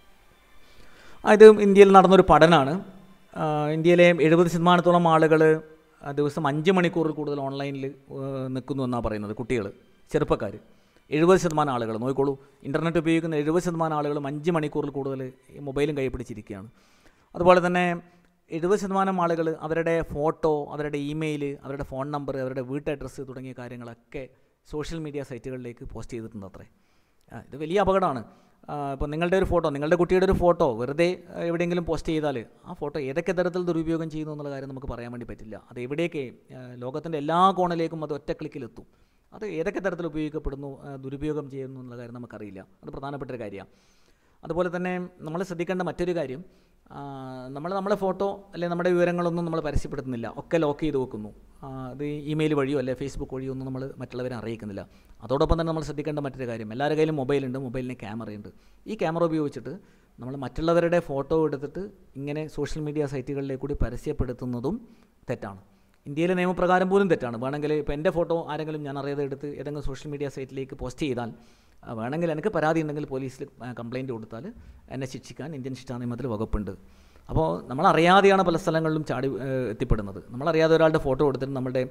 ആ, ഇത് ഇന്ത്യയിൽ നടന്നൊരു പഠനമാണ് ആ, ഇന്ത്യയിലെ എഴുപത് ശതമാനത്തോളം ആളുകൾ ദിവസം അഞ്ച് മണിക്കൂറിൽ കൂടുതൽ ഓൺലൈനിൽ നിൽക്കുന്നു എന്നാണ് പറയുന്നത് കുട്ടികൾ ചെറുപ്പക്കാർ എഴുപത് ശതമാനം ആളുകൾ നോക്കിക്കോളൂ ഇൻ്റർനെറ്റ് ഉപയോഗിക്കുന്ന എഴുപത് ശതമാനം ആളുകളും അഞ്ച് മണിക്കൂറിൽ കൂടുതൽ ഈ മൊബൈലും കൈ പിടിച്ചിരിക്കുകയാണ് അതുപോലെ തന്നെ എഴുപത് ശതമാനം ആളുകൾ അവരുടെ ഫോട്ടോ അവരുടെ ഇമെയിൽ അവരുടെ ഫോൺ നമ്പർ അവരുടെ വീട്ട് അഡ്രസ്സ് തുടങ്ങിയ കാര്യങ്ങളൊക്കെ സോഷ്യൽ മീഡിയ സൈറ്റുകളിലേക്ക് പോസ്റ്റ് ചെയ്തിട്ടുണ്ട് അത്രേ ആ, ഇത് വലിയ അപകടമാണ് ഇപ്പോൾ നിങ്ങളുടെ ഒരു ഫോട്ടോ നിങ്ങളുടെ കുട്ടിയുടെ ഒരു ഫോട്ടോ വെറുതെ ആ, എവിടെയെങ്കിലും പോസ്റ്റ് ചെയ്താൽ ആ ഫോട്ടോ ഏതൊക്കെ തരത്തിൽ ദുരുപയോഗം ചെയ്യുന്നു എന്നുള്ള കാര്യം നമുക്ക് പറയാൻ വേണ്ടി പറ്റില്ല അത് എവിടെയൊക്കെ ലോകത്തിൻ്റെ എല്ലാ കോണിലേക്കും അത് ഒറ്റ ക്ലിക്കിലെത്തും അത് ഏതൊക്കെ തരത്തിൽ ഉപയോഗിക്കപ്പെടുന്നു ആ, ദുരുപയോഗം ചെയ്യുന്നു എന്നുള്ള കാര്യം നമുക്കറിയില്ല അത് പ്രധാനപ്പെട്ട ഒരു കാര്യമാണ് അതുപോലെ തന്നെ നമ്മൾ ശ്രദ്ധിക്കേണ്ട മറ്റൊരു കാര്യം നമ്മൾ നമ്മളെ ഫോട്ടോ അല്ലെങ്കിൽ നമ്മുടെ വിവരങ്ങളൊന്നും നമ്മൾ പരസ്യപ്പെടുത്തുന്നില്ല ഒക്കെ ലോക്ക് ചെയ്ത് വെക്കുന്നു ആ, അത് ഇമെയിൽ വഴിയോ അല്ലെ ഫേസ്ബുക്ക് വഴിയോ ഒന്നും നമ്മൾ മറ്റുള്ളവരെ അറിയിക്കുന്നില്ല അതോടൊപ്പം തന്നെ നമ്മൾ ശ്രദ്ധിക്കേണ്ട മറ്റൊരു കാര്യം എല്ലാവരുടെ കയ്യിലും മൊബൈലുണ്ട് മൊബൈലിന് ക്യാമറയുണ്ട് ഈ ക്യാമറ ഉപയോഗിച്ചിട്ട് നമ്മൾ മറ്റുള്ളവരുടെ ഫോട്ടോ എടുത്തിട്ട് ഇങ്ങനെ സോഷ്യൽ മീഡിയ സൈറ്റുകളിലേക്ക് കൂടി പരസ്യപ്പെടുത്തുന്നതും തെറ്റാണ് ഇന്ത്യയിലെ നിയമപ്രകാരം പോലും തെറ്റാണ് വേണമെങ്കിൽ ഇപ്പോൾ എൻ്റെ ഫോട്ടോ ആരെങ്കിലും ഞാൻ അറിയാതെ എടുത്ത് ഏതെങ്കിലും സോഷ്യൽ മീഡിയ സൈറ്റിലേക്ക് പോസ്റ്റ് ചെയ്താൽ ആ, വേണമെങ്കിൽ എനിക്ക് പരാതി ഉണ്ടെങ്കിൽ പോലീസിൽ കംപ്ലയിൻറ്റ് കൊടുത്താൽ എന്നെ ശിക്ഷിക്കാൻ ഇന്ത്യൻ ശിക്ഷാ നിയമത്തിൽ വകുപ്പുണ്ട് അപ്പോൾ നമ്മളറിയാതെയാണ് പല സ്ഥലങ്ങളിലും ചാടി ഏഹ്, എത്തിപ്പെടുന്നത് നമ്മളറിയാതെ ഒരാളുടെ ഫോട്ടോ എടുത്തിട്ട് നമ്മുടെ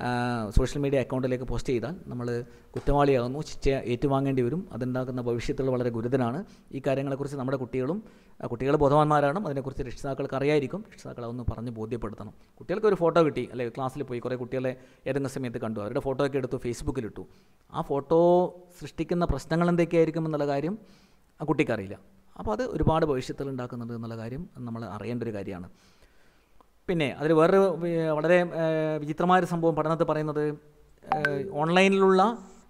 സോഷ്യൽ മീഡിയ അക്കൗണ്ടിലേക്ക് പോസ്റ്റ് ചെയ്താൽ നമ്മൾ കുറ്റവാളിയാകുന്നു ശിക്ഷ ഏറ്റുവാങ്ങേണ്ടി വരും അതുണ്ടാക്കുന്ന ഭവിഷ്യത്തുകൾ വളരെ ഗുരുതരമാണ് ഈ കാര്യങ്ങളെക്കുറിച്ച് നമ്മുടെ കുട്ടികളും ആ, കുട്ടികൾ ബോധവാന്മാരാണ് അതിനെക്കുറിച്ച് രക്ഷിതാക്കൾക്ക് അറിയായിരിക്കും രക്ഷിതാക്കൾ അതൊന്ന് പറഞ്ഞ് ബോധ്യപ്പെടുത്തണം കുട്ടികൾക്ക് ഒരു ഫോട്ടോ കിട്ടി അല്ലെങ്കിൽ ക്ലാസ്സിൽ പോയി കുറേ കുട്ടികളെ ഏതെങ്കിലും സമയത്ത് കണ്ടു അവരുടെ ഫോട്ടോ ഒക്കെ എടുത്തു ഫേസ്ബുക്കിലിട്ടു ആ ഫോട്ടോ സൃഷ്ടിക്കുന്ന പ്രശ്നങ്ങൾ എന്തൊക്കെയായിരിക്കും എന്നുള്ള കാര്യം ആ കുട്ടിക്കറിയില്ല അപ്പോൾ അത് ഒരുപാട് ഭവിഷ്യത്തുകൾ ഉണ്ടാക്കുന്നുണ്ട് എന്നുള്ള കാര്യം നമ്മൾ അറിയേണ്ട ഒരു കാര്യമാണ് പിന്നെ അതിൽ വേറൊരു വി- വളരെ ഏഹ്, വിചിത്രമായൊരു സംഭവം പഠനത്തിൽ പറയുന്നത് ഏഹ്, ഓൺലൈനിലുള്ള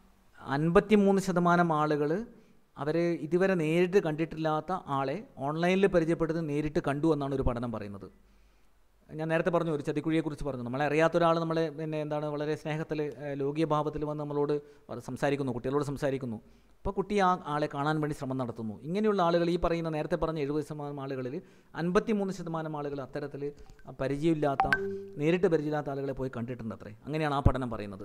അൻപത്തി മൂന്ന് ശതമാനം ആളുകൾ അവർ ഇതുവരെ നേരിട്ട് കണ്ടിട്ടില്ലാത്ത ആളെ ഓൺലൈനിൽ പരിചയപ്പെടുത്തി നേരിട്ട് കണ്ടു എന്നാണ് ഒരു പഠനം പറയുന്നത് ഞാൻ നേരത്തെ പറഞ്ഞു ഒരു ചതിക്കുഴിയെക്കുറിച്ച് പറഞ്ഞു നമ്മളെ അറിയാത്ത ഒരാൾ നമ്മളെ പിന്നെ എന്താണ് വളരെ സ്നേഹത്തിൽ ഏഹ്, ലോകീയ ഭാവത്തിൽ വന്ന് നമ്മളോട് വ- സംസാരിക്കുന്നു കുട്ടികളോട് സംസാരിക്കുന്നു അപ്പോൾ കുട്ടി ആ ആളെ കാണാൻ വേണ്ടി ശ്രമം നടത്തുന്നു ഇങ്ങനെയുള്ള ആളുകൾ ഈ പറയുന്ന നേരത്തെ പറഞ്ഞ എഴുപത് ശതമാനം ആളുകളിൽ അൻപത്തി മൂന്ന് ശതമാനം ആളുകൾ അത്തരത്തിൽ പരിചയമില്ലാത്ത നേരിട്ട് പരിചയമില്ലാത്ത ആളുകളെ പോയി കണ്ടിട്ടുണ്ട് അത്രേ അങ്ങനെയാണ് ആ പഠനം പറയുന്നത്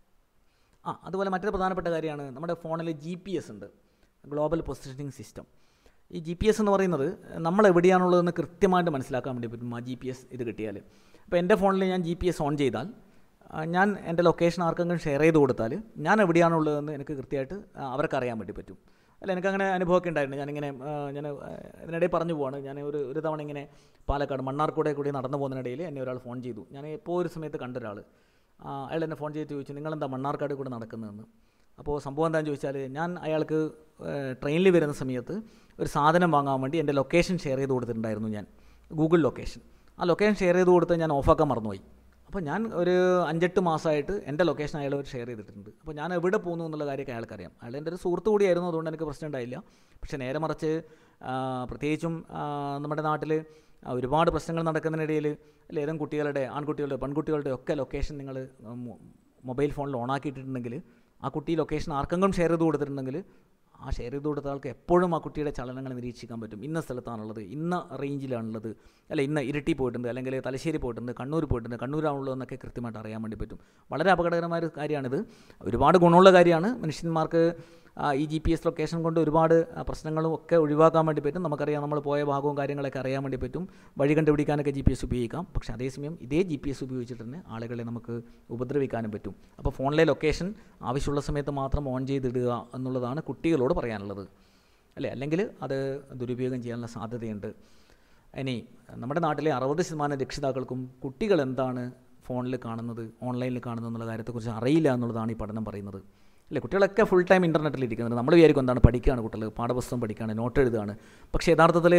ആ അതുപോലെ മറ്റൊരു പ്രധാനപ്പെട്ട കാര്യമാണ് നമ്മുടെ ഫോണിൽ ജി പി എസ് ഉണ്ട് ഗ്ലോബൽ പൊസിഷനിങ് സിസ്റ്റം ഈ ജി പി എസ് എന്ന് പറയുന്നത് നമ്മൾ എവിടെയാണുള്ളതെന്ന് കൃത്യമായിട്ട് മനസ്സിലാക്കാൻ വേണ്ടി പറ്റും ആ ജി പി എസ് ഇത് കിട്ടിയാൽ ഇപ്പോൾ എൻ്റെ ഫോണിൽ ഞാൻ ജി പി എസ് ഓൺ ചെയ്താൽ ആ, ഞാൻ എൻ്റെ ലൊക്കേഷൻ ആർക്കെങ്കിലും ഷെയർ ചെയ്ത് കൊടുത്താൽ ഞാൻ എവിടെയാണുള്ളതെന്ന് എനിക്ക് കൃത്യമായിട്ട് ആ, അവർക്ക് അറിയാൻ വേണ്ടി പറ്റും അല്ല എനിക്കങ്ങനെ അനുഭവമൊക്കെ ഉണ്ടായിട്ടുണ്ട് ഞാനിങ്ങനെ ആ, ഞാൻ ആ, ഇതിനിടയിൽ പറഞ്ഞു പോവാണ് ഞാൻ ഒരു ഒരു തവണ ഇങ്ങനെ പാലക്കാട് മണ്ണാർക്കൂടെ കൂടി നടന്നു പോകുന്നതിനിടയിൽ എന്നെ ഒരാൾ ഫോൺ ചെയ്തു ഞാൻ എപ്പോൾ ഒരു സമയത്ത് കണ്ട ഒരാൾ ആ, അയാൾ എന്നെ ഫോൺ ചെയ്ത് ചോദിച്ചു നിങ്ങളെന്താ മണ്ണാർക്കാട് കൂടെ നടക്കുന്നതെന്ന് അപ്പോൾ സംഭവം എന്താണെന്ന് ചോദിച്ചാൽ ഞാൻ അയാൾക്ക് ട്രെയിനിൽ വരുന്ന സമയത്ത് ഒരു സാധനം വാങ്ങാൻ വേണ്ടി എൻ്റെ ലൊക്കേഷൻ ഷെയർ ചെയ്ത് കൊടുത്തിട്ടുണ്ടായിരുന്നു ഞാൻ ഗൂഗിൾ ലൊക്കേഷൻ ആ ലൊക്കേഷൻ ഷെയർ ചെയ്ത് കൊടുത്ത് ഞാൻ ഓഫാക്കാൻ മറന്നുപോയി അപ്പോൾ ഞാൻ ഒരു അഞ്ചെട്ട് മാസമായിട്ട് എൻ്റെ ലൊക്കേഷൻ അയാൾ ഷെയർ ചെയ്തിട്ടുണ്ട് അപ്പോൾ ഞാൻ എവിടെ പോകുന്നു എന്നുള്ള കാര്യമൊക്കെ അയാൾക്കറിയാം അയാൾ എൻ്റെ ഒരു സുഹൃത്ത് കൂടിയായിരുന്നു അതുകൊണ്ട് എനിക്ക് പ്രശ്നം ഉണ്ടായില്ല പക്ഷേ നേരെ മറിച്ച് ആ, പ്രത്യേകിച്ചും ആ, നമ്മുടെ നാട്ടിൽ ആ, ഒരുപാട് പ്രശ്നങ്ങൾ നടക്കുന്നതിനിടയിൽ അല്ലെ ഏതെങ്കിലും കുട്ടികളുടെ ആൺകുട്ടികളുടെ പെൺകുട്ടികളുടെ ഒക്കെ ലൊക്കേഷൻ നിങ്ങൾ മൊബൈൽ ഫോണിൽ ഓണാക്കിയിട്ടുണ്ടെങ്കിൽ ആ കുട്ടി ലൊക്കേഷൻ ആർക്കെങ്കിലും ഷെയർ ചെയ്ത് കൊടുത്തിട്ടുണ്ടെങ്കിൽ ആ ഷെയർ ചെയ്ത് കൊടുത്ത ആൾക്ക് എപ്പോഴും ആ കുട്ടിയുടെ ചലനങ്ങൾ നിരീക്ഷിക്കാൻ പറ്റും ഇന്ന സ്ഥലത്താണുള്ളത് ഇന്ന റേഞ്ചിലാണുള്ളത് അല്ല ഇന്ന ഇരിട്ടി പോയിട്ടുണ്ട് അല്ലെങ്കിൽ തലശ്ശേരി പോയിട്ടുണ്ട് കണ്ണൂർ പോയിട്ടുണ്ട് കണ്ണൂരാണുള്ളതെന്നൊക്കെ കൃത്യമായിട്ട് അറിയാൻ വേണ്ടി പറ്റും വളരെ അപകടകരമായ ഒരു കാര്യമാണിത് ഒരുപാട് ഗുണമുള്ള കാര്യമാണ് മനുഷ്യന്മാർക്ക് ആ, ഈ ജി പി എസ് ലൊക്കേഷൻ കൊണ്ട് ഒരുപാട് ആ, പ്രശ്നങ്ങളും ഒക്കെ ഒഴിവാക്കാൻ വേണ്ടി പറ്റും നമുക്കറിയാം നമ്മൾ പോയ ഭാഗവും കാര്യങ്ങളൊക്കെ അറിയാൻ വേണ്ടി പറ്റും വഴി കണ്ടുപിടിക്കാനൊക്കെ ജി പി എസ് ഉപയോഗിക്കാം പക്ഷേ അതേസമയം ഇതേ ജി പി എസ് ഉപയോഗിച്ചിട്ട് തന്നെ ആളുകളെ നമുക്ക് ഉപദ്രവിക്കാനും പറ്റും അപ്പോൾ ഫോണിലെ ലൊക്കേഷൻ ആവശ്യമുള്ള സമയത്ത് മാത്രം ഓൺ ചെയ്തിടുക എന്നുള്ളതാണ് കുട്ടികളോട് പറയാനുള്ളത് അല്ലേ അല്ലെങ്കിൽ അത് ദുരുപയോഗം ചെയ്യാനുള്ള സാധ്യതയുണ്ട് ഇനി നമ്മുടെ നാട്ടിലെ അറുപത് ശതമാനം രക്ഷിതാക്കൾക്കും കുട്ടികൾ എന്താണ് ഫോണിൽ കാണുന്നത് ഓൺലൈനിൽ കാണുന്നത് എന്നുള്ള കാര്യത്തെക്കുറിച്ച് അറിയില്ല എന്നുള്ളതാണ് ഈ പഠനം പറയുന്നത് അല്ലേ കുട്ടികളൊക്കെ ഫുൾ ടൈം ഇൻ്റർനെറ്റിൽ ഇരിക്കുന്നുണ്ട് നമ്മൾ വിചാരിക്കും എന്താണ് പഠിക്കുകയാണ് കുട്ടികൾ പാഠപുസ്തകം പഠിക്കുകയാണ് നോട്ട് എഴുതുകയാണ് പക്ഷേ യഥാർത്ഥത്തിൽ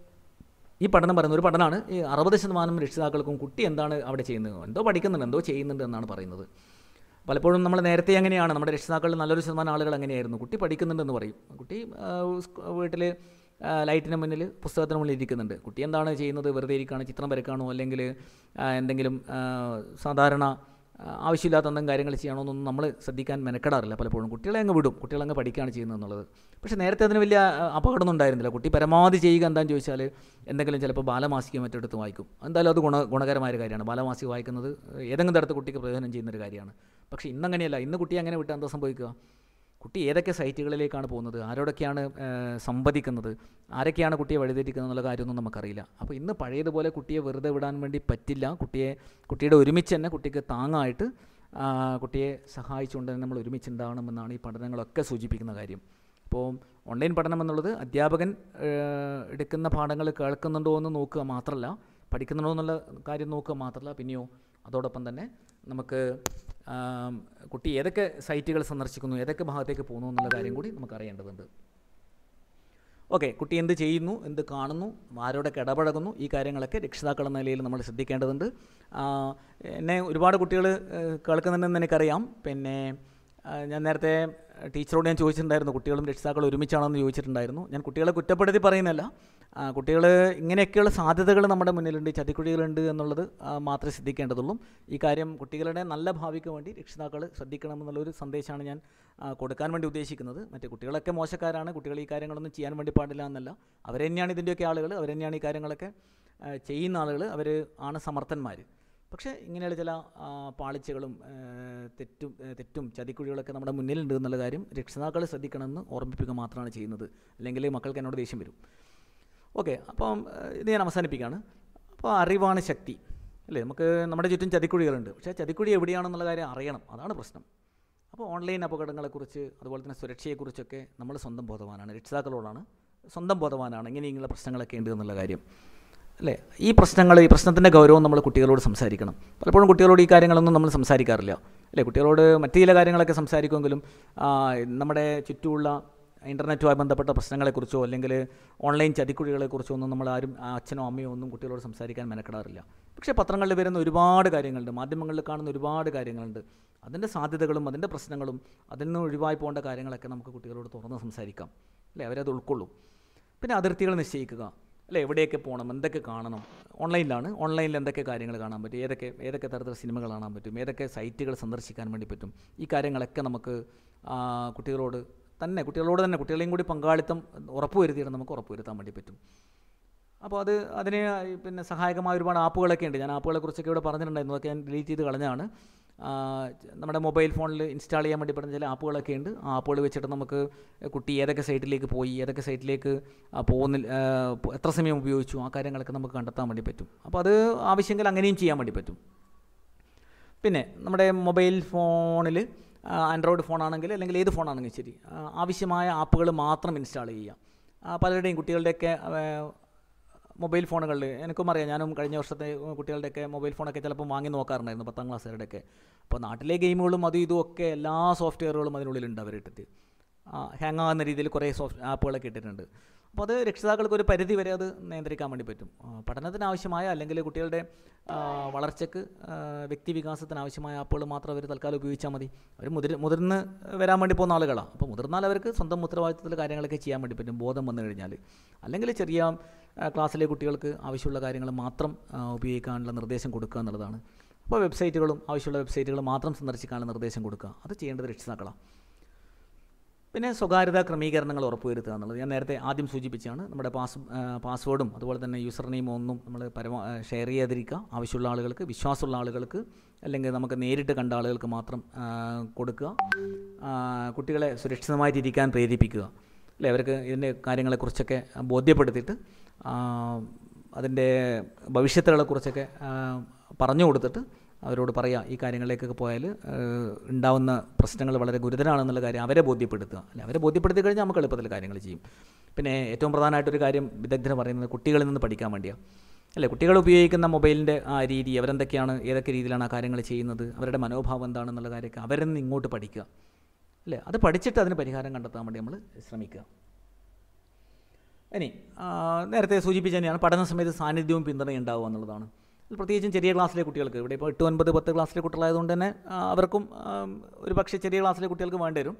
ഈ പഠനം പറയുന്ന ഒരു പഠനമാണ് ഈ അറുപത് ശതമാനം രക്ഷിതാക്കൾക്കും കുട്ടി എന്താണ് അവിടെ ചെയ്യുന്നത് എന്തോ പഠിക്കുന്നുണ്ട് എന്തോ ചെയ്യുന്നുണ്ട് എന്നാണ് പറയുന്നത് പലപ്പോഴും നമ്മൾ നേരത്തെ അങ്ങനെയാണ് നമ്മുടെ രക്ഷിതാക്കളിൽ നല്ലൊരു ശതമാനം ആളുകൾ അങ്ങനെയായിരുന്നു കുട്ടി പഠിക്കുന്നുണ്ടെന്ന് പറയും കുട്ടി വീട്ടിൽ ആ, ലൈറ്റിന് മുന്നിൽ പുസ്തകത്തിന് മുന്നിൽ ഇരിക്കുന്നുണ്ട് കുട്ടി എന്താണ് ചെയ്യുന്നത് വെറുതെ ഇരിക്കുകയാണ് ചിത്രം വരയ്ക്കുകയാണോ അല്ലെങ്കിൽ ആ, എന്തെങ്കിലും ആ, സാധാരണ ആ, ആവശ്യമില്ലാത്ത എന്തെങ്കിലും കാര്യങ്ങൾ ചെയ്യണമെന്നൊന്നും നമ്മൾ ശ്രദ്ധിക്കാൻ മെനക്കെടാറില്ല പലപ്പോഴും കുട്ടികളെ അങ്ങ് വിടും കുട്ടികളെ അങ്ങ് പഠിക്കുകയാണ് ചെയ്യുന്നത് എന്നുള്ളത് പക്ഷേ നേരത്തെ അതിന് വലിയ ആ, അപകടമൊന്നും ഉണ്ടായിരുന്നില്ല കുട്ടി പരമാവധി ചെയ്യുക എന്താണെന്ന് ചോദിച്ചാൽ എന്തെങ്കിലും ചിലപ്പോൾ ബാലമാസിക മറ്റെടുത്ത് വായിക്കും എന്തായാലും അത് ഗുണ ഗുണകരമായ ഒരു കാര്യമാണ് ബാലമാസിക വായിക്കുന്നത് ഏതെങ്കിലും തരത്തിൽ കുട്ടിക്ക് പ്രയോജനം ചെയ്യുന്ന ഒരു കാര്യമാണ് പക്ഷേ ഇന്നങ്ങനെയല്ല ഇന്ന് കുട്ടി അങ്ങനെ വിട്ടാൽ എന്താ സംഭവിക്കുക കുട്ടി ഏതൊക്കെ സൈറ്റുകളിലേക്കാണ് പോകുന്നത് ആരോടൊക്കെയാണ് ആ, സംവദിക്കുന്നത് ആരൊക്കെയാണ് കുട്ടിയെ വഴിതെറ്റിക്കുന്നത് എന്നുള്ള കാര്യമൊന്നും നമുക്കറിയില്ല അപ്പോൾ ഇന്ന് പഴയതുപോലെ കുട്ടിയെ വെറുതെ വിടാൻ വേണ്ടി പറ്റില്ല കുട്ടിയെ കുട്ടിയുടെ ഒരുമിച്ച് തന്നെ കുട്ടിക്ക് താങ്ങായിട്ട് ആ, കുട്ടിയെ സഹായിച്ചുകൊണ്ട് തന്നെ നമ്മൾ ഒരുമിച്ച് ഉണ്ടാവണമെന്നാണ് ഈ പഠനങ്ങളൊക്കെ സൂചിപ്പിക്കുന്ന കാര്യം അപ്പോൾ ഓൺലൈൻ പഠനം എന്നുള്ളത് അധ്യാപകൻ ഏഹ്, എടുക്കുന്ന പാഠങ്ങൾ കേൾക്കുന്നുണ്ടോ എന്ന് നോക്കുക മാത്രമല്ല പഠിക്കുന്നുണ്ടോ എന്നുള്ള കാര്യം നോക്കുക മാത്രമല്ല പിന്നെയോ അതോടൊപ്പം തന്നെ നമുക്ക് ആം, കുട്ടി ഏതൊക്കെ സൈറ്റുകൾ സന്ദർശിക്കുന്നു ഏതൊക്കെ ഭാഗത്തേക്ക് പോകുന്നു എന്നുള്ള കാര്യം കൂടി നമുക്ക് അറിയേണ്ടതുണ്ട് ഓക്കെ കുട്ടി എന്ത് ചെയ്യുന്നു എന്ത് കാണുന്നു ആരോടൊക്കെ ഇടപഴകുന്നു ഈ കാര്യങ്ങളൊക്കെ രക്ഷിതാക്കൾ എന്ന നിലയിൽ നമ്മൾ ശ്രദ്ധിക്കേണ്ടതുണ്ട് ആ, എന്നെ ഒരുപാട് കുട്ടികൾ കേൾക്കുന്നുണ്ടെന്ന് എനിക്കറിയാം പിന്നെ ആ, ഞാൻ നേരത്തെ ടീച്ചറോട് ഞാൻ ചോദിച്ചിട്ടുണ്ടായിരുന്നു കുട്ടികളും രക്ഷിതാക്കളും ഒരുമിച്ചാണെന്ന് ചോദിച്ചിട്ടുണ്ടായിരുന്നു ഞാൻ കുട്ടികളെ കുറ്റപ്പെടുത്തി പറയുന്നില്ല കുട്ടികൾ ഇങ്ങനെയൊക്കെയുള്ള സാധ്യതകൾ നമ്മുടെ മുന്നിലുണ്ട് ചതിക്കുഴികളുണ്ട് എന്നുള്ളത് ആ, മാത്രമേ ശ്രദ്ധിക്കേണ്ടതുള്ളൂ ഈ കാര്യം കുട്ടികളുടെ നല്ല ഭാവിക്ക് വേണ്ടി രക്ഷിതാക്കൾ ശ്രദ്ധിക്കണമെന്നുള്ളൊരു സന്ദേശമാണ് ഞാൻ ആ, കൊടുക്കാൻ വേണ്ടി ഉദ്ദേശിക്കുന്നത് മറ്റേ കുട്ടികളൊക്കെ മോശക്കാരാണ് കുട്ടികൾ ഈ കാര്യങ്ങളൊന്നും ചെയ്യാൻ വേണ്ടി പാടില്ല എന്നല്ല അവർ തന്നെയാണ് ഇതിൻ്റെയൊക്കെ ആളുകൾ അവർ തന്നെയാണ് ഈ കാര്യങ്ങളൊക്കെ ആ, ചെയ്യുന്ന ആളുകൾ അവർ ആണ് സമർത്ഥന്മാർ പക്ഷേ ഇങ്ങനെയുള്ള ചില ആ, പാളിച്ചകളും ആ, തെറ്റും ആ, തെറ്റും ചതിക്കുഴികളൊക്കെ നമ്മുടെ മുന്നിലുണ്ട് എന്നുള്ള കാര്യം രക്ഷിതാക്കൾ ശ്രദ്ധിക്കണമെന്ന് ഓർമ്മിപ്പിക്കുക മാത്രമാണ് ചെയ്യുന്നത് അല്ലെങ്കിൽ മക്കൾക്ക് എന്നോട് ദേഷ്യം വരും ഓക്കെ അപ്പം ആ, ഇത് ഞാൻ അവസാനിപ്പിക്കുകയാണ് അപ്പോൾ അറിവാണ് ശക്തി അല്ലേ നമുക്ക് നമ്മുടെ ചുറ്റും ചതിക്കുഴികളുണ്ട് പക്ഷേ ചതിക്കുഴി എവിടെയാണെന്നുള്ള കാര്യം അറിയണം അതാണ് പ്രശ്നം അപ്പോൾ ഓൺലൈൻ അപകടങ്ങളെക്കുറിച്ച് അതുപോലെ തന്നെ സുരക്ഷയെക്കുറിച്ചൊക്കെ നമ്മൾ സ്വന്തം ബോധവാനാണ് രക്ഷിതാക്കളോടാണ് സ്വന്തം ബോധവാനാണ് ഇങ്ങനെയുള്ള പ്രശ്നങ്ങളൊക്കെ ഉണ്ട് എന്നുള്ള കാര്യം അല്ലേ ഈ പ്രശ്നങ്ങൾ ഈ പ്രശ്നത്തിൻ്റെ ഗൗരവം നമ്മൾ കുട്ടികളോട് സംസാരിക്കണം പലപ്പോഴും കുട്ടികളോട് ഈ കാര്യങ്ങളൊന്നും നമ്മൾ സംസാരിക്കാറില്ല അല്ലേ കുട്ടികളോട് മറ്റു ചില കാര്യങ്ങളൊക്കെ സംസാരിക്കുമെങ്കിലും ആ, നമ്മുടെ ചുറ്റുമുള്ള ഇൻ്റർനെറ്റുമായി ബന്ധപ്പെട്ട പ്രശ്നങ്ങളെക്കുറിച്ചോ അല്ലെങ്കിൽ ഓൺലൈൻ ചതിക്കുഴികളെക്കുറിച്ചോ ഒന്നും നമ്മൾ ആരും ആ അച്ഛനോ അമ്മയോ ഒന്നും കുട്ടികളോട് സംസാരിക്കാൻ മെനക്കെടാറില്ല പക്ഷേ പത്രങ്ങളിൽ വരുന്ന ഒരുപാട് കാര്യങ്ങളുണ്ട് മാധ്യമങ്ങളിൽ കാണുന്ന ഒരുപാട് കാര്യങ്ങളുണ്ട് അതിൻ്റെ സാധ്യതകളും അതിൻ്റെ പ്രശ്നങ്ങളും അതിൽ നിന്ന് ഒഴിവായി പോകേണ്ട കാര്യങ്ങളൊക്കെ നമുക്ക് കുട്ടികളോട് തുറന്ന് സംസാരിക്കാം അല്ലേ അവരത് ഉൾക്കൊള്ളും പിന്നെ അതിർത്തികൾ നിശ്ചയിക്കുക അല്ലേ എവിടെയൊക്കെ പോകണം എന്തൊക്കെ കാണണം ഓൺലൈനിലാണ് ഓൺലൈനിൽ എന്തൊക്കെ കാര്യങ്ങൾ കാണാൻ പറ്റും ഏതൊക്കെ ഏതൊക്കെ തരത്തിലുള്ള സിനിമകൾ കാണാൻ പറ്റും ഏതൊക്കെ സൈറ്റുകൾ സന്ദർശിക്കാൻ വേണ്ടി പറ്റും ഈ കാര്യങ്ങളൊക്കെ നമുക്ക് ആ, കുട്ടികളോട് തന്നെ കുട്ടികളോട് തന്നെ കുട്ടികളെയും കൂടി പങ്കാളിത്തം ഉറപ്പുവരുത്തിയിട്ട് നമുക്ക് ഉറപ്പുവരുത്താൻ വേണ്ടി പറ്റും അപ്പോൾ അത് അതിന് പിന്നെ സഹായകമായ ഒരുപാട് ആപ്പുകളൊക്കെ ഉണ്ട് ഞാൻ ആപ്പുകളെ കുറിച്ചൊക്കെ ഇവിടെ പറഞ്ഞിട്ടുണ്ടായിരുന്നു അതൊക്കെ ഞാൻ ഡിലീറ്റ് ചെയ്ത് കളഞ്ഞാണ് ആ, നമ്മുടെ മൊബൈൽ ഫോണിൽ ഇൻസ്റ്റാൾ ചെയ്യാൻ വേണ്ടി പറ്റുന്ന ചില ആപ്പുകളൊക്കെ ഉണ്ട് ആ ആപ്പുകൾ വെച്ചിട്ട് നമുക്ക് കുട്ടി ഏതൊക്കെ സൈറ്റിലേക്ക് പോയി ഏതൊക്കെ സൈറ്റിലേക്ക് പോകുന്നില്ല എത്ര സമയം ഉപയോഗിച്ചു ആ കാര്യങ്ങളൊക്കെ നമുക്ക് കണ്ടെത്താൻ വേണ്ടി പറ്റും അപ്പോൾ അത് ആവശ്യമെങ്കിൽ അങ്ങനെയും ചെയ്യാൻ വേണ്ടി പറ്റും പിന്നെ നമ്മുടെ മൊബൈൽ ഫോണിൽ ആൻഡ്രോയിഡ് ഫോണാണെങ്കിൽ അല്ലെങ്കിൽ ഏത് ഫോണാണെങ്കിലും ശരി ആ, ആവശ്യമായ ആപ്പുകൾ മാത്രം ഇൻസ്റ്റാൾ ചെയ്യുക ആ, പലരുടെയും കുട്ടികളുടെയൊക്കെ ആ, മൊബൈൽ ഫോണുകളിൽ എനിക്കും അറിയാം ഞാനും കഴിഞ്ഞ വർഷത്തെ കുട്ടികളുടെയൊക്കെ മൊബൈൽ ഫോണൊക്കെ ചിലപ്പോൾ വാങ്ങി നോക്കാറുണ്ടായിരുന്നു പത്താം ക്ലാസ്സുകാരുടെയൊക്കെ അപ്പോൾ നാട്ടിലെ ഗെയിമുകളും അതും ഇതും ഒക്കെ എല്ലാ സോഫ്റ്റ്വെയറുകളും അതിനുള്ളിലുണ്ട് അവരിട്ടിട്ട് ഹാങ് ആകുന്ന രീതിയിൽ കുറേ സോഫ്റ്റ് ആപ്പുകളൊക്കെ ഇട്ടിട്ടുണ്ട് അപ്പോൾ അത് രക്ഷിതാക്കൾക്ക് ഒരു പരിധി വരെ അത് നിയന്ത്രിക്കാൻ വേണ്ടി പറ്റും ആ, പഠനത്തിന് ആവശ്യമായ അല്ലെങ്കിൽ കുട്ടികളുടെ ആ, വളർച്ചയ്ക്ക് ആ, വ്യക്തി വികാസത്തിന് ആവശ്യമായ ആപ്പുകൾ മാത്രം അവർ തൽക്കാലം ഉപയോഗിച്ചാൽ മതി അവർ മുതിർ മുതിർന്ന് വരാൻ വേണ്ടി പോകുന്ന ആളുകളാണ് അപ്പോൾ മുതിർന്നാൽ അവർക്ക് സ്വന്തം ഉത്തരവാദിത്തത്തിൽ കാര്യങ്ങളൊക്കെ ചെയ്യാൻ വേണ്ടി പറ്റും ബോധം വന്നു കഴിഞ്ഞാൽ അല്ലെങ്കിൽ ചെറിയ ആ, ക്ലാസ്സിലെ കുട്ടികൾക്ക് ആവശ്യമുള്ള കാര്യങ്ങൾ മാത്രം ആ, ഉപയോഗിക്കാനുള്ള നിർദ്ദേശം കൊടുക്കുക എന്നുള്ളതാണ് അപ്പോൾ വെബ്സൈറ്റുകളും ആവശ്യമുള്ള വെബ്സൈറ്റുകൾ മാത്രം സന്ദർശിക്കാനുള്ള നിർദ്ദേശം കൊടുക്കുക അത് ചെയ്യേണ്ടത് രക്ഷിതാക്കളാണ് പിന്നെ സ്വകാര്യത ക്രമീകരണങ്ങൾ ഉറപ്പുവരുത്തുക എന്നുള്ളത് ഞാൻ നേരത്തെ ആദ്യം സൂചിപ്പിച്ചാണ് നമ്മുടെ പാസ് ആ, പാസ്വേഡും അതുപോലെ തന്നെ യൂസർ നെയിമും ഒന്നും നമ്മൾ പരമ ആ, ഷെയർ ചെയ്യാതിരിക്കുക ആവശ്യമുള്ള ആളുകൾക്ക് വിശ്വാസമുള്ള ആളുകൾക്ക് അല്ലെങ്കിൽ നമുക്ക് നേരിട്ട് കണ്ട ആളുകൾക്ക് മാത്രം ആ, കൊടുക്കുക ആ, കുട്ടികളെ സുരക്ഷിതമായിട്ടിരിക്കാൻ പ്രേരിപ്പിക്കുക അല്ലേ അവർക്ക് ഇതിൻ്റെ കാര്യങ്ങളെക്കുറിച്ചൊക്കെ ബോധ്യപ്പെടുത്തിയിട്ട് ആ, അതിൻ്റെ ഭവിഷ്യത്തുകളെക്കുറിച്ചൊക്കെ ആ, പറഞ്ഞു കൊടുത്തിട്ട് അവരോട് പറയാം ഈ കാര്യങ്ങളിലേക്കൊക്കെ പോയാൽ ഏഹ്, ഉണ്ടാവുന്ന പ്രശ്നങ്ങൾ വളരെ ഗുരുതരമാണെന്നുള്ള കാര്യം അവരെ ബോധ്യപ്പെടുത്തുക അല്ലെ അവരെ ബോധ്യപ്പെടുത്തി കഴിഞ്ഞാൽ നമുക്ക് എളുപ്പത്തിൽ കാര്യങ്ങൾ ചെയ്യും പിന്നെ ഏറ്റവും പ്രധാനമായിട്ടൊരു കാര്യം വിദഗ്ധർ പറയുന്നത് കുട്ടികളിൽ നിന്ന് പഠിക്കാൻ വേണ്ടിയാണ് അല്ലേ കുട്ടികൾ ഉപയോഗിക്കുന്ന മൊബൈലിൻ്റെ ആ രീതി അവരെന്തൊക്കെയാണ് ഏതൊക്കെ രീതിയിലാണ് ആ കാര്യങ്ങൾ ചെയ്യുന്നത് അവരുടെ മനോഭാവം എന്താണെന്നുള്ള കാര്യമൊക്കെ അവരിൽ നിന്ന് ഇങ്ങോട്ട് പഠിക്കുക അല്ലേ അത് പഠിച്ചിട്ട് അതിന് പരിഹാരം കണ്ടെത്താൻ വേണ്ടി നമ്മൾ ശ്രമിക്കുക ഇനി ആ, നേരത്തെ സൂചിപ്പിച്ച തന്നെയാണ് പഠന സമയത്ത് സാന്നിധ്യവും പിന്തുണയും ഉണ്ടാവുക എന്നുള്ളതാണ് ഇത് പ്രത്യേകിച്ചും ചെറിയ ക്ലാസ്സിലെ കുട്ടികൾക്ക് ഇവിടെ ഇപ്പോൾ എട്ട് ഒൻപത് പത്ത് ക്ലാസ്സിലെ കുട്ടികളായതുകൊണ്ട് തന്നെ ആ, അവർക്കും ആ, ഒരു പക്ഷേ ചെറിയ ക്ലാസ്സിലെ കുട്ടികൾക്ക് വേണ്ടി വരും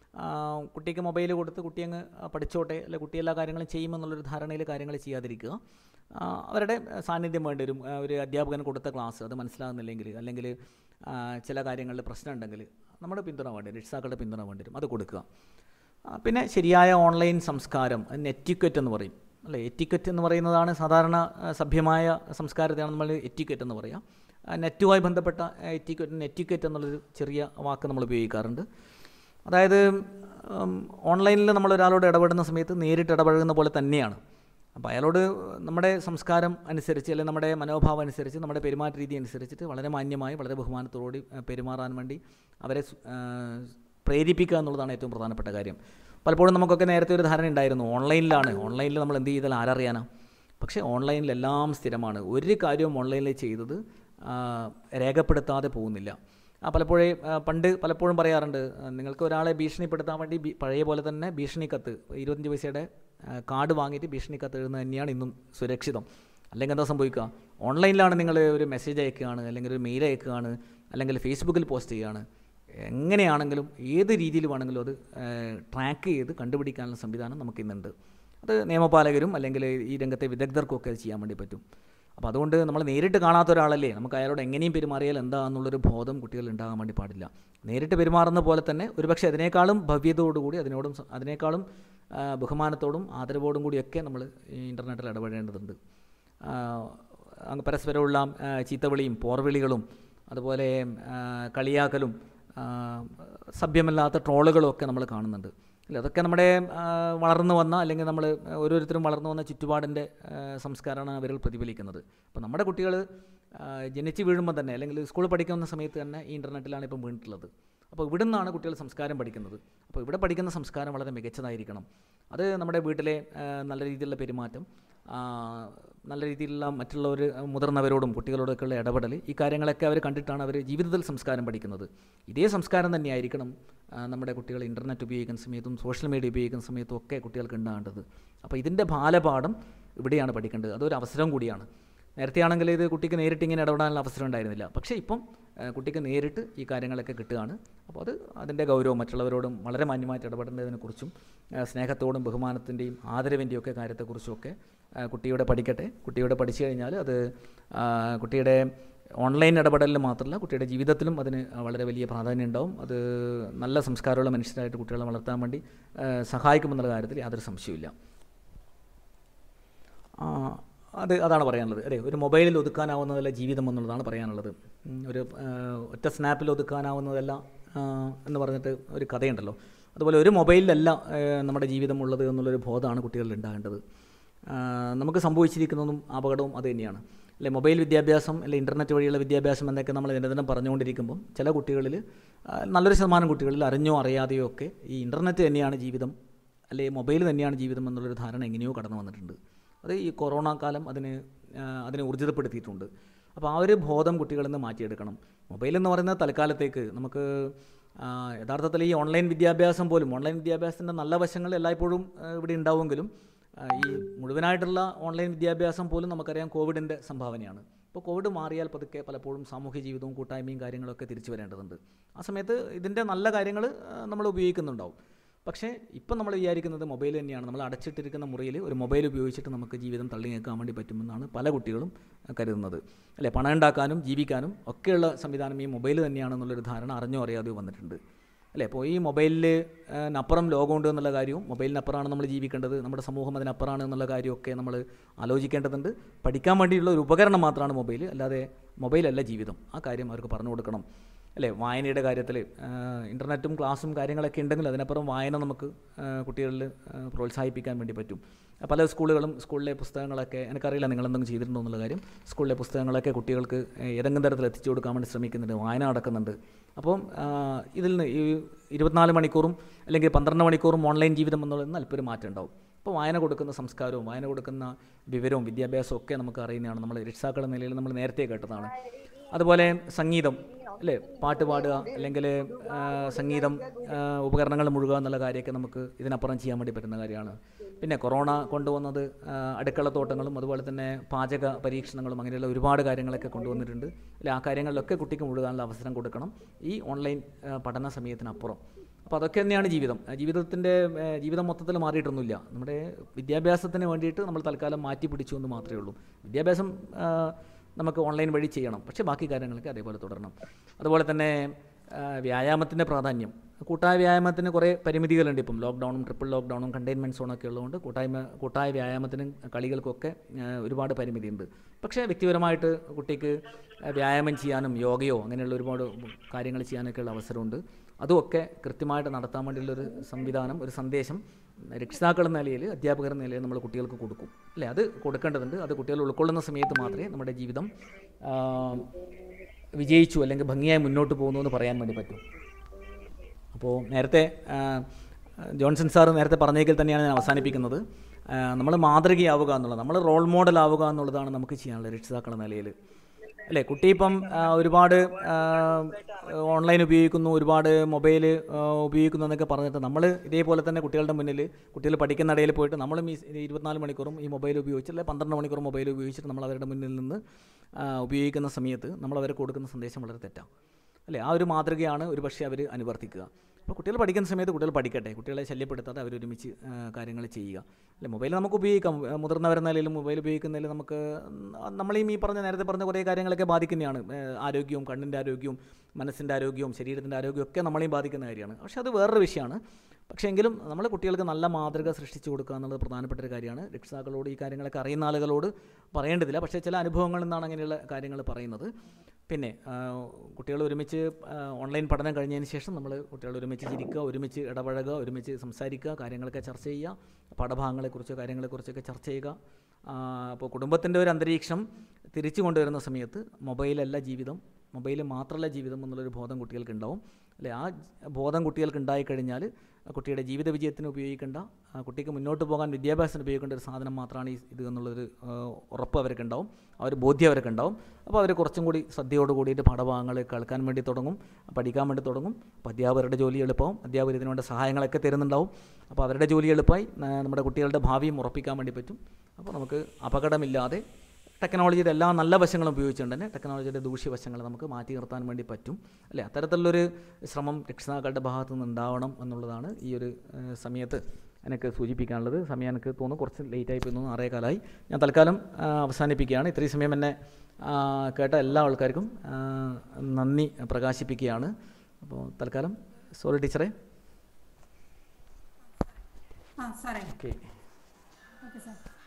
ആ, കുട്ടിക്ക് മൊബൈൽ കൊടുത്ത് കുട്ടി അങ്ങ് പഠിച്ചോട്ടെ അല്ലെ കുട്ടി എല്ലാ കാര്യങ്ങളും ചെയ്യുമെന്നുള്ളൊരു ധാരണയിൽ കാര്യങ്ങൾ ചെയ്യാതിരിക്കുക ആ, അവരുടെ സാന്നിധ്യം വേണ്ടി വരും ആ, ഒരു അധ്യാപകൻ കൊടുത്ത ക്ലാസ് അത് മനസ്സിലാകുന്നില്ലെങ്കിൽ അല്ലെങ്കിൽ ആ, ചില കാര്യങ്ങളിൽ പ്രശ്നം ഉണ്ടെങ്കിൽ നമ്മുടെ പിന്തുണ വേണ്ടി വരും രക്ഷിതാക്കളുടെ പിന്തുണ വേണ്ടി വരും അത് കൊടുക്കുക ആ, പിന്നെ ശരിയായ ഓൺലൈൻ സംസ്കാരം അതിന് എറ്റിക്വറ്റ് എന്ന് പറയും അല്ലേ എറ്റിക്വറ്റ് എന്ന് പറയുന്നതാണ് സാധാരണ ആ, സഭ്യമായ സംസ്കാരത്തെയാണ് നമ്മൾ എറ്റിക്വറ്റ് എന്ന് പറയുക ആ, നെറ്റുമായി ബന്ധപ്പെട്ട എറ്റിക്വറ്റ് നെറ്റിക്വറ്റ് എന്നുള്ളൊരു ചെറിയ വാക്ക് നമ്മൾ ഉപയോഗിക്കാറുണ്ട് അതായത് ഉം, ഓൺലൈനിൽ നമ്മൾ ഒരാളോട് ഇടപെടുന്ന സമയത്ത് നേരിട്ട് ഇടപഴകുന്ന പോലെ തന്നെയാണ് അപ്പോൾ അയാളോട് നമ്മുടെ സംസ്കാരം അനുസരിച്ച് അല്ലെങ്കിൽ നമ്മുടെ മനോഭാവം അനുസരിച്ച് നമ്മുടെ പെരുമാറ്റ രീതി അനുസരിച്ചിട്ട് വളരെ മാന്യമായി വളരെ ബഹുമാനത്തോടുകൂടി ആ, പെരുമാറാൻ വേണ്ടി അവരെ സു- ആ, പ്രേരിപ്പിക്കുക എന്നുള്ളതാണ് ഏറ്റവും പ്രധാനപ്പെട്ട കാര്യം പലപ്പോഴും നമുക്കൊക്കെ നേരത്തെ ഒരു ധാരണ ഉണ്ടായിരുന്നു ഓൺലൈനിലാണ് ഓൺലൈനിൽ നമ്മൾ എന്ത് ചെയ്താൽ ആരറിയാനാ പക്ഷേ ഓൺലൈനിൽ എല്ലാം സ്ഥിരമാണ് ഒരു കാര്യവും ഓൺലൈനിൽ ചെയ്തത് ആ, രേഖപ്പെടുത്താതെ പോകുന്നില്ല ആ പലപ്പോഴേ ആ, പണ്ട് പലപ്പോഴും പറയാറുണ്ട് ആ, നിങ്ങൾക്ക് ഒരാളെ ഭീഷണിപ്പെടുത്താൻ വേണ്ടി ഭീ- പഴയ പോലെ തന്നെ ഭീഷണി കത്ത് ഇരുപത്തഞ്ച് പൈസയുടെ ആ, കാർഡ് വാങ്ങിയിട്ട് ഭീഷണി കത്ത് എഴുതുന്നത് തന്നെയാണ് ഇന്നും സുരക്ഷിതം അല്ലെങ്കിൽ എന്താ സംഭവിക്കുക ഓൺലൈനിലാണ് നിങ്ങൾ ഒരു മെസ്സേജ് അയക്കുകയാണ് അല്ലെങ്കിൽ ഒരു മെയിൽ അയക്കുകയാണ് അല്ലെങ്കിൽ ഫേസ്ബുക്കിൽ പോസ്റ്റ് ചെയ്യുകയാണ് എങ്ങനെയാണെങ്കിലും ഏത് രീതിയിൽ വേണമെങ്കിലും അത് ട്രാക്ക് ചെയ്ത് കണ്ടുപിടിക്കാനുള്ള സംവിധാനം നമുക്കിന്നുണ്ട് അത് നിയമപാലകരും അല്ലെങ്കിൽ ഈ രംഗത്തെ വിദഗ്ധർക്കൊക്കെ അത് ചെയ്യാൻ വേണ്ടി പറ്റും അപ്പോൾ അതുകൊണ്ട് നമ്മൾ നേരിട്ട് കാണാത്ത ഒരാളല്ലേ നമുക്ക് അയാളോട് എങ്ങനെയും പെരുമാറിയാൽ എന്താണെന്നുള്ളൊരു ബോധം കുട്ടികളിൽ ഉണ്ടാകാൻ വേണ്ടി പാടില്ല നേരിട്ട് പെരുമാറുന്ന പോലെ തന്നെ ഒരുപക്ഷെ അതിനേക്കാളും ഭവ്യതയോടുകൂടി അതിനോടും സ- അതിനേക്കാളും ആ, ബഹുമാനത്തോടും ആദരവോടും കൂടിയൊക്കെ നമ്മൾ ഈ ഇൻ്റർനെറ്റിൽ ഇടപെടേണ്ടതുണ്ട് ആ, അങ്ങ് പരസ്പരമുള്ള ആ, ചീത്തവിളിയും പോർവിളികളും അതുപോലെ ആ, കളിയാക്കലും ആ, സഭ്യമല്ലാത്ത ട്രോളുകളും ഒക്കെ നമ്മൾ കാണുന്നുണ്ട് അല്ല അതൊക്കെ നമ്മുടെ ആ, വളർന്നു വന്ന അല്ലെങ്കിൽ നമ്മൾ ഓരോരുത്തരും വളർന്നു വന്ന ചുറ്റുപാടിൻ്റെ ആ, സംസ്കാരമാണ് അവരിൽ പ്രതിഫലിക്കുന്നത് അപ്പോൾ നമ്മുടെ കുട്ടികൾ ജനിച്ച് വീഴുമ്പോൾ തന്നെ അല്ലെങ്കിൽ സ്കൂളിൽ പഠിക്കുന്ന സമയത്ത് തന്നെ ഈ ഇൻ്റർനെറ്റിലാണ് ഇപ്പം വീണിട്ടുള്ളത് അപ്പോൾ ഇവിടെ നിന്നാണ് കുട്ടികൾ സംസ്കാരം പഠിക്കുന്നത് അപ്പോൾ ഇവിടെ പഠിക്കുന്ന സംസ്കാരം വളരെ മികച്ചതായിരിക്കണം അത് നമ്മുടെ വീട്ടിലെ ആ, നല്ല രീതിയിലുള്ള പെരുമാറ്റം ആ, നല്ല രീതിയിലുള്ള മറ്റുള്ളവർ മുതിർന്നവരോടും കുട്ടികളോടൊക്കെയുള്ള ഇടപെടൽ ഈ കാര്യങ്ങളൊക്കെ അവർ കണ്ടിട്ടാണ് അവർ ജീവിതത്തിൽ സംസ്കാരം പഠിക്കുന്നത് ഇതേ സംസ്കാരം തന്നെയായിരിക്കണം ആ, നമ്മുടെ കുട്ടികൾ ഇൻ്റർനെറ്റ് ഉപയോഗിക്കുന്ന സമയത്തും സോഷ്യൽ മീഡിയ ഉപയോഗിക്കുന്ന സമയത്തും ഒക്കെ കുട്ടികൾക്ക് ഉണ്ടാകേണ്ടത് അപ്പോൾ ഇതിൻ്റെ ബാലപാഠം ഇവിടെയാണ് പഠിക്കേണ്ടത് അതൊരു അവസരം കൂടിയാണ് നേരത്തെ ആണെങ്കിൽ ഇത് കുട്ടിക്ക് നേരിട്ട് ഇങ്ങനെ ഇടപെടാനുള്ള അവസരം ഉണ്ടായിരുന്നില്ല പക്ഷേ ഇപ്പം ആ, കുട്ടിക്ക് നേരിട്ട് ഈ കാര്യങ്ങളൊക്കെ കിട്ടുകയാണ് അപ്പോൾ അത് അതിൻ്റെ ഗൗരവം മറ്റുള്ളവരോടും വളരെ മാന്യമായിട്ട് ഇടപെടേണ്ടതിനെക്കുറിച്ചും ആ, സ്നേഹത്തോടും ബഹുമാനത്തിൻ്റെയും ആദരവിൻ്റെയും ഒക്കെ കാര്യത്തെക്കുറിച്ചും ഒക്കെ ആ, കുട്ടിയുടെ പഠിക്കട്ടെ കുട്ടിയുടെ പഠിച്ചു കഴിഞ്ഞാൽ അത് ആ, കുട്ടിയുടെ ഓൺലൈൻ ഇടപെടലിൽ മാത്രമല്ല കുട്ടിയുടെ ജീവിതത്തിലും അതിന് വളരെ വലിയ പ്രാധാന്യം ഉണ്ടാവും അത് നല്ല സംസ്കാരമുള്ള മനുഷ്യരായിട്ട് കുട്ടികളെ വളർത്താൻ വേണ്ടി ആ, സഹായിക്കുമെന്നുള്ള കാര്യത്തിൽ യാതൊരു സംശയമില്ല ആ, അത് അതാണ് പറയാനുള്ളത് അതെ ഒരു മൊബൈലിൽ ഒതുക്കാനാവുന്നതല്ല ജീവിതം എന്നുള്ളതാണ് പറയാനുള്ളത് ഉം, ഒരു ആ, ഒറ്റ സ്നാപ്പിൽ ഒതുക്കാനാവുന്നതല്ല ആ, എന്ന് പറഞ്ഞിട്ട് ഒരു കഥയുണ്ടല്ലോ അതുപോലെ ഒരു മൊബൈലിലല്ല ആ, നമ്മുടെ ജീവിതം ഉള്ളത് എന്നുള്ളൊരു ബോധമാണ് കുട്ടികളിൽ ഉണ്ടാകേണ്ടത് ആ, നമുക്ക് സംഭവിച്ചിരിക്കുന്നതും അപകടവും അത് തന്നെയാണ് അല്ലെ മൊബൈൽ വിദ്യാഭ്യാസം അല്ലെ ഇൻ്റർനെറ്റ് വഴിയുള്ള വിദ്യാഭ്യാസം എന്നൊക്കെ നമ്മൾ ദിനദിനം പറഞ്ഞുകൊണ്ടിരിക്കുമ്പോൾ ചില കുട്ടികളിൽ ആ, നല്ലൊരു ശതമാനം കുട്ടികളിൽ അറിഞ്ഞോ അറിയാതെയോ ഒക്കെ ഈ ഇൻ്റർനെറ്റ് തന്നെയാണ് ജീവിതം അല്ലെ മൊബൈൽ തന്നെയാണ് ജീവിതം എന്നുള്ളൊരു ധാരണ എങ്ങനെയോ കടന്നു വന്നിട്ടുണ്ട് അത് ഈ കൊറോണ കാലം അതിന് ആ, അതിനെ ഊർജിതപ്പെടുത്തിയിട്ടുണ്ട് അപ്പോൾ ആ ഒരു ബോധം കുട്ടികളിൽ നിന്ന് മാറ്റിയെടുക്കണം മൊബൈൽ എന്ന് പറയുന്നത് തൽക്കാലത്തേക്ക് നമുക്ക് ആ, യഥാർത്ഥത്തിൽ ഈ ഓൺലൈൻ വിദ്യാഭ്യാസം പോലും ഓൺലൈൻ വിദ്യാഭ്യാസത്തിൻ്റെ നല്ല വശങ്ങൾ എല്ലായ്പ്പോഴും ആ, ഇവിടെ ഉണ്ടാവുമെങ്കിലും ആ, ഈ മുഴുവനായിട്ടുള്ള ഓൺലൈൻ വിദ്യാഭ്യാസം പോലും നമുക്കറിയാം കോവിഡിൻ്റെ സംഭാവനയാണ് ഇപ്പോൾ കോവിഡ് മാറിയാൽ പതുക്കെ പലപ്പോഴും സാമൂഹ്യ ജീവിതവും കൂട്ടായ്മയും കാര്യങ്ങളൊക്കെ തിരിച്ചു വരേണ്ടതുണ്ട് ആ സമയത്ത് ഇതിൻ്റെ നല്ല കാര്യങ്ങൾ നമ്മൾ ഉപയോഗിക്കുന്നുണ്ടാവും പക്ഷേ ഇപ്പം നമ്മൾ വിചാരിക്കുന്നത് മൊബൈൽ തന്നെയാണ് നമ്മൾ അടച്ചിട്ടിരിക്കുന്ന മുറിയിൽ ഒരു മൊബൈൽ ഉപയോഗിച്ചിട്ട് നമുക്ക് ജീവിതം തള്ളി നീക്കാൻ വേണ്ടി പറ്റുമെന്നാണ് പല കുട്ടികളും അഹ് കരുതുന്നത് അല്ലേ പണം ഉണ്ടാക്കാനും ജീവിക്കാനും ഒക്കെയുള്ള സംവിധാനം ഈ മൊബൈൽ തന്നെയാണെന്നുള്ളൊരു ധാരണ അറിഞ്ഞോ അറിയാതെയോ വന്നിട്ടുണ്ട് അല്ലേ അപ്പോൾ ഈ മൊബൈലിൽ അപ്പുറം ലോകമുണ്ട് എന്നുള്ള കാര്യവും മൊബൈലിനപ്പുറമാണ് നമ്മൾ ജീവിക്കേണ്ടത് നമ്മുടെ സമൂഹം അതിനപ്പുറമാണ് എന്നുള്ള കാര്യമൊക്കെ നമ്മൾ ആലോചിക്കേണ്ടതുണ്ട് പഠിക്കാൻ വേണ്ടിയുള്ള ഒരു ഉപകരണം മാത്രമാണ് മൊബൈൽ അല്ലാതെ മൊബൈലല്ല ജീവിതം ആ കാര്യം അവർക്ക് പറഞ്ഞു കൊടുക്കണം അല്ലേ വായനയുടെ കാര്യത്തിൽ ഇൻ്റർനെറ്റും ക്ലാസ്സും കാര്യങ്ങളൊക്കെ ഉണ്ടെങ്കിൽ അതിനപ്പുറം വായന നമുക്ക് ആ, കുട്ടികളിൽ ആ, പ്രോത്സാഹിപ്പിക്കാൻ വേണ്ടി പറ്റും ആ, പല സ്കൂളുകളും സ്കൂളിലെ പുസ്തകങ്ങളൊക്കെ എനിക്കറിയില്ല നിങ്ങളെന്തെങ്കിലും ചെയ്തിട്ടുണ്ടോ എന്നുള്ള കാര്യം സ്കൂളിലെ പുസ്തകങ്ങളൊക്കെ കുട്ടികൾക്ക് ഏതെങ്കിലും തരത്തിൽ എത്തിച്ചു കൊടുക്കാൻ വേണ്ടി ശ്രമിക്കുന്നുണ്ട് വായന നടക്കുന്നുണ്ട് അപ്പം ആ, ഇതിൽ നിന്ന് ഈ ഇരുപത്തിനാല് മണിക്കൂറും അല്ലെങ്കിൽ പന്ത്രണ്ട് മണിക്കൂറും ഓൺലൈൻ ജീവിതം എന്നുള്ളതിൽ നിന്ന് അല്പം ഒരു മാറ്റം ഉണ്ടാവും അപ്പോൾ വായന കൊടുക്കുന്ന സംസ്കാരവും വായന കൊടുക്കുന്ന വിവരവും വിദ്യാഭ്യാസവും ഒക്കെ നമുക്ക് അറിയുന്നതാണ് നമ്മൾ രക്ഷിതാക്കൾ എന്ന നിലയിൽ നമ്മൾ നേരത്തെ കേട്ടതാണ് അതുപോലെ സംഗീതം അല്ലേ പാട്ട് പാടുക അല്ലെങ്കിൽ സംഗീതം ആ, ഉപകരണങ്ങൾ മുഴുകുക എന്നുള്ള കാര്യമൊക്കെ നമുക്ക് ഇതിനപ്പുറം ചെയ്യാൻ വേണ്ടി പറ്റുന്ന കാര്യമാണ് പിന്നെ കൊറോണ കൊണ്ടുവന്നത് ആ, അടുക്കളത്തോട്ടങ്ങളും അതുപോലെ തന്നെ പാചക പരീക്ഷണങ്ങളും അങ്ങനെയുള്ള ഒരുപാട് കാര്യങ്ങളൊക്കെ കൊണ്ടുവന്നിട്ടുണ്ട് അല്ലെ ആ കാര്യങ്ങളിലൊക്കെ കുട്ടിക്ക് മുഴുകാനുള്ള അവസരം കൊടുക്കണം ഈ ഓൺലൈൻ ആ, പഠന സമയത്തിനപ്പുറം അപ്പോൾ അതൊക്കെ തന്നെയാണ് ജീവിതം ആ ജീവിതത്തിൻ്റെ ഏഹ്, ജീവിതം മൊത്തത്തിൽ മാറിയിട്ടൊന്നുമില്ല നമ്മുടെ വിദ്യാഭ്യാസത്തിന് വേണ്ടിയിട്ട് നമ്മൾ തൽക്കാലം മാറ്റി പിടിച്ചു എന്ന് മാത്രമേ ഉള്ളൂ വിദ്യാഭ്യാസം ആ, നമുക്ക് ഓൺലൈൻ വഴി ചെയ്യണം പക്ഷേ ബാക്കി കാര്യങ്ങളൊക്കെ അതേപോലെ തുടരണം അതുപോലെ തന്നെ വ്യായാമത്തിൻ്റെ പ്രാധാന്യം കൂട്ടായ വ്യായാമത്തിന് കുറേ പരിമിതികളുണ്ട് ഇപ്പം ലോക്ക്ഡൗണും ട്രിപ്പിൾ ലോക്ക്ഡൗണും കണ്ടെയ്ൻമെൻറ്റ് സോണൊക്കെ ഉള്ളതുകൊണ്ട് കൂട്ടായ്മ കൂട്ടായ വ്യായാമത്തിനും കളികൾക്കൊക്കെ ആ, ഒരുപാട് പരിമിതിയുണ്ട് പക്ഷേ വ്യക്തിപരമായിട്ട് കുട്ടിക്ക് ആ, വ്യായാമം ചെയ്യാനും യോഗയോ അങ്ങനെയുള്ള ഒരുപാട് കാര്യങ്ങൾ ചെയ്യാനൊക്കെയുള്ള അവസരമുണ്ട് അതുമൊക്കെ കൃത്യമായിട്ട് നടത്താൻ വേണ്ടിയുള്ളൊരു സംവിധാനം ഒരു സന്ദേശം രക്ഷിതാക്കൾ എന്ന നിലയിൽ അധ്യാപകർ എന്ന നിലയിൽ നമ്മൾ കുട്ടികൾക്ക് കൊടുക്കും അല്ലേ അത് കൊടുക്കേണ്ടതുണ്ട് അത് കുട്ടികൾ ഉൾക്കൊള്ളുന്ന സമയത്ത് മാത്രമേ നമ്മുടെ ജീവിതം ആ, വിജയിച്ചു അല്ലെങ്കിൽ ഭംഗിയായി മുന്നോട്ട് പോകുന്നു എന്ന് പറയാൻ വേണ്ടി പറ്റും അപ്പോൾ നേരത്തെ ആ, ജോൺസൺ സാർ നേരത്തെ പറഞ്ഞേക്കിൽ തന്നെയാണ് ഞാൻ അവസാനിപ്പിക്കുന്നത് നമ്മൾ മാതൃകയാവുക എന്നുള്ളത് നമ്മൾ റോൾ മോഡൽ ആവുക എന്നുള്ളതാണ് നമുക്ക് ചെയ്യാനുള്ളത് രക്ഷിതാക്കൾ എന്ന നിലയിൽ അല്ലേ കുട്ടി ഇപ്പം ആ, ഒരുപാട് ആ, ഓൺലൈൻ ഉപയോഗിക്കുന്നു ഒരുപാട് മൊബൈൽ ഉപയോഗിക്കുന്നു എന്നൊക്കെ പറഞ്ഞിട്ട് നമ്മൾ ഇതേപോലെ തന്നെ കുട്ടികളുടെ മുന്നിൽ കുട്ടികൾ പഠിക്കുന്ന ഇടയിൽ പോയിട്ട് നമ്മളും ഈ ഇരുപത്തിനാല് മണിക്കൂറും ഈ മൊബൈൽ ഉപയോഗിച്ച് അല്ലെങ്കിൽ പന്ത്രണ്ട് മണിക്കൂർ മൊബൈൽ ഉപയോഗിച്ചിട്ട് നമ്മൾ അവരുടെ മുന്നിൽ നിന്ന് ആ, ഉപയോഗിക്കുന്ന സമയത്ത് നമ്മൾ അവർക്ക് കൊടുക്കുന്ന സന്ദേശം വളരെ തെറ്റാണ് അല്ലേ ആ ഒരു മാതൃകയാണ് ഒരു പക്ഷേ അവർ അനുവർത്തിക്കുക അപ്പോൾ കുട്ടികൾ പഠിക്കുന്ന സമയത്ത് കുട്ടികൾ പഠിക്കട്ടെ കുട്ടികളെ ശല്യപ്പെടുത്താതെ അവരൊരുമിച്ച് കാര്യങ്ങൾ ചെയ്യുക അല്ലെ മൊബൈൽ നമുക്ക് ഉപയോഗിക്കാം ആ, മുതിർന്നവരെന്ന നിലയിലും മൊബൈൽ ഉപയോഗിക്കുന്നതിൽ നമുക്ക് നമ്മളീം ഈ പറഞ്ഞ നേരത്തെ പറഞ്ഞ കുറേ കാര്യങ്ങളൊക്കെ ബാധിക്കുന്നതാണ് ആ, ആരോഗ്യവും കണ്ണിൻ്റെ ആരോഗ്യവും മനസ്സിൻ്റെ ആരോഗ്യവും ശരീരത്തിൻ്റെ ആരോഗ്യവും ഒക്കെ നമ്മളെയും ബാധിക്കുന്ന കാര്യമാണ് പക്ഷേ അത് വേറൊരു വിഷയമാണ് പക്ഷേ എങ്കിലും നമ്മൾ കുട്ടികൾക്ക് നല്ല മാതൃക സൃഷ്ടിച്ചു കൊടുക്കുക എന്നുള്ളത് പ്രധാനപ്പെട്ട ഒരു കാര്യമാണ് രക്ഷിതാക്കളോട് ഈ കാര്യങ്ങളൊക്കെ അറിയുന്ന ആളുകളോട് പറയേണ്ടതില്ല പക്ഷേ ചില അനുഭവങ്ങളിൽ നിന്നാണ് അങ്ങനെയുള്ള കാര്യങ്ങൾ പറയുന്നത് പിന്നെ ആ, കുട്ടികൾ ഒരുമിച്ച് ആ, ഓൺലൈൻ പഠനം കഴിഞ്ഞതിന് ശേഷം നമ്മൾ കുട്ടികൾ ഒരുമിച്ച് ചിരിക്കുക ഒരുമിച്ച് ഇടപഴകുക ഒരുമിച്ച് സംസാരിക്കുക കാര്യങ്ങളൊക്കെ ചർച്ച ചെയ്യുക പാഠഭാഗങ്ങളെക്കുറിച്ചോ കാര്യങ്ങളെക്കുറിച്ചൊക്കെ ചർച്ച ചെയ്യുക ആ, അപ്പോൾ കുടുംബത്തിൻ്റെ ഒരു അന്തരീക്ഷം തിരിച്ചു കൊണ്ടുവരുന്ന സമയത്ത് മൊബൈലല്ല ജീവിതം മൊബൈൽ മാത്രമല്ല ജീവിതം എന്നുള്ളൊരു ബോധം കുട്ടികൾക്ക് ഉണ്ടാവും അല്ലെ ആ ജ- ബോധം കുട്ടികൾക്ക് ഉണ്ടായിക്കഴിഞ്ഞാൽ ആ കുട്ടിയുടെ ജീവിത വിജയത്തിന് ഉപയോഗിക്കേണ്ട ആ കുട്ടിക്ക് മുന്നോട്ട് പോകാൻ വിദ്യാഭ്യാസത്തിന് ഉപയോഗിക്കേണ്ട ഒരു സാധനം മാത്രമാണ് ഈ ഇത് എന്നുള്ളൊരു ആ, ഉറപ്പ് അവർക്ക് ഉണ്ടാവും ആ ഒരു ബോധ്യം അവർക്ക് ഉണ്ടാവും അപ്പോൾ അവർ കുറച്ചും കൂടി ശ്രദ്ധയോട് കൂടിയിട്ട് പാഠഭാഗങ്ങൾ കേൾക്കാൻ വേണ്ടി തുടങ്ങും പഠിക്കാൻ വേണ്ടി തുടങ്ങും അപ്പോൾ അധ്യാപകരുടെ ജോലി എളുപ്പമാവും അധ്യാപകർ ഇതിനു വേണ്ട സഹായങ്ങളൊക്കെ തരുന്നുണ്ടാവും അപ്പോൾ അവരുടെ ജോലി എളുപ്പമായി ആ, നമ്മുടെ കുട്ടികളുടെ ഭാവിയും ഉറപ്പിക്കാൻ വേണ്ടി പറ്റും അപ്പോൾ നമുക്ക് അപകടമില്ലാതെ ടെക്നോളജിയുടെ എല്ലാ നല്ല വശങ്ങളും ഉപയോഗിച്ചുകൊണ്ട് തന്നെ ടെക്നോളജിയുടെ ദൂഷ്യവശങ്ങൾ നമുക്ക് മാറ്റി നിർത്താൻ വേണ്ടി പറ്റും അല്ലേ അത്തരത്തിലുള്ളൊരു ശ്രമം രക്ഷിതാക്കളുടെ ഭാഗത്തു നിന്ന് ഉണ്ടാവണം എന്നുള്ളതാണ് ഈ ഒരു ഏഹ്, സമയത്ത് എനിക്ക് സൂചിപ്പിക്കാനുള്ളത് സമയം എനിക്ക് തോന്നുന്നു കുറച്ച് ലേറ്റായി പോയി തോന്നുന്നു ആറേ കാലമായി ഞാൻ തൽക്കാലം ആ, അവസാനിപ്പിക്കുകയാണ് ഇത്രയും സമയം എന്നെ ആ, കേട്ട എല്ലാ ആൾക്കാർക്കും ആ, നന്ദി പ്രകാശിപ്പിക്കുകയാണ് അപ്പോൾ തൽക്കാലം സോറി ടീച്ചറെ ആ സാറേ ഓക്കെ ഓക്കെ സാർ